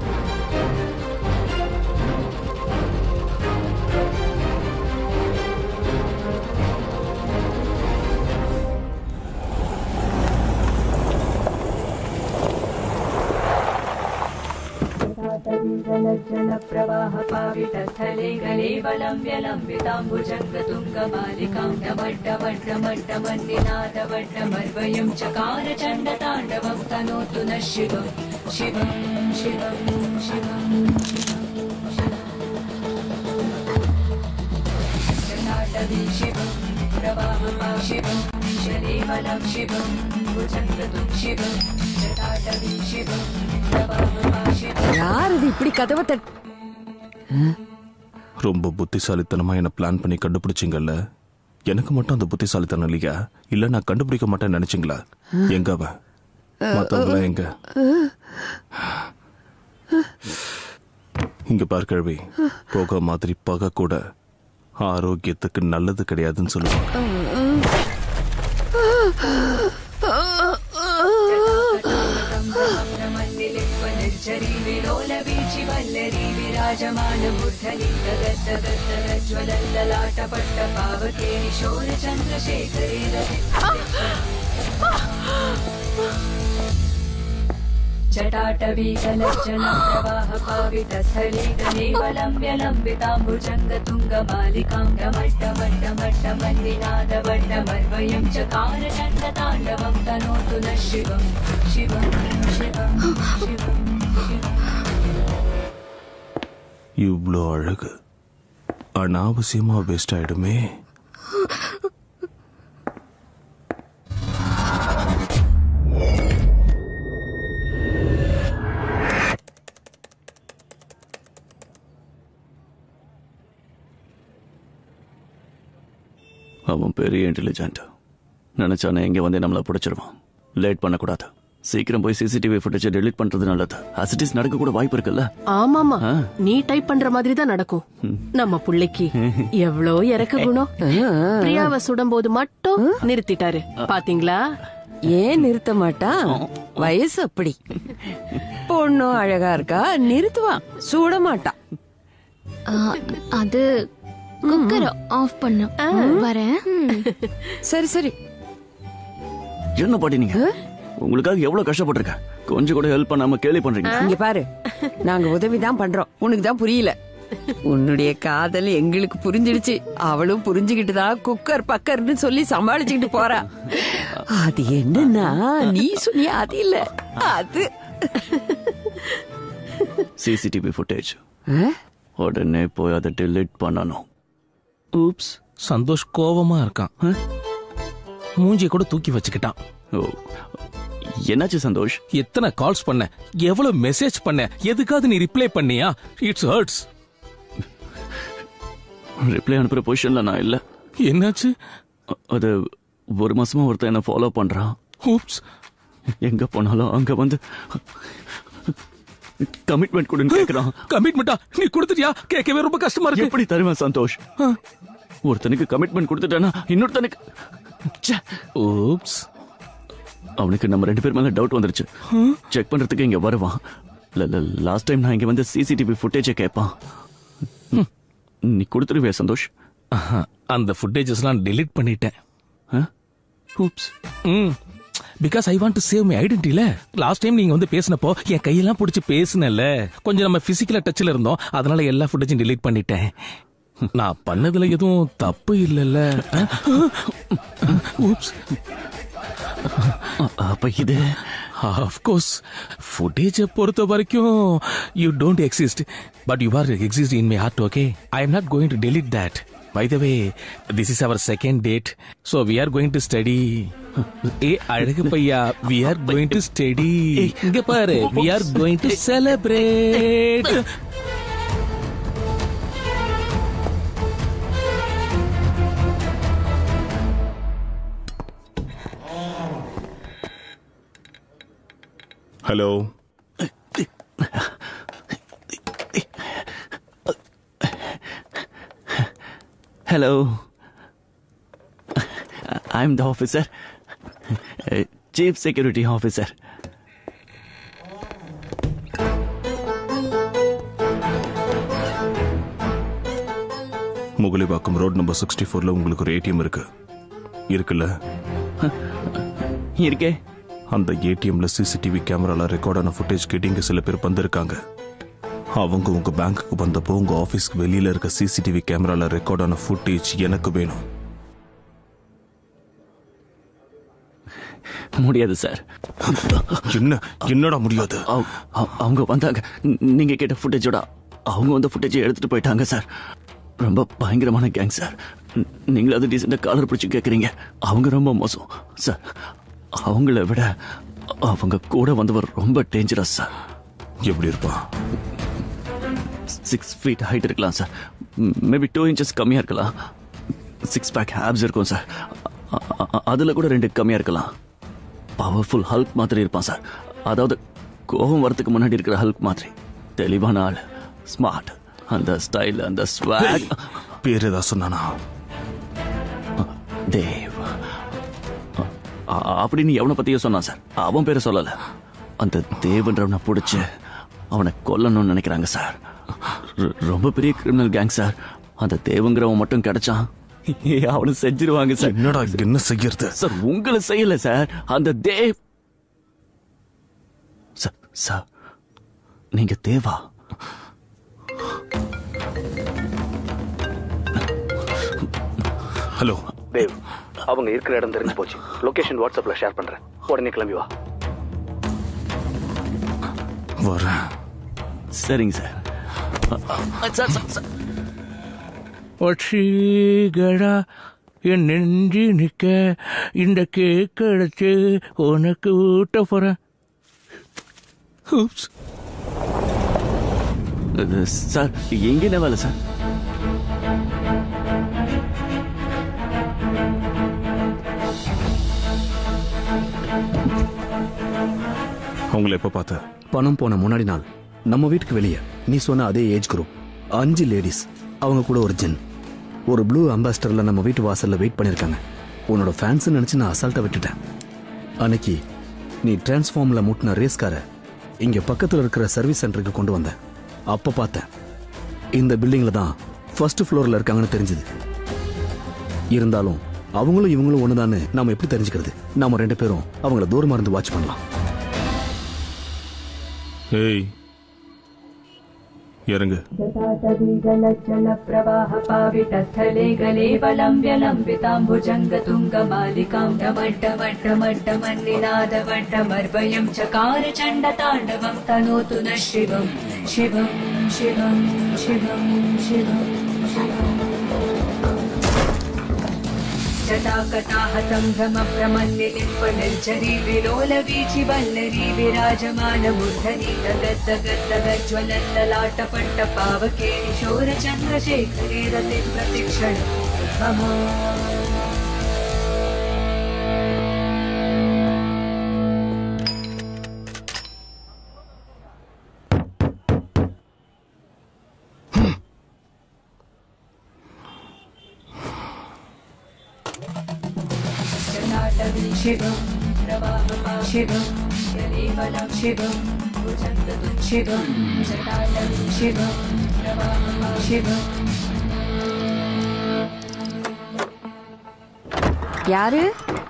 प्रवाहपावितस्थले गलेवलम्ब्य लम्बिताम्बुजङ्गतुङ्गमालिकां डमड्डमड्डमड्डमन्निनादवड्डमर्वयं चकार चण्डताण्डवं तनोतु नः शिवं शिवं शिवं शिवं जटाटवी शिवं प्रवाहपा शिवं शलेवलं शिवं भुजङ्गतुं शिवं जटाटवी शिवं प्रवाहपा शिवं யார் இது இப்படி கதவை தட் ரொம்ப புத்திசாலித்தனமா என்ன பிளான் பண்ணி கண்டுபிடிச்சிங்கல்ல எனக்கு மட்டும் அந்த புத்திசாலித்தனம் இல்லையா இல்ல நான் கண்டுபிடிக்க மாட்டேன்னு நினைச்சீங்களா எங்க அவ மத்தவங்கள எங்க இங்க பார் கிழவி போக மாதிரி பகை கூட ஆரோக்கியத்துக்கு நல்லது கிடையாதுன்னு சொல்லுவாங்க निर्झरी विलोलवीचि वल्लरी विराजमान बुद्धनि गगद्गगद्गज्ज्वलल्ललाटपट्ट पावके किशोरचन्द्रशेखरे जटाटवी कलज्जल प्रवाह पावितस्थले गलेवलम्ब्य लम्बिताम्बुजङ्गतुङ्गमालिकां डमड्डमड्डमड्डमन्निनादवड्डमर्वयं चकार चण्डताण्डवं तनोतु नः शिवं शिवं शिवं शिवं இவ்வளோ அழகு அனாவசியமா வேஸ்ட் ஆயிடுமே அவன் பெரிய இன்டெலிஜென்ட் நினைச்சானே இங்க வந்து நம்மள பிடிச்சிருவான் லேட் பண்ணக்கூடாது சீக்கிரம் போய் சிசிடிவி ஃபுட்டேஜ் டெலீட் பண்றது நல்லது அசிட்டிஸ் நடக்க கூட வாய்ப்பு இருக்குல்ல ஆமாமா ஆ. நீ டைப் பண்ற மாதிரி தான் நடக்கும் நம்ம புள்ளைக்கு எவ்வளோ இறக்க குணம் பிரியாவை சுடும்போது மட்டும் நிறுத்திட்டாரு பாத்தீங்களா ஏன் நிறுத்த மாட்டான் வயசு அப்படி பொண்ணும் அழகா இருக்கா நிறுத்துவான் சூட மாட்டான் ஆ, அது குக்கர் ஆஃப் பண்ணும் வரேன் சரி சரி என்ன பாட்டி நீங்க உங்களுக்காக எவ்வளவு கஷ்டப்பட்டிருக்கேன் கொஞ்சம் கூட ஹெல்ப் பண்ணாம கேலி பண்றீங்க இங்க பாரு நாங்க உதவி தான் பண்றோம் உனக்கு தான் புரியல உன்னுடைய காதல் எங்களுக்கு புரிஞ்சிடுச்சு அவளும் புரிஞ்சுகிட்டு தான் குக்கர் பக்கர்னு சொல்லி சமாளிச்சுக்கிட்டு போறா அது என்னன்னா நீ சொன்னிய அது இல்ல அது சிசிடிவி ஃபுட்டேஜ் உடனே போய் அதை டெலீட் பண்ணணும் ஊப்ஸ் சந்தோஷ் கோவமா இருக்கான் மூஞ்சிய கூட தூக்கி வச்சுக்கிட்டான் ஓ என்னாச்சு சந்தோஷ் எத்தனை கால்ஸ் பண்ண எவ்வளவு மெசேஜ் பண்ண எதுக்காவது நீ ரிப்ளை பண்ணியா இட்ஸ் ஹர்ட்ஸ் ரிப்ளை அனுப்புற பொசிஷன்ல நான் இல்ல என்னாச்சு அ- அது ஒரு மாசமா ஒருத்தன் என்ன ஃபாலோ பண்றான் ஊப்ஸ் எங்க போனாலும் அங்க வந்து கமிட்மெண்ட் கொடுன்னு கேக்குறான் கமிட்மெண்டா நீ கொடுத்துட்டியா கேட்கவே ரொம்ப கஷ்டமா இருக்கு எப்படி தருவேன் சந்தோஷ் ஒருத்தனுக்கு கமிட்மெண்ட் கொடுத்துட்டானா இன்னொருத்தனுக்கு ஊப்ஸ் அவனுக்கு நம்ம ரெண்டு பேர் மேல டவுட் வந்துருச்சு செக் பண்றதுக்கு இங்க வருவான் லாஸ்ட் டைம் நான் இங்க வந்து சிசிடிவி ஃபுட்டேஜை கேட்பான் ம். நீ கொடுத்துருவியா சந்தோஷ் ஆஹா, அந்த ஃபுட்டேஜஸ்லாம் delete பண்ணிட்டேன் oops hmm because I want to save my ஐடென்டிட்டில லாஸ்ட் டைம் நீங்க வந்து பேசினப்போ என் கையெல்லாம் பிடிச்சி பேசினல கொஞ்சம் நம்ம பிசிக்கலா டச்ல இருந்தோம் அதனால எல்லா ஃபுட்டேஜும் delete பண்ணிட்டேன் நான் பண்ணதுல எதுவும் தப்பு இல்லைல்ல ஊப்ஸ் அப்ப இது ஆஃப்கோர்ஸ் ஃபுட்டேஜை பொறுத்த வரைக்கும் you don't exist but you are exist in my heart okay I am not going to delete that by the way this is our second date so we are going to study a அழகு பையா we are going to study இங்க பாரு we are going to celebrate hello Hello. I'm the officer. Uh, Chief Security Officer. Mugalivakkam road number sixty ஃபோர்ல உங்களுக்கு ஒரு ATM இருக்கு இருக்குல்ல இருக்கே அந்த ஏடிஎம்ல சிசிடிவி கேமரால ரெக்கார்ட் ஆன ஃபுட்டேஜ் கேட்டு இங்க சில பேர் வந்திருக்காங்க அவங்க உங்க பேங்க்குக்கு வந்தப்போ உங்க ஆபீஸ்க்கு வெளியில இருக்க சிசிடிவி கேமரால ரெக்கார்ட் ஆன ஃபுட்டேஜ் எனக்கு வேணும் முடியாது சார் என்ன என்னடா முடியாது அவங்க வந்தாங்க ந- நீங்க கேட்ட ஃபுட்டேஜோட அவங்க வந்த ஃபுட்டேஜை எடுத்துட்டு போயிட்டாங்க சார் ரொம்ப பயங்கரமான கேங் சார் ந- நீங்களும் அது டீசெண்டா காலர் பிடிச்சி கேட்குறீங்க அவங்க ரொம்ப மோசம் சார் அவங்கள விட அவங்க கூட வந்தவர் ரொம்ப டேஞ்சரஸ் சார் எப்படி இருப்பான் சிக்ஸ் ஃபீட் ஹைட் இருக்கலாம் சார் மேபி டூ இன்ச்சஸ் கம்மியாக இருக்கலாம் சிக்ஸ் பேக் ஹேப்ஸ் இருக்கும் சார் அ- அ- அதுல கூட ரெண்டு கம்மியாக இருக்கலாம் பவர்ஃபுல் ஹல்க் மாதிரி இருப்பான் சார் அதாவது கோபம் வரதுக்கு முன்னாடி இருக்கிற ஹல்க் மாதிரி தெளிவான ஆள் ஸ்மார்ட் அந்த ஸ்டைல் அந்த ஸ்வாக் பேர் ஏதாவது சொன்னானா தேவ் அ- அப்படின்னு எவனை பத்தியோ சொன்னான் சார் அவன் பேரை சொல்லல அந்த தேவன்றவனை பிடிச்சு அவனை கொல்லணும்னு நினைக்கிறாங்க சார் ரொ- ரொம்ப பெரிய கிரிமினல் கேங் சார் அந்த தேவங்கிறவன் மட்டும் கிடைச்சான் அவனை செஞ்சிருவாங்க சார் என்னடா என்ன செய்யறது சார் உங்களை செய்யல சார் அந்த தேவ் சார் சார் நீங்க தேவா ஹலோ தேவ் அவங்க இருக்கிற இடம் தெரிஞ்சு போச்சு லொகேஷன் வாட்ஸ்அப்ல ஷேர் பண்றேன் உடனே கிளம்பி வா வரேன் சரிங்க சார் சார் சார் சார் ஒற்றிகடா என் நெஞ்சி நிக்க இந்த கேக் அடைச்சு உனக்கு ஊட்ட போறேன் இது, சார் எங்க என்ன வேலை சார் அவங்கள எப்ப பார்த்த பணம் போன முன்னாடி நாள் நம்ம வீட்டுக்கு வெளியே நீ சொன்ன அதே ஏஜ் குரூப் அஞ்சு லேடிஸ் அவங்க கூட ஒரு ஜென் ஒரு ப்ளூ அம்பாஸ்டர்ல நம்ம வீட்டு வாசல்ல வெயிட் பண்ணிருக்காங்க உன்னோட ஃபேன்ஸ் நினைச்சு நான் அசால்ட்டா விட்டுட்டேன் அன்னைக்கு நீ டிரான்ஸ்ஃபார்ம்ல முட்டின ரேஸ்கார இங்க பக்கத்துல இருக்கிற சர்வீஸ் சென்டருக்கு கொண்டு வந்த அப்ப பார்த்தேன் இந்த பில்டிங்ல தான் ஃபர்ஸ்ட் ஃப்ளோர்ல இருக்காங்கன்னு தெரிஞ்சது இருந்தாலும் அவங்களும் இவங்களும் ஒண்ணுதான்னு நாம எப்படி தெரிஞ்சுக்கிறது நாம ரெண்டு பேரும் அவங்கள தூரமா இருந்து வாட்ச் பண்ணலாம் ஏய் இறங்கு जटाटवीगलज्जलप्रवाहपावितस्थले गले बलम्ब्यलम्बिताम्बुजङ्गतुङ्गमालिकां डमड्डमड्डमड्डमन्निनादवड्डमर्वयं चकार चण्डताण्डवं तनोतु नः शिवं शिवं शिवं शिवं शिवं शिवम् जटाकटाहतं भ्रमभ्रमन्निलिम्पनिर्झरी विलोलवीचि वल्लरी विराजमानमूर्धनि दगद्दगद्दगज्ज्वलल्ललाटपट्टपावके किशोरचन्द्रशेखरे रति प्रतिक्षण मम जटाटवी शिवं प्रवाहपा शिवं जलेवलं शिवं भुजङ्गतुं शिवं जटाटवी शिवं प्रवाहपा शिवं யாரு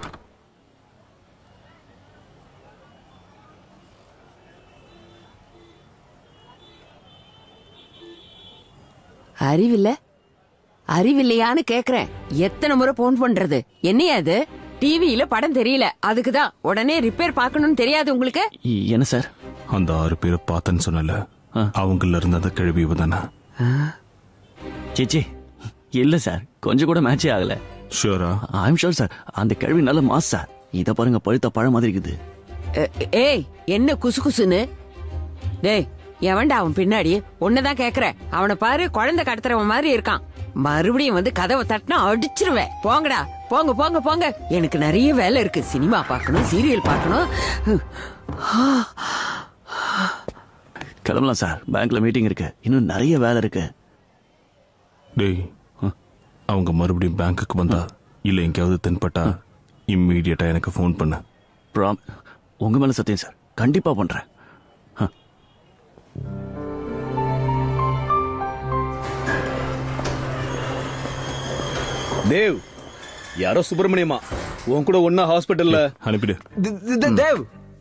அறிவில்ல அறிவில்லையான்னு கேக்குறேன் எத்தனை முறை போன் பண்றது என்னையா அது டிவியில படம் தெரியல அதுக்குதான் உடனே ரிப்பேர் பார்க்கணும்னு தெரியாது உங்களுக்கு என்ன சார் அந்த ஆறு பேரை பார்த்தேன்னு சொன்னல அவங்கள இருந்த அந்த கிழவி தானே சேச்சி இல்ல சார் கொஞ்சம் கூட மேட்சே ஆகல ஷூரா ஐம் ஷூர் சார் அந்த கேள்வி நல்ல மாஸ் சார் இத பாருங்க பழுத்த பழம் மாதிரி இருக்குது எ- ஏய் என்ன குசு குசுன்னு டேய் எவன்டா அவன் பின்னாடி உன்னதான் கேக்குறேன் அவனை பாரு குழந்தை கடத்துறவன் மாதிரி இருக்கான் மறுபடியும் வந்து கதவை தட்டினா அடிச்சிருவேன் போங்கடா போங்க போங்க போங்க எனக்கு நிறைய வேலை இருக்கு சினிமா பார்க்கணும் சீரியல் பார்க்கணும் கிளம்பலாம் சார் பேங்க்ல மீட்டிங் இருக்கு இன்னும் நிறைய வேலை இருக்கு டேய் அவங்க மறுபடியும் பேங்க்குக்கு வந்தா இல்ல எங்கேயாவது தென்பட்டா இம்மீடியட்டா எனக்கு ஃபோன் பண்ணு ப்ராம் உங்க மேல சத்தியம் சார் கண்டிப்பா பண்றேன் தேவ் யாரோ சுப்பிரமணியமா உன் கூட ஒன்னா ஹாஸ்பிட்டல்ல அனுப்பிடு தேவ்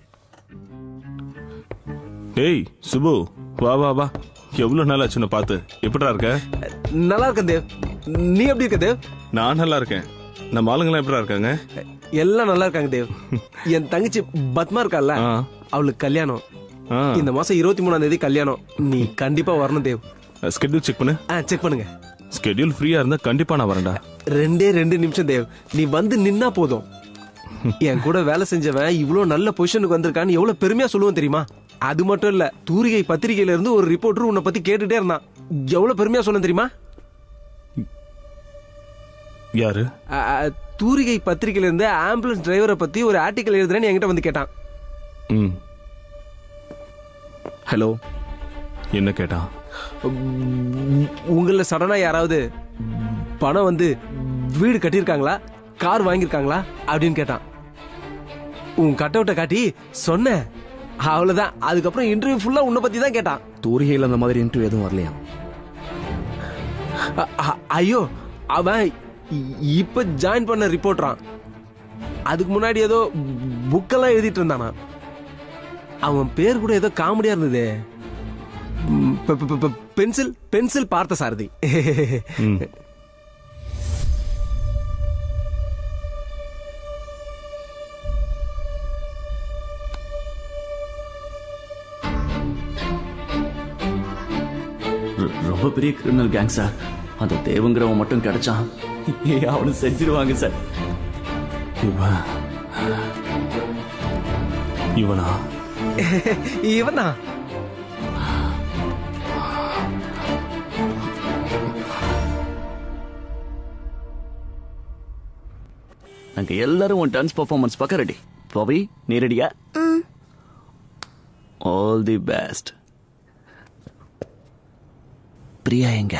டேய் சுபு வா வா வா எவ்வளவு நாள் ஆச்சுன்னு பார்த்து எப்படிடா இருக்க நல்லா இருக்கேன் தேவ் நீ எப்படி இருக்க தேவ் நான் நல்லா இருக்கேன் நம்ம ஆளுங்களாம் எப்படிடா இருக்காங்க எல்லாம் நல்லா இருக்காங்க தேவ் என் தங்கச்சி பத்மா இருக்கால ஆ. அவளுக்கு கல்யாணம் ஆ. இந்த மாசம் இருபத்தி மூணாம் தேதி கல்யாணம் நீ கண்டிப்பா வரணும் தேவ் ஸ்கெட்யூல் செக் பண்ணு செக் பண்ணுங்க ஸ்கெட்யூல் ஃப்ரீயா இருந்தா கண்டிப்பா நான் வரேன்டா ரெண்டே ரெண்டு நிமிஷம் தேவ் நீ வந்து நின்னா போதும் என் கூட வேலை செஞ்சவன் இவ்வளவு நல்ல பொசிஷனுக்கு வந்திருக்கான்னு எவ்வளவு பெருமையா சொல்லுவேன் தெரியுமா அது மட்டும் இல்ல தூரிகை பத்திரிகையில இருந்து ஒரு ரிப்போர்ட்டர் உன்னை பத்தி கேட்டுட்டே இருந்தான் எவ்வளவு பெருமையா சொன்ன தெரியுமா யாரு அ, அ, தூரிகை பத்திரிகையில இருந்து ஆம்புலன்ஸ் டிரைவரை பத்தி ஒரு ஆர்டிக்கல் எழுதுறேன்னு என்கிட்ட வந்து கேட்டான் ம் ஹலோ என்ன கேட்டான் உங்கள சடனா யாராவது பணம் வந்து வீடு கட்டியிருக்காங்களா கார் வாங்கியிருக்காங்களா அப்படின்னு கேட்டான் உன் கட் அவுட்டை காட்டி சொன்னேன் அவ்வளவுதான் அதுக்கப்புறம் இன்டர்வியூ ஃபுல்லா உன்னை பத்தி தான் கேட்டான் தூரிகையில் அந்த மாதிரி இன்டர்வியூ எதுவும் வரலையா அ- அ- ஐயோ அவன் இ- இப்ப ஜாயின் பண்ண ரிப்போர்ட்டரான் அதுக்கு முன்னாடி ஏதோ புக்கெல்லாம் எழுதிட்டு இருந்தானா அவன் பேர் கூட ஏதோ காமெடியா இருந்தது பென்சில் பென்சில் பார்த்த சாரதி ரொ- ரொம்ப பெரிய கிரிமினல் கேங் சார் அந்த தேவங்கிறவன் மட்டும் கிடைச்சான் அவனு செஞ்சிருவாங்க சார் இவன் இவனா இவனா நாங்க எல்லாரும் உன் டான்ஸ் பர்ஃபார்மன்ஸ் பார்க்க ரெடி பவி நீ ரெடியா ஆல் தி பெஸ்ட் பிரியா எங்க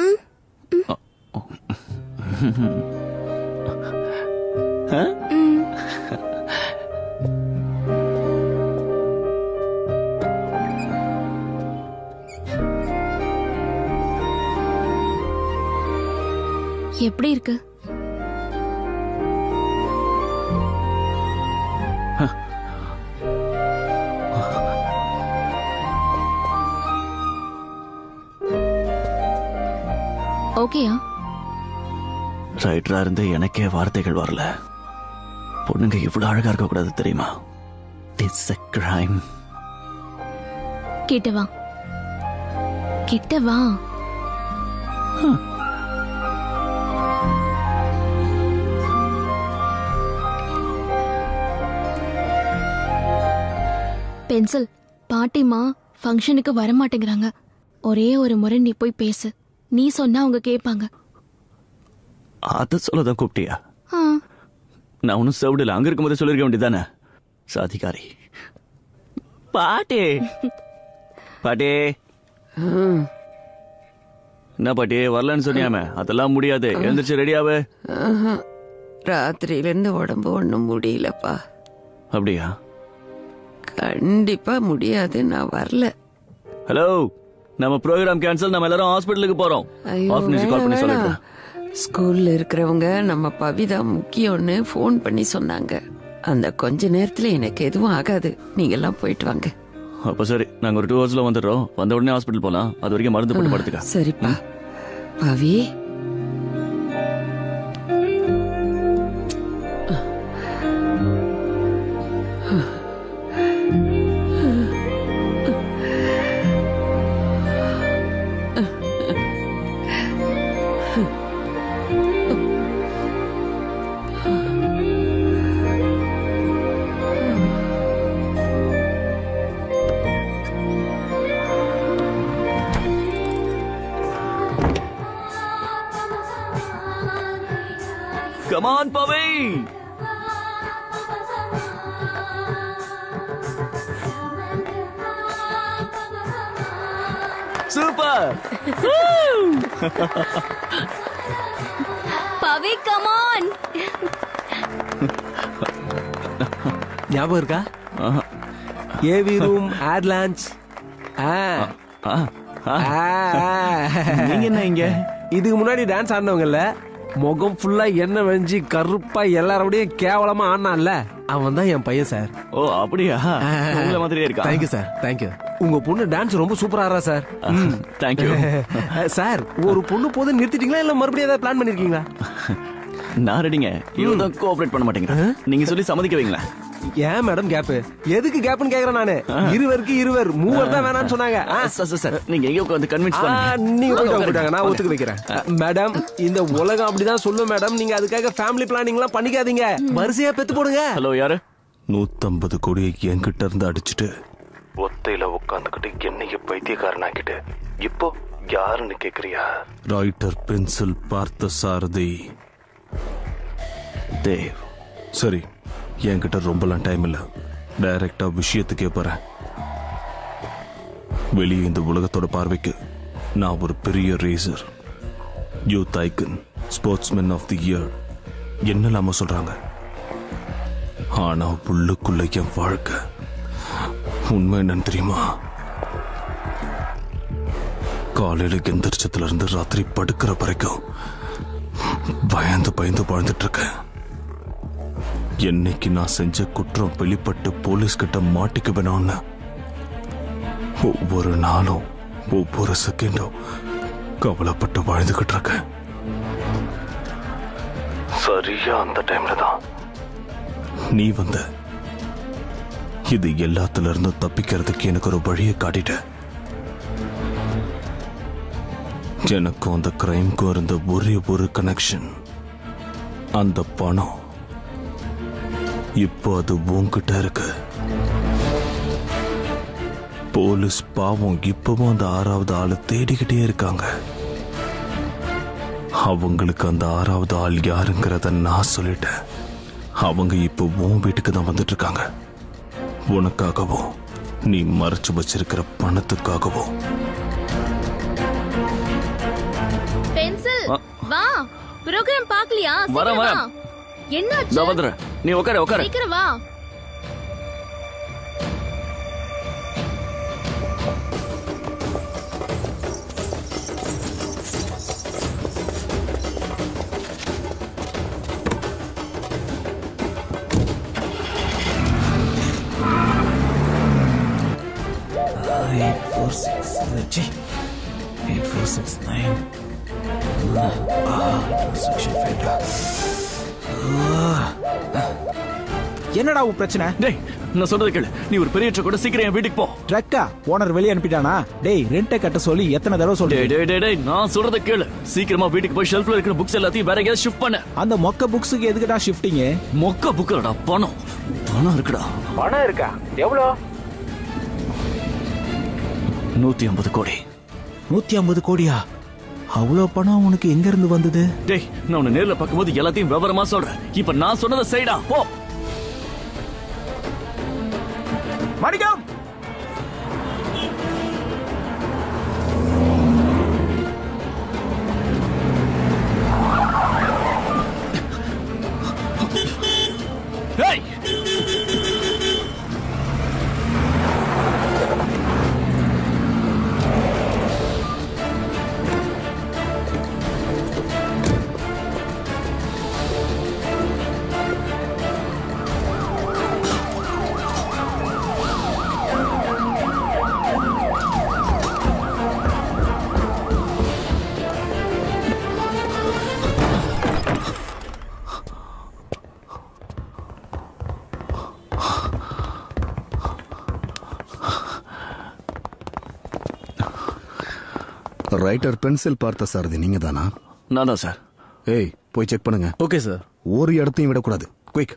ஆ? எப்படி இருக்கு ஓகேயா ரைட்டரா இருந்து எனக்கே வார்த்தைகள் வரல பொண்ணுங்க இவ்வளவு அழகா இருக்க கூடாது தெரியுமா இட்ஸ் a crime கிட்ட வா கிட்ட வா பென்சில் பாட்டிமா ஃபங்க்ஷனுக்கு வர மாட்டேங்கிறாங்க ஒரே ஒரு முறை நீ போய் பேசு நீ சொன்னா அவங்க கேட்பாங்க அத சொல்லதான் கூப்பிட்டியா ஆ, நான் ஒன்னும் செவிடல அங்க இருக்கும்போது சொல்லிருக்க வேண்டியதானே சாதிகாரி பாட்டி பாட்டி என்ன பாட்டி வரலன்னு சொன்னியாமே அதெல்லாம் முடியாது எழுந்திருச்சு ரெடியாவே ஆஹா. ராத்திரியில இருந்து உடம்பு ஒண்ணும் முடியலப்பா அப்படியா கண்டிப்பா முடியாது நான் வரல ஹலோ நம்ம ப்ரோக்ராம் கேன்சல் நம்ம எல்லாரும் ஹாஸ்பிட்டலுக்கு போறோம் ஐயோ, ஆஃபீஸ் கால் பண்ணி வேணாம், சொல்லிடுறேன் வேணாம். ஸ்கூல்ல இருக்கிறவங்க நம்ம பவிதா முக்கியம்னு ஃபோன் பண்ணி சொன்னாங்க அந்த கொஞ்ச நேரத்துல எனக்கு எதுவும் ஆகாது நீங்க எல்லாம் போயிட்டு வாங்க அப்ப சரி நாங்க ஒரு டூ ஹவர்ஸ்ல வந்துடுறோம் வந்த உடனே ஹாஸ்பிட்டல் போலாம் அது வரைக்கும் மருந்து போட்டு படுத்துக்க சரிப்பா பவி கமான் பவை பவி கமான் ஞாபகம் இருக்கா ஏவி ரூம் ஏர் லான்ச் நீங்க என்ன இங்க இதுக்கு முன்னாடி டான்ஸ் ஆடினவங்கல்ல முகம் ஃபுல்லா எண்ணெய் வெஞ்சி கருப்பா எல்லாரோடையும் கேவலமா ஆடினான்ல அவன் தான் என் பையன் சார் ஓ அப்படியா உங்களை மாதிரியே இருக்கா தேங்க்யூ சார் தேங்க்யூ உங்க பொண்ணு டான்ஸ் ரொம்ப சூப்பரா ஆடுறா சார் தேங்க்யூ சார் ஒரு பொண்ணு போது நிறுத்திட்டீங்களா இல்ல மறுபடியும் ஏதாவது பிளான் பண்ணிருக்கீங்களா நான் ரெடிங்க இவன் தான் கோஆபரேட் பண்ண மாட்டேங்கிறேன் நீங்க சொல்லி சம்மதிக்க வைங்களேன் ஏன் மேடம் கேப் எதுக்கு கேப்னு கேக்குறேன் நானு இருவருக்கு இருவர் மூவர் தான் வேணாம்னு சொன்னாங்க ஆ, சார் சார், சார் நீங்க எங்க உட்காந்து கன்வின்ஸ் ஆ, பண்ணுங்க நீங்க போயிட்டு உட்காருங்க. போயிட்டாங்க நான் ஒத்துக்க வைக்கிறேன் மேடம் இந்த உலகம் அப்படிதான் சொல்லும் மேடம் நீங்க அதுக்காக ஃபேமிலி பிளானிங் எல்லாம் பண்ணிக்காதீங்க வரிசையா பெத்து போடுங்க ஹலோ யாரு நூத்தம்பது கோடியை என்கிட்ட இருந்து அடிச்சுட்டு ஒத்தையில உட்காந்துக்கிட்டு என்னைய பைத்தியக்காரனாக்கிட்டு இப்போ யாருன்னு கேக்குறியா ரைட்டர் பென்சில் பார்த்த சாரதி தேவ் சரி என்கிட்ட ரொம்பலாம் டைம் இல்ல டைரக்டா விஷயத்துக்கே போறேன் வெளியே இந்த உலகத்தோட பார்வைக்கு நான் ஒரு பெரிய racer youth icon sportsman of the year என்னலாம சொல்றாங்க ஆனா உள்ளுக்குள்ள என் வாழ்க்கை உண்மை என்னன்னு தெரியுமா காலையில எந்திரிச்சதுல இருந்து ராத்திரி படுக்கிற வரைக்கும் பயந்து பயந்து வாழ்ந்துட்டு இருக்கேன் என்னைக்கு நான் செஞ்ச குற்றம் வெளிப்பட்டு போலீஸ் கிட்ட மாட்டிக்க வேணும்னு ஒவ்வொரு நாளும் ஒவ்வொரு செகண்டும் கவலைப்பட்டு வாழ்ந்துகிட்டு இருக்கேன் சரியா அந்த டைம்ல தான் நீ வந்த இது எல்லாத்துல இருந்து தப்பிக்கிறதுக்கு எனக்கு ஒரு வழியை காட்டிட்ட எனக்கும் அந்த கிரைம்க்கும் இருந்த ஒரே ஒரு கனெக்ஷன் அந்த பணம் இப்போ அது உன்கிட்ட இருக்கு போலீஸ் பாவம் இப்பவும் அந்த ஆறாவது ஆளை தேடிக்கிட்டே இருக்காங்க அவங்களுக்கு அந்த ஆறாவது ஆள் யாருங்கிறத நான் சொல்லிட்டேன் அவங்க இப்போ உன் வீட்டுக்கு தான் வந்துட்டு இருக்காங்க உனக்காகவும் நீ மறைச்சு வச்சிருக்கிற பணத்துக்காகவும் பென்சில் ஆ. வா ப்ரோக்ராம் பார்க்கலையா வரேன், சீக்கிரம் வா. வரேன். என்னாச்சு நான் வந்துடுறேன் நீ உட்கார உட்கார சீக்கிரம் வா eight four six eight four six nine என்னடா உன் பிரச்சனை டேய் நான் சொல்றது கேளு நீ ஒரு பெரிய கூட சீக்கிரம் என் வீட்டுக்கு போ ட்ரக்கா ஓனர் வெளியே அனுப்பிட்டானா டேய் ரெண்டை கட்ட சொல்லி எத்தனை தடவை டேய் சொல்றேன் டேய் டேய் டேய் நான் சொல்றத கேளு சீக்கிரமா வீட்டுக்கு போய் ஷெல்ஃப்ல இருக்கிற புக்ஸ் எல்லாத்தையும் வேற எங்கேயாவது ஷிஃப்ட் பண்ணு அந்த மொக்க புக்ஸுக்கு எதுக்குடா ஷிஃப்டிங் மொக்க புக்கலடா பணம் பணம் இருக்குடா பணம் இருக்கா எவ்வளோ நூத்தி ஐம்பது கோடி நூத்தி ஐம்பது கோடியா அவ்வளோ பணம் உனக்கு எங்க இருந்து வந்தது டேய் நான் உன்னை நேர்ல பார்க்கும்போது எல்லாத்தையும் விவரமா சொல்றேன் இப்ப நான் சொன்னதை செய்டா போ மணிக்கம் டேய் ரைட்டர் பென்சில் பார்த்த சாரதி நீங்க தானா நான் தான் சார் ஏய் போய் செக் பண்ணுங்க ஓகே சார் ஒரு இடத்தையும் விடக்கூடாது குயிக்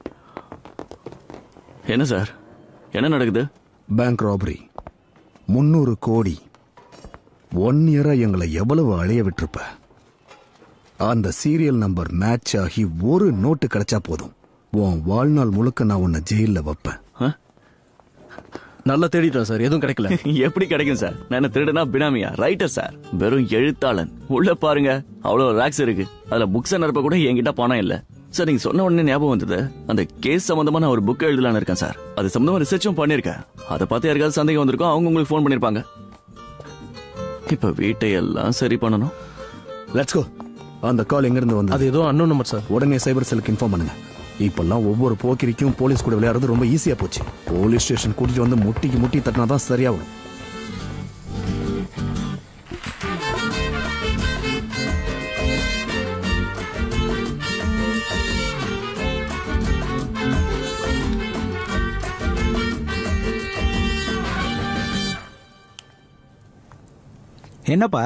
என்ன சார் என்ன நடக்குது பேங்க் ராபரி முன்னூறு கோடி ஒன் இயரா எங்களை எவ்வளவு அழைய விட்டிருப்ப அந்த சீரியல் நம்பர் மேட்ச் ஆகி ஒரு நோட்டு கிடைச்சா போதும் உன் வாழ்நாள் முழுக்க நான் உன்னை ஜெயில்ல வைப்பேன் நல்லா தேடிட்டோம் சார் எதுவும் கிடைக்கல எப்படி கிடைக்கும் சார் நான் என்ன திருடனா பினாமியா ரைட்டர் சார் வெறும் எழுத்தாளன் உள்ள பாருங்க அவ்வளவு ரேக்ஸ் இருக்கு அதுல புக்ஸ் நிரப்ப கூட என்கிட்ட பணம் இல்ல சார் நீங்க சொன்ன உடனே ஞாபகம் வந்தது அந்த கேஸ் சம்பந்தமா நான் ஒரு புக் எழுதலாம்னு இருக்கேன் சார் அது சம்பந்தமா ரிசர்ச்சும் பண்ணிருக்கேன் அதை பார்த்து யாருக்காவது சந்தேகம் வந்திருக்கும் அவங்க உங்களுக்கு ஃபோன் பண்ணிருப்பாங்க இப்ப வீட்டை எல்லாம் சரி பண்ணணும் லெட்ஸ் கோ அந்த கால் எங்க இருந்து வந்து அது ஏதோ அன்னோன் நம்பர் சார் உடனே சைபர் செல்லுக்கு இன்ஃபார்ம் பண்ணுங்க இப்பெல்லாம் ஒவ்வொரு போக்கிரிக்கும் போலீஸ் கூட விளையாடுறது ரொம்ப ஈஸியா போச்சு போலீஸ் ஸ்டேஷன் கூட்டிட்டு வந்து முட்டிக்கு முட்டி தட்டினா தான் சரியாகும் என்னப்பா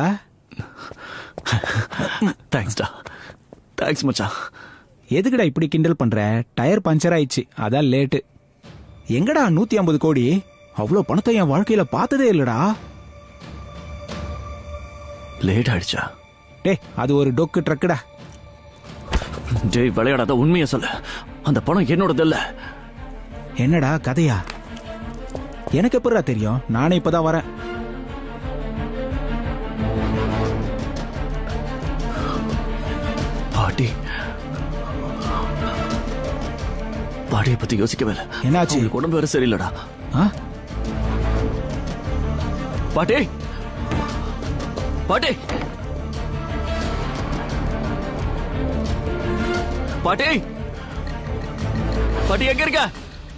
தேங்க்ஸ்டா தேங்க்ஸ் மச்சான் எதுக்குடா இப்படி கிண்டல் பண்ற டயர் பஞ்சர் ஆயிடுச்சு அதான் லேட்டு எங்கடா நூத்தி ஐம்பது கோடி அவ்வளோ பணத்தை என் வாழ்க்கையில பார்த்ததே இல்லடா லேட் ஆயிடுச்சா டேய் அது ஒரு டொக்கு ட்ரக்குடா ஜெய் விளையாடாத உண்மையை சொல்லு அந்த பணம் என்னோடது இல்ல என்னடா கதையா எனக்கு எப்படிடா தெரியும் நானே இப்பதான் வரேன் பாட்டி பாட்டியை பத்தி யோசிக்கவே இல்லை என்னாச்சு உங்களுக்கு உடம்பு வேற சரியில்லடா ஆ? பாட்டி பாட்டி பாட்டி பாட்டி எங்க இருக்க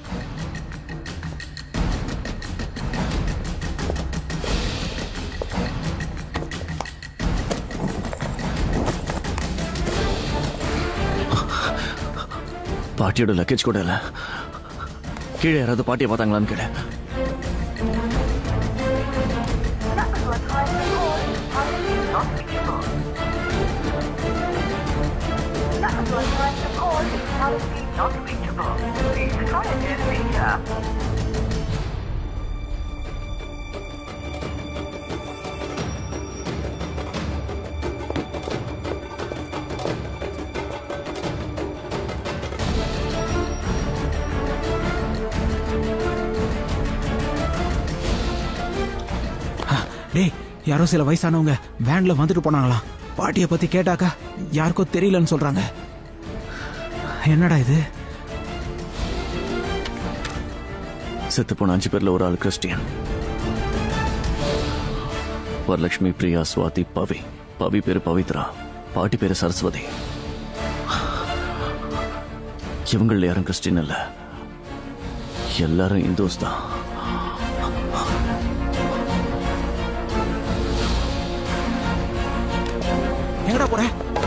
பாட்டியோட லக்கேஜ் கூட இல்ல கீழே யாராவது பாட்டியை பார்த்தாங்களான்னு கேளு டேய் யாரோ சில வயசானவங்க வேன்ல வந்துட்டு போனாங்களாம் பாட்டிய பத்தி கேட்டாக்கா யாருக்கோ தெரியலன்னு சொல்றாங்க என்னடா இது செத்து போன அஞ்சு பேர்ல ஒரு ஆள் கிறிஸ்டியன் வரலட்சுமி பிரியா சுவாதி பவி பவி பேரு பவித்ரா பாட்டி பேரு சரஸ்வதி இவங்கள யாரும் கிறிஸ்டின் இல்ல எல்லாரும் இந்துஸ் தான் எங்கடா போற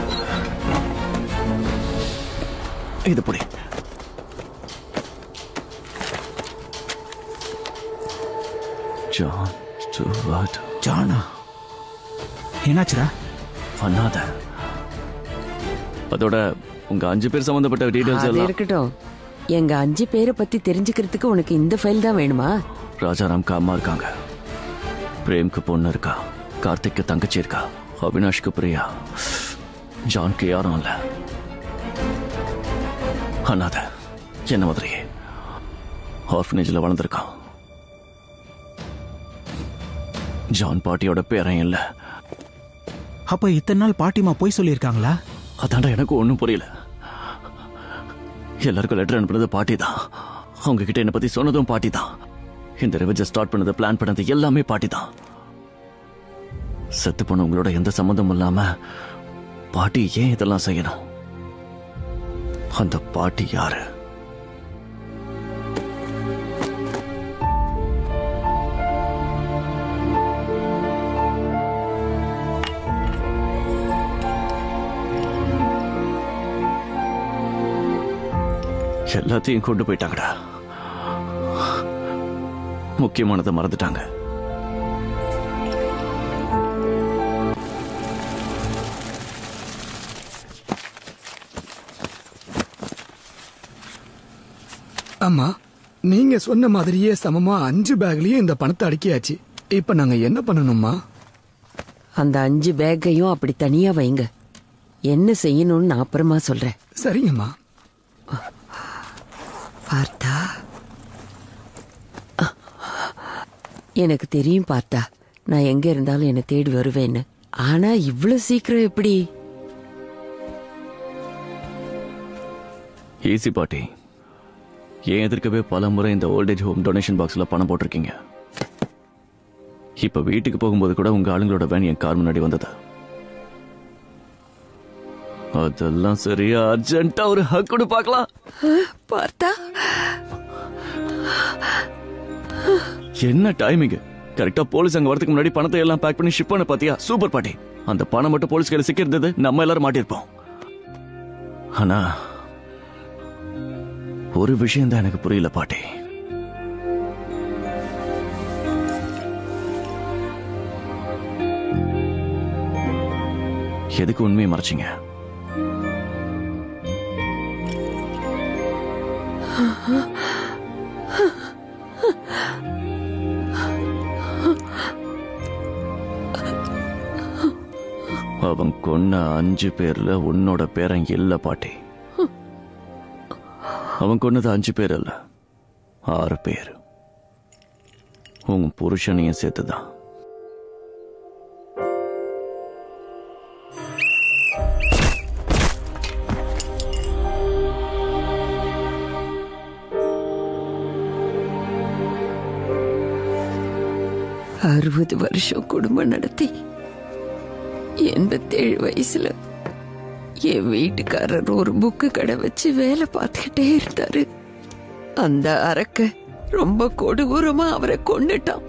இது புடி ஜான் ஸ்டூவர்ட் ஜானா என்னாச்சுடா அண்ணாத அதோட உங்க அஞ்சு பேர் சம்பந்தப்பட்ட டீடைல்ஸ் அது எல்லாம் இருக்கட்டும் எங்க அஞ்சு பேரை பத்தி தெரிஞ்சுக்கிறதுக்கு உனக்கு இந்த ஃபைல் தான் வேணுமா ராஜாராம்க்கு அம்மா இருக்காங்க பிரேம்க்கு பொண்ணு இருக்கா கார்த்திக்கு தங்கச்சி இருக்கா அவினாஷ்க்கு பிரியா ஜான்க்கு யாரும் இல்ல அண்ணாத என்ன மாதிரியே ஆர்ஃபனேஜில் வளர்ந்துருக்கான் ஜான் பாட்டியோட பேரன் இல்ல அப்ப இத்தனை நாள் பாட்டிமா போய் சொல்லியிருக்காங்களா அதான்டா எனக்கு ஒன்றும் புரியல எல்லாருக்கும் லெட்டர் அனுப்புனது பாட்டி தான் அவங்க கிட்ட என்ன பத்தி சொன்னதும் பாட்டி தான் இந்த ரிவெஞ்சை ஸ்டார்ட் பண்ணது பிளான் பண்ணது எல்லாமே பாட்டி தான் செத்து போனவங்களோட எந்த சம்மந்தமும் இல்லாம பாட்டி ஏன் இதெல்லாம் செய்யணும் அந்த பாட்டி யாரு எல்லாத்தையும் கொண்டு போயிட்டாங்கடா முக்கியமானதை மறந்துட்டாங்க ஆமா நீங்க சொன்ன மாதிரியே சமமா அஞ்சு பேக்லயும் இந்த பணத்தை அடக்கியாச்சு இப்ப நாங்க என்ன பண்ணணுமா அந்த அஞ்சு பேக்கையும் அப்படி தனியா வைங்க என்ன செய்யணும்னு நான் அப்புறமா சொல்றேன் சரிங்கம்மா பார்த்தா எனக்கு தெரியும் பார்த்தா நான் எங்க இருந்தாலும் என்னை தேடி வருவேன்னு ஆனா இவ்வளவு சீக்கிரம் எப்படி ஈஸி பாட்டி ஏன் எதிர்க்கவே பல முறை இந்த ஓல்டேஜ் ஹோம் டொனேஷன் பாக்ஸ்ல பணம் போட்டிருக்கீங்க இப்ப வீட்டுக்கு போகும்போது கூட உங்க ஆளுங்களோட வேன் என் கார் முன்னாடி வந்தது அதெல்லாம் சரியா அர்ஜென்ட்டா ஒரு ஹக் கொடு பார்க்கலாம் பார்த்தா என்ன டைமிங் கரெக்டா போலீஸ் அங்க வரதுக்கு முன்னாடி பணத்தை எல்லாம் பேக் பண்ணி ஷிப் பண்ண பாத்தியா சூப்பர் பாட்டி அந்த பணம் மட்டும் போலீஸ் கையில சிக்கிருந்தது நம்ம எல்லாரும் மாட்டிருப்போம் ஆனா ஒரு விஷயம் தான் எனக்கு புரியல பாட்டி எதுக்கு உண்மையை மறைச்சிங்க அவன் கொன்ன அஞ்சு பேர்ல உன்னோட பேரன் இல்ல பாட்டி அவன் கொன்னது அஞ்சு பேர் இல்ல ஆறு பேர் உன் புருஷனையும் சேர்த்துதான் அறுபது வருஷம் குடும்பம் நடத்தி எண்பத்தேழு வயசுல என் வீட்டுக்காரர் ஒரு புக்கு கடை வச்சு வேலை பார்த்துக்கிட்டே இருந்தாரு அந்த அரக்க ரொம்ப கொடூரமா அவரை கொண்டுட்டான்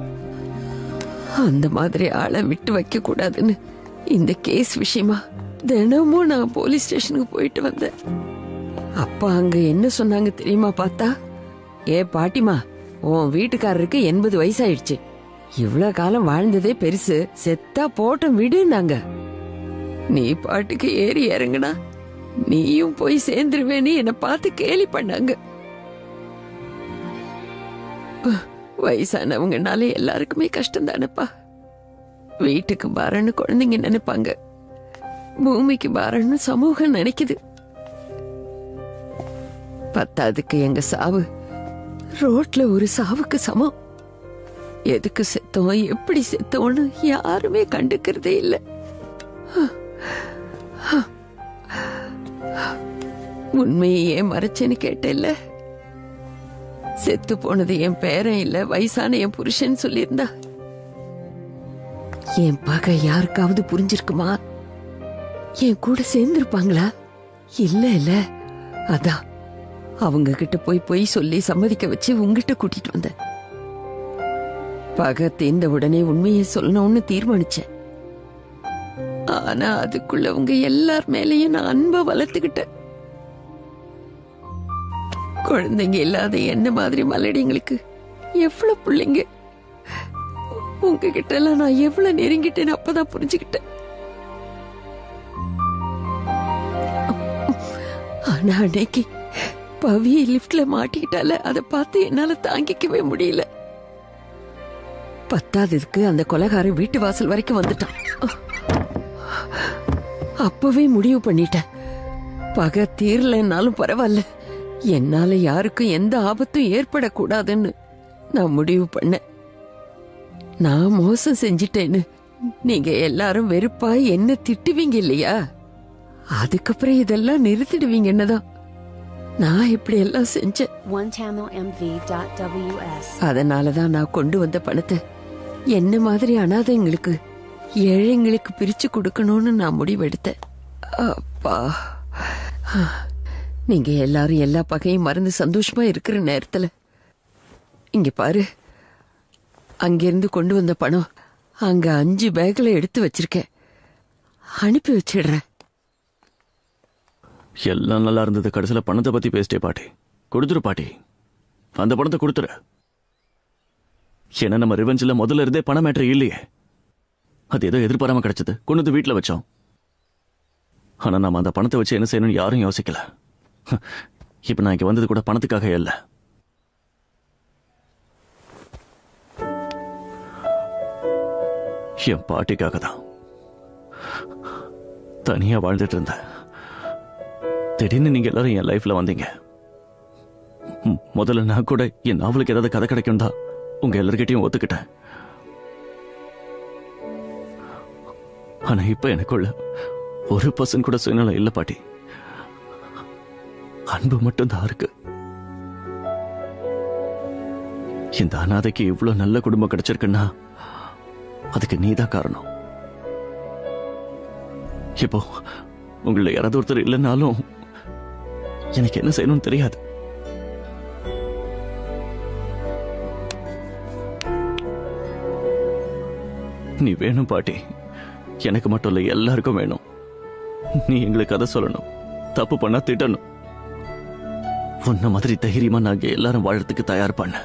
அந்த மாதிரி ஆளை விட்டு வைக்க கூடாதுன்னு இந்த கேஸ் விஷயமா தினமும் நான் போலீஸ் ஸ்டேஷனுக்கு போயிட்டு வந்தேன் அப்பா அங்க என்ன சொன்னாங்க தெரியுமா பார்த்தா ஏ பாட்டிமா உன் வீட்டுக்காரருக்கு எண்பது வயசாயிடுச்சு இவ்வளவு காலம் வாழ்ந்ததே பெருசு செத்தா போட்டும் விடுனாங்க நீ பாட்டுக்கு ஏறி இறங்குனா நீயும் போய் சேர்ந்துருவேன்னு என்னை பார்த்து கேலி பண்ணாங்க அஹ், வயசானவங்கனால எல்லாருக்குமே கஷ்டம் தானப்பா வீட்டுக்கு பாரன்னு குழந்தைங்க நினைப்பாங்க பூமிக்கு பாரன்னு சமூகம் நினைக்குது பத்தாதுக்கு எங்க சாவு ரோட்ல ஒரு சாவுக்கு சமம் எதுக்கு செத்தோம் எப்படி செத்தோம்னு யாருமே கண்டுக்கிறதே இல்லை உண்மையை ஏன் மறைச்சேன்னு கேட்டேல்ல செத்து போனது என் பேரன் இல்ல வயசான என் புருஷன் சொல்லியிருந்தா என் பகை யாருக்காவது புரிஞ்சிருக்குமா என் கூட சேர்ந்திருப்பாங்களா இல்ல இல்ல அதான் அவங்க கிட்ட போய் போய் சொல்லி சம்மதிக்க வச்சு உங்ககிட்ட கூட்டிட்டு வந்தேன் பகை தீர்ந்த உடனே உண்மையை சொல்லணும்னு தீர்மானிச்சேன் ஆனா அதுக்குள்ள உங்க எல்லார் மேலயும் நான் அன்பை வளர்த்துக்கிட்டேன் குழந்தைங்க இல்லாத என்ன மாதிரி மலடிங்களுக்கு எவ்வளவு பிள்ளைங்க உங்ககிட்ட எல்லாம் நான் எவ்வளவு நெருங்கிட்டேன்னு அப்பதான் புரிஞ்சுக்கிட்டேன் ஆனா அன்னைக்கு பவியை லிப்ட்ல மாட்டிக்கிட்டால அதை பார்த்து என்னால தாங்கிக்கவே முடியல பத்தாததுக்கு அந்த கொலைகாரன் வீட்டு வாசல் வரைக்கும் வந்துட்டான் அப்பவே முடிவு பண்ணிட்டேன் பகை தீரலைன்னாலும் பரவாயில்ல என்னால யாருக்கும் எந்த ஆபத்தும் ஏற்படக்கூடாதுன்னு நான் முடிவு பண்ணேன் நான் மோசம் செஞ்சிட்டேன்னு நீங்க எல்லாரும் வெறுப்பா என்ன திட்டுவீங்க இல்லையா அதுக்கப்புறம் இதெல்லாம் நிறுத்திடுவீங்க என்னதான் நான் இப்படி எல்லாம் செஞ்சேன் OneTamilMV.ws. அதனாலதான் நான் கொண்டு வந்த பணத்தை என்ன மாதிரி அனாதைங்களுக்கு ஏழைங்களுக்கு பிரிச்சு கொடுக்கணும்னு நான் முடிவெடுத்தேன் அப்பா நீங்க எல்லாரும் எல்லா பகையும் மறந்து சந்தோஷமா இருக்கிற நேரத்துல இங்க பாரு அங்கிருந்து கொண்டு வந்த பணம் அங்க அஞ்சு பேக்ல எடுத்து வச்சிருக்கேன் அனுப்பி வச்சிடுறேன் எல்லாம் நல்லா இருந்தது கடைசியில பணத்தை பத்தி பேசிட்டே பாட்டி கொடுத்துரு பாட்டி அந்த பணத்தை கொடுத்துரு ஏன்னா நம்ம ரிவெஞ்சில் முதல்ல இருந்தே பண மேட்ரு இல்லையே அது ஏதோ எதிர்பாராம கிடைச்சது கொண்டு வந்து வீட்டில் வச்சோம் ஆனா நம்ம அந்த பணத்தை வச்சு என்ன செய்யணும்னு யாரும் யோசிக்கல இப்ப நான் இங்க வந்தது கூட பணத்துக்காக இல்ல என் பாட்டிக்காக தான் தனியா வாழ்ந்துட்டு இருந்தேன் திடீர்னு நீங்க எல்லாரும் என் லைஃப்ல வந்தீங்க ம், முதல்ல நான் கூட என் நாவலுக்கு ஏதாவது கதை கிடைக்கும் தான் உங்க எல்லார்கிட்டயும் ஒத்துக்கிட்டேன் ஆனா இப்ப எனக்குள்ள ஒரு பர்சன் கூட சுயநலம் இல்ல பாட்டி அன்பு மட்டும்தான் இருக்கு இந்த அனாதைக்கு இவ்வளவு நல்ல குடும்பம் கிடைச்சிருக்குன்னா அதுக்கு நீதான் காரணம் இப்போ உங்களை யாராவது ஒருத்தர் இல்லைன்னாலும் எனக்கு என்ன செய்யணும்னு தெரியாது நீ வேணும் பாட்டி எனக்கு மட்டும் இல்ல எல்லாருக்கும் வேணும் நீ எங்களுக்கு கதை சொல்லணும் தப்பு பண்ணா திட்டணும் உன்ன மாதிரி தைரியமா நாங்க எல்லாரும் வாழறதுக்கு தயார் பண்ண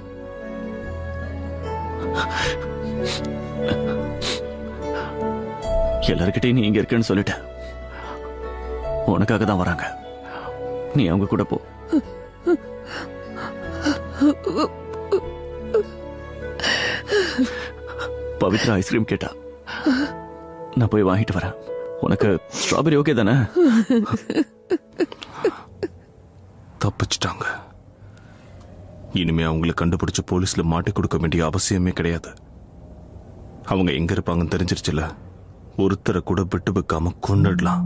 எல்லார்கிட்டயும் நீ இங்க இருக்கேன்னு சொல்லிட்ட உனக்காக தான் வராங்க நீ அவங்க கூட போ பவித்ரா ஐஸ்கிரீம் கேட்டா நான் போய் வாங்கிட்டு வரேன் உனக்கு ஸ்ட்ராபெரி ஓகே தானே தப்பிச்சிட்டாங்க இனிமே அவங்கள கண்டுபிடிச்சு போலீஸ்ல மாட்டி கொடுக்க வேண்டிய அவசியமே கிடையாது அவங்க எங்க இருப்பாங்கன்னு தெரிஞ்சிருச்சுல ஒருத்தரை கூட விட்டு வைக்காம கொன்னுடலாம்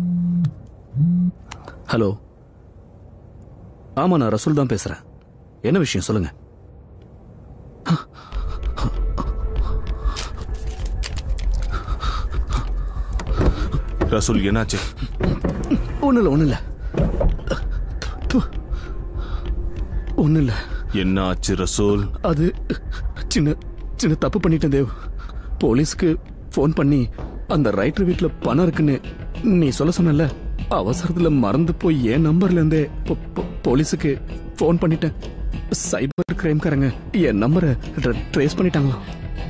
ஹலோ ஆமா நான் ரசூல் தான் பேசுறேன் என்ன விஷயம் சொல்லுங்க ரசூல் என்னாச்சு ஒண்ணு இல்ல ஒண்ணு இல்ல ஒண்ணு இல்ல என்ன ஆச்சு ரசூல் அது சின்ன சின்ன தப்பு பண்ணிட்டேன் தேவ் போலீஸ்க்கு ஃபோன் பண்ணி அந்த ரைட்டர் வீட்ல பணம் இருக்குன்னு நீ சொல்ல சொன்னல அவசரத்துல மறந்து போய் என் நம்பர்ல இருந்தே போ- போ- போலீஸுக்கு ஃபோன் பண்ணிட்டேன் சைபர் கிரைம்காரங்க என் நம்பரை ட்ரேஸ் பண்ணிட்டாங்களாம்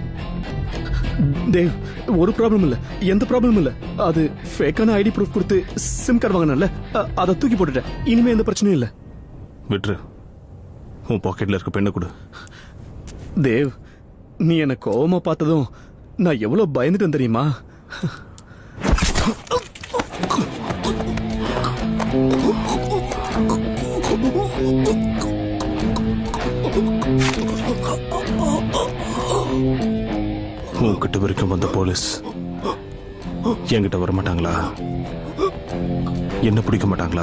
தேவ் ஒரு ப்ராப்ளம் இல்ல எந்த ப்ராப்ளம் இல்ல அது ஃபேக்கான ஐடி ப்ரூஃப் கொடுத்து சிம் கார்டு வாங்கினல அதை தூக்கி போட்டுட்டேன் இனிமே எந்த பிரச்சனையும் இல்ல விட்டுரு உன் பாக்கெட்ல இருக்க பெண்ணை கொடு தேவ் நீ என்ன கோவமா பார்த்ததும் நான் எவ்வளவு பயந்துட்டேன் தெரியுமா உன்கிட்ட வரைக்கும் வந்த போலீஸ் என்கிட்ட வர மாட்டாங்களா என்ன பிடிக்க மாட்டாங்களா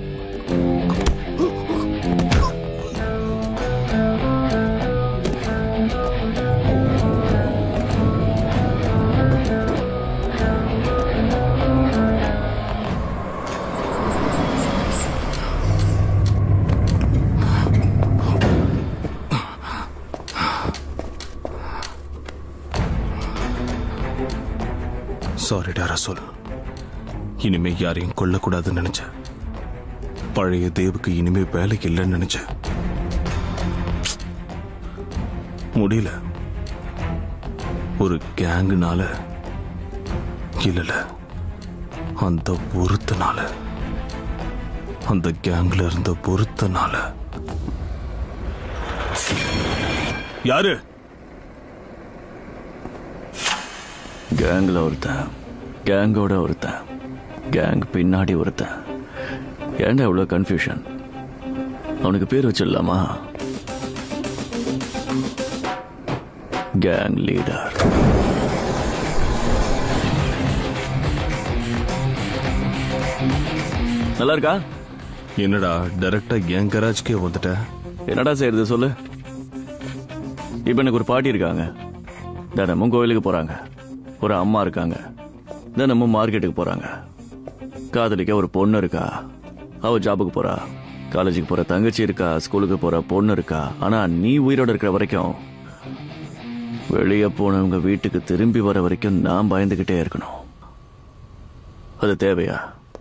சாரிடா ரசூல் இனிமே யாரையும் கொல்லக்கூடாதுன்னு நினைச்சேன் பழைய தேவுக்கு இனிமே வேலை இல்லைன்னு நினைச்சேன் முடியல ஒரு கேங்குனால இல்லல அந்த ஒருத்தனால அந்த கேங்ல இருந்த ஒருத்தனால யாரு கேங்ல ஒருத்தன் கேங்கோட ஒருத்தன் கேங் பின்னாடி ஒருத்தன் ஏன்டா இவ்வளோ கன்ஃபியூஷன் அவனுக்கு பேர் வச்சிடலாமா கேங் லீடர் நல்லா இருக்கா என்னடா டைரக்டா என் கராஜ்க்கே வந்துட்ட என்னடா செய்யறது சொல்லு இப்ப எனக்கு ஒரு பாட்டி இருக்காங்க தினமும் கோயிலுக்கு போறாங்க ஒரு அம்மா இருக்காங்க தினமும் மார்க்கெட்டுக்கு போறாங்க காதலிக்க ஒரு பொண்ணு இருக்கா அவ ஜாபுக்கு போறா காலேஜுக்கு போற தங்கச்சி இருக்கா ஸ்கூலுக்கு போற பொண்ணு இருக்கா ஆனா நீ உயிரோட இருக்கிற வரைக்கும் வெளியே போனவங்க வீட்டுக்கு திரும்பி வர வரைக்கும் நான் பயந்துகிட்டே இருக்கணும் அது தேவையா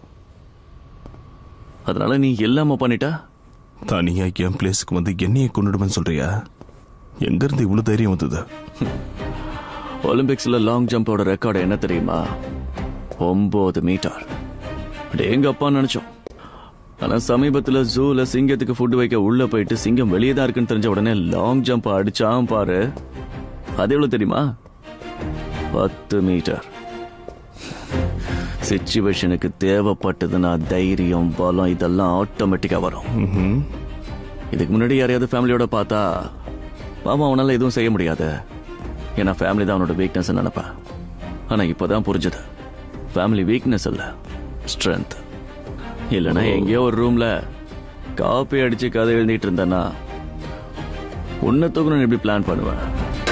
அதனால நீ இல்லாம பண்ணிட்டா தனியா என் பிளேஸுக்கு வந்து என்னைய கொண்டுடுவேன்னு சொல்றியா எங்க இருந்து இவ்வளவு தைரியம் வந்தது ஒலிம்பிக்ஸ்ல லாங் ஜம்போட ரெக்கார்டு என்ன தெரியுமா ஒன்பது மீட்டர் எங்க அப்பா நினைச்சோம் ஆனா சமீபத்துல ஜூல சிங்கத்துக்கு ஃபுட் வைக்க உள்ள போயிட்டு சிங்கம் வெளியே தான் இருக்குன்னு தெரிஞ்ச உடனே லாங் ஜம்ப் அடிச்சான் பாரு அது எவ்வளவு தெரியுமா பத்து மீட்டர் சிச்சுவேஷனுக்கு தேவைப்பட்டதுன்னா தைரியம் பலம் இதெல்லாம் ஆட்டோமேட்டிக்கா வரும் இதுக்கு முன்னாடி யாரையாவது ஃபேமிலியோட பார்த்தா பாவம் அவனால எதுவும் செய்ய முடியாது ஏன்னா ஃபேமிலி தான் அவனோட வீக்னஸ் நினைப்பேன் ஆனா இப்பதான் புரிஞ்சது ஃபேமிலி வீக்னஸ் இல்ல ஸ்ட்ரென்த் இல்லைன்னா எங்கேயோ ஒரு ரூம்ல காப்பி அடிச்சு கதை எழுதிட்டு இருந்தேன்னா உன்னை தூக்கணும்னு எப்படி பிளான் பண்ணுவேன்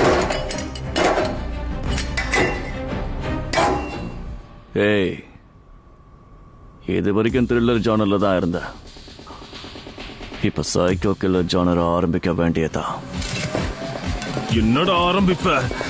ஏய் இது வரைக்கும் த்ரில்லர் ஜானர்ல தான் இருந்தேன் இப்ப சைக்கோ கில்லர் ஜானர் ஆரம்பிக்க வேண்டியதா என்னடா ஆரம்பிப்ப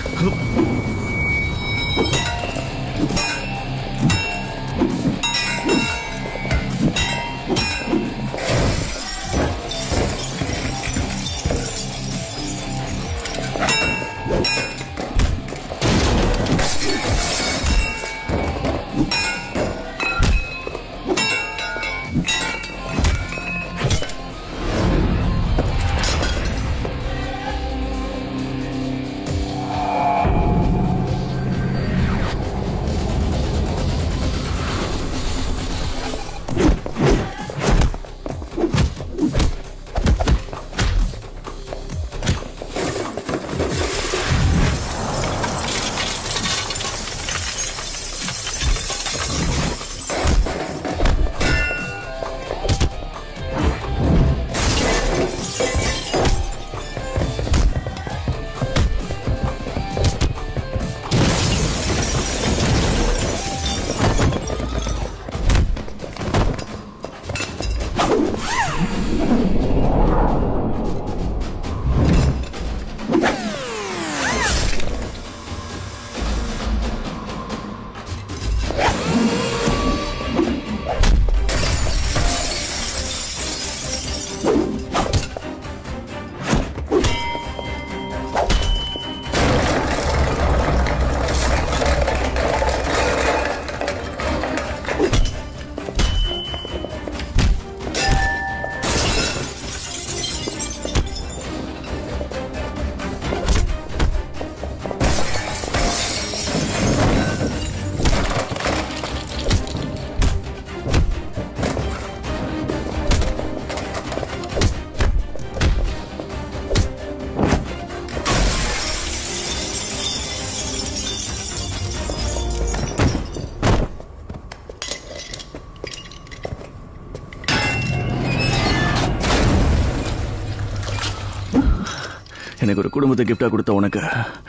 எனக்கு ஒரு குடும்பத்தை கிஃப்டா கொடுத்த உனக்கு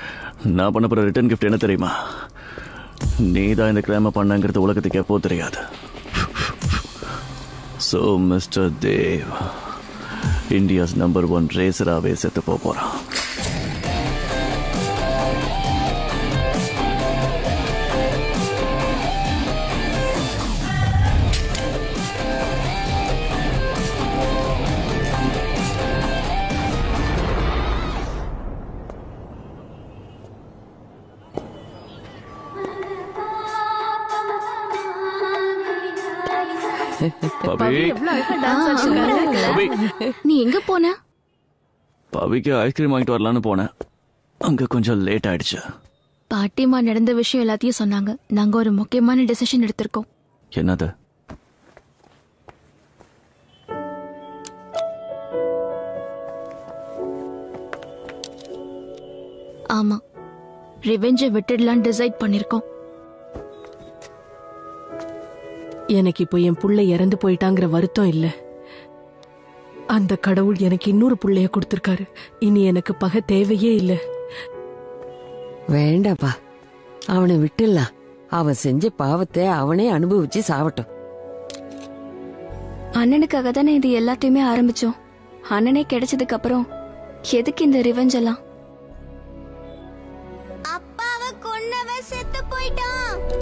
நான் பண்ண போற ரிட்டர்ன் கிஃப்ட் என்ன தெரியுமா நீ தான் இந்த கிராம பண்ணங்கிறது உலகத்துக்கு எப்போ தெரியாது so mister Dev India's number one ரேசராகவே செத்து போக போறான் பவி எவ்வளவு அழகா டான்ஸ் ஆடிச்சிருக்காரு பவி நீ எங்க போன பவிக்கு ஐஸ்கிரீம் வாங்கிட்டு வரலான்னு போனேன் அங்க கொஞ்சம் லேட் ஆயிடுச்சு பாட்டிமா நடந்த விஷயம் எல்லாத்தையும் சொன்னாங்க நாங்க ஒரு முக்கியமான டெசிஷன் எடுத்திருக்கோம் என்னது ஆமா ரிவெஞ்ச விட்டுடலாம் டிசைட் பண்ணிருக்கோம் எனக்கு இப்போ என் புள்ள இறந்து போயிட்டாங்கிற வருத்தம் இல்ல அந்த கடவுள் எனக்கு இன்னொரு புள்ளைய கொடுத்திருக்காரு இனி எனக்கு பகை தேவையே இல்ல வேண்டாப்பா அவனை விட்டுடலாம் அவன் செஞ்ச பாவத்தை அவனே அனுபவிச்சு சாவட்டும் அண்ணனுக்காக தானே இது எல்லாத்தையுமே ஆரம்பிச்சோம் அண்ணனே கிடைச்சதுக்கு அப்புறம் எதுக்கு இந்த ரிவெஞ்ச் எல்லாம் அப்பாவை கொன்னவன் செத்து போயிட்டான்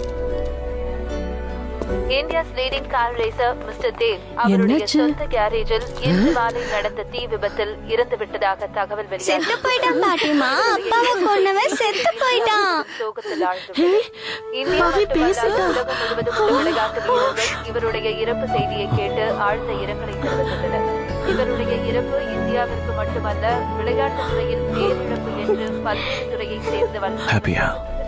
India's leading car racer mister Dev அவருடைய என்னாச்சு? சொந்த கேரேஜில் இன்று மாலை நடந்த தீ விபத்தில் இறந்து விட்டதாக தகவல் செத்து போயிட்டான் பாட்டிமா அப்பாவை கொன்னவன் செத்து போயிட்டான் சோகத்தில் ஆழ்ந்துள்ளது. இந்தியா மட்டுமல்ல, உலகம் முழுவதும் உள்ள விளையாட்டு வீரர்கள் இவருடைய இறப்பு செய்தியை கேட்டு ஆழ்ந்த இரங்கலை தெரிவித்துள்ளனர் இவருடைய இறப்பு இந்தியாவிற்கு மட்டுமல்ல விளையாட்டு துறையில் பேரிழப்பு என்று பல்வேறு துறையை சேர்ந்தவன் ஹாப்பியா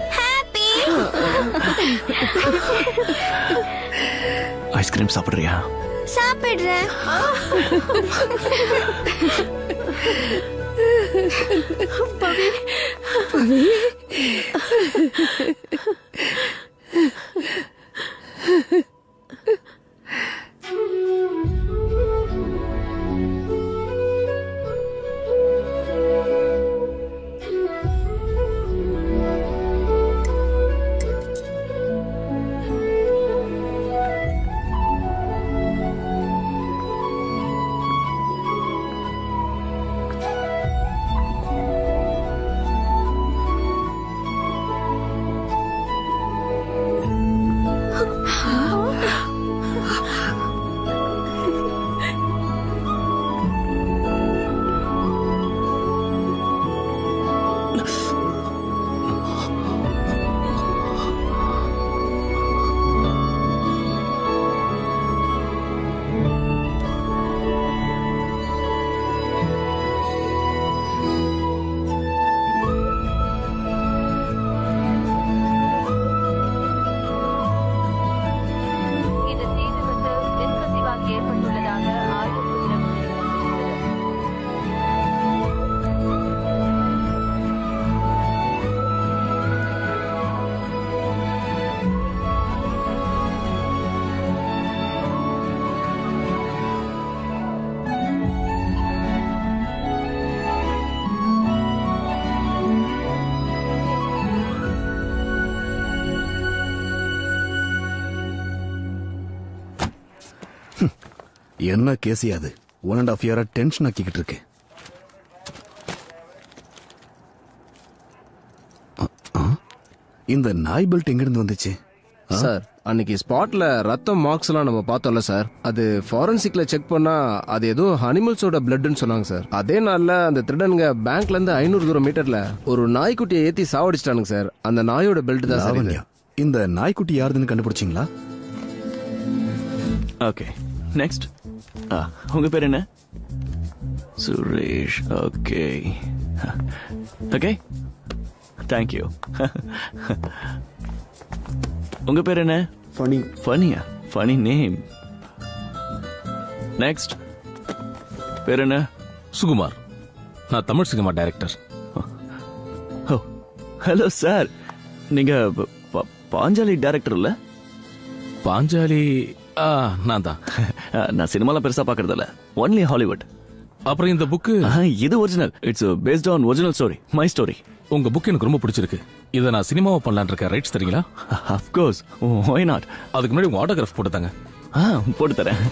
ஐஸ்கிரீம் சாப்பிடுறியா சாப்பிடுறேன் பவி பவி இந்த தீ விபத்து தென்கசிவாக ஏற்பட்டுள்ளதாக ஆய்வு குழுவினர் தெரிவித்துள்ளது என்ன கேசியா அது ஒன் அண்ட் ஆஃப் இயரா டென்ஷன் ஆக்கிக்கிட்டு இருக்கு அ- ஆ? இந்த நாய் பெல்ட் எங்கிருந்து வந்துச்சு ஆ? சார் அன்னைக்கு ஸ்பாட்ல ரத்தம் மார்க்ஸ் எல்லாம் நம்ம பார்த்தோம்ல சார் அது ஃபாரன்சிக்ல செக் பண்ணா அது ஏதோ அனிமல்ஸோட பிளட்னு சொன்னாங்க சார் அதே நாள்ல அந்த திருடனுங்க பேங்க்ல இருந்து ஐநூறு தூரம் மீட்டர்ல ஒரு நாய்க்குட்டியை ஏத்தி சாவடிச்சிட்டானுங்க சார் அந்த நாயோட பெல்ட் தான் சார் இது. லாவண்யா, இந்த நாய்க்குட்டி யாருதுன்னு கண்டுபிடிச்சிங்களா ஓகே நெக்ஸ்ட் ஆ உங்க பேர் என்ன சுரேஷ் ஓகே ஓகே தேங்க்யூ உங்க பேர் என்ன ஃபனி ஃபனியா ஃபனி நேம் நெக்ஸ்ட் பேர் என்ன சுகுமார் நான் Tamil cinema director oh hello sir நீங்க ப- ப- பாஞ்சாலி டைரக்டர் இல்ல பாஞ்சாலி ஆ, நான் தான் நான் சினிமாலாம் பெருசா பாக்குறது இல்ல ஒன்லி ஹாலிவுட் அப்புறம் இந்த புக்கு இது original it's based on original story my story உங்க புக் எனக்கு ரொம்ப பிடிச்சிருக்கு இதை நான் சினிமாவை பண்ணலான்னு இருக்கேன் ரைட்ஸ் தரீங்களா அஃப்கோர்ஸ் ஒய் நாட் அதுக்கு முன்னாடி உங்க ஆட்டோகிராஃப் போட்டு தாங்க ஆ போட்டு தரேன்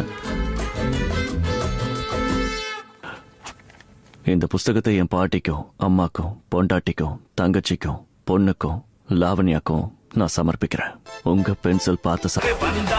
இந்த புஸ்தகத்தை என் பாட்டிக்கும் அம்மாக்கும் பொண்டாட்டிக்கும் தங்கச்சிக்கும் பொண்ணுக்கும் லாவண்யாக்கும் நான் சமர்ப்பிக்கிறேன் உங்க பென்சில் பார்த்து ச-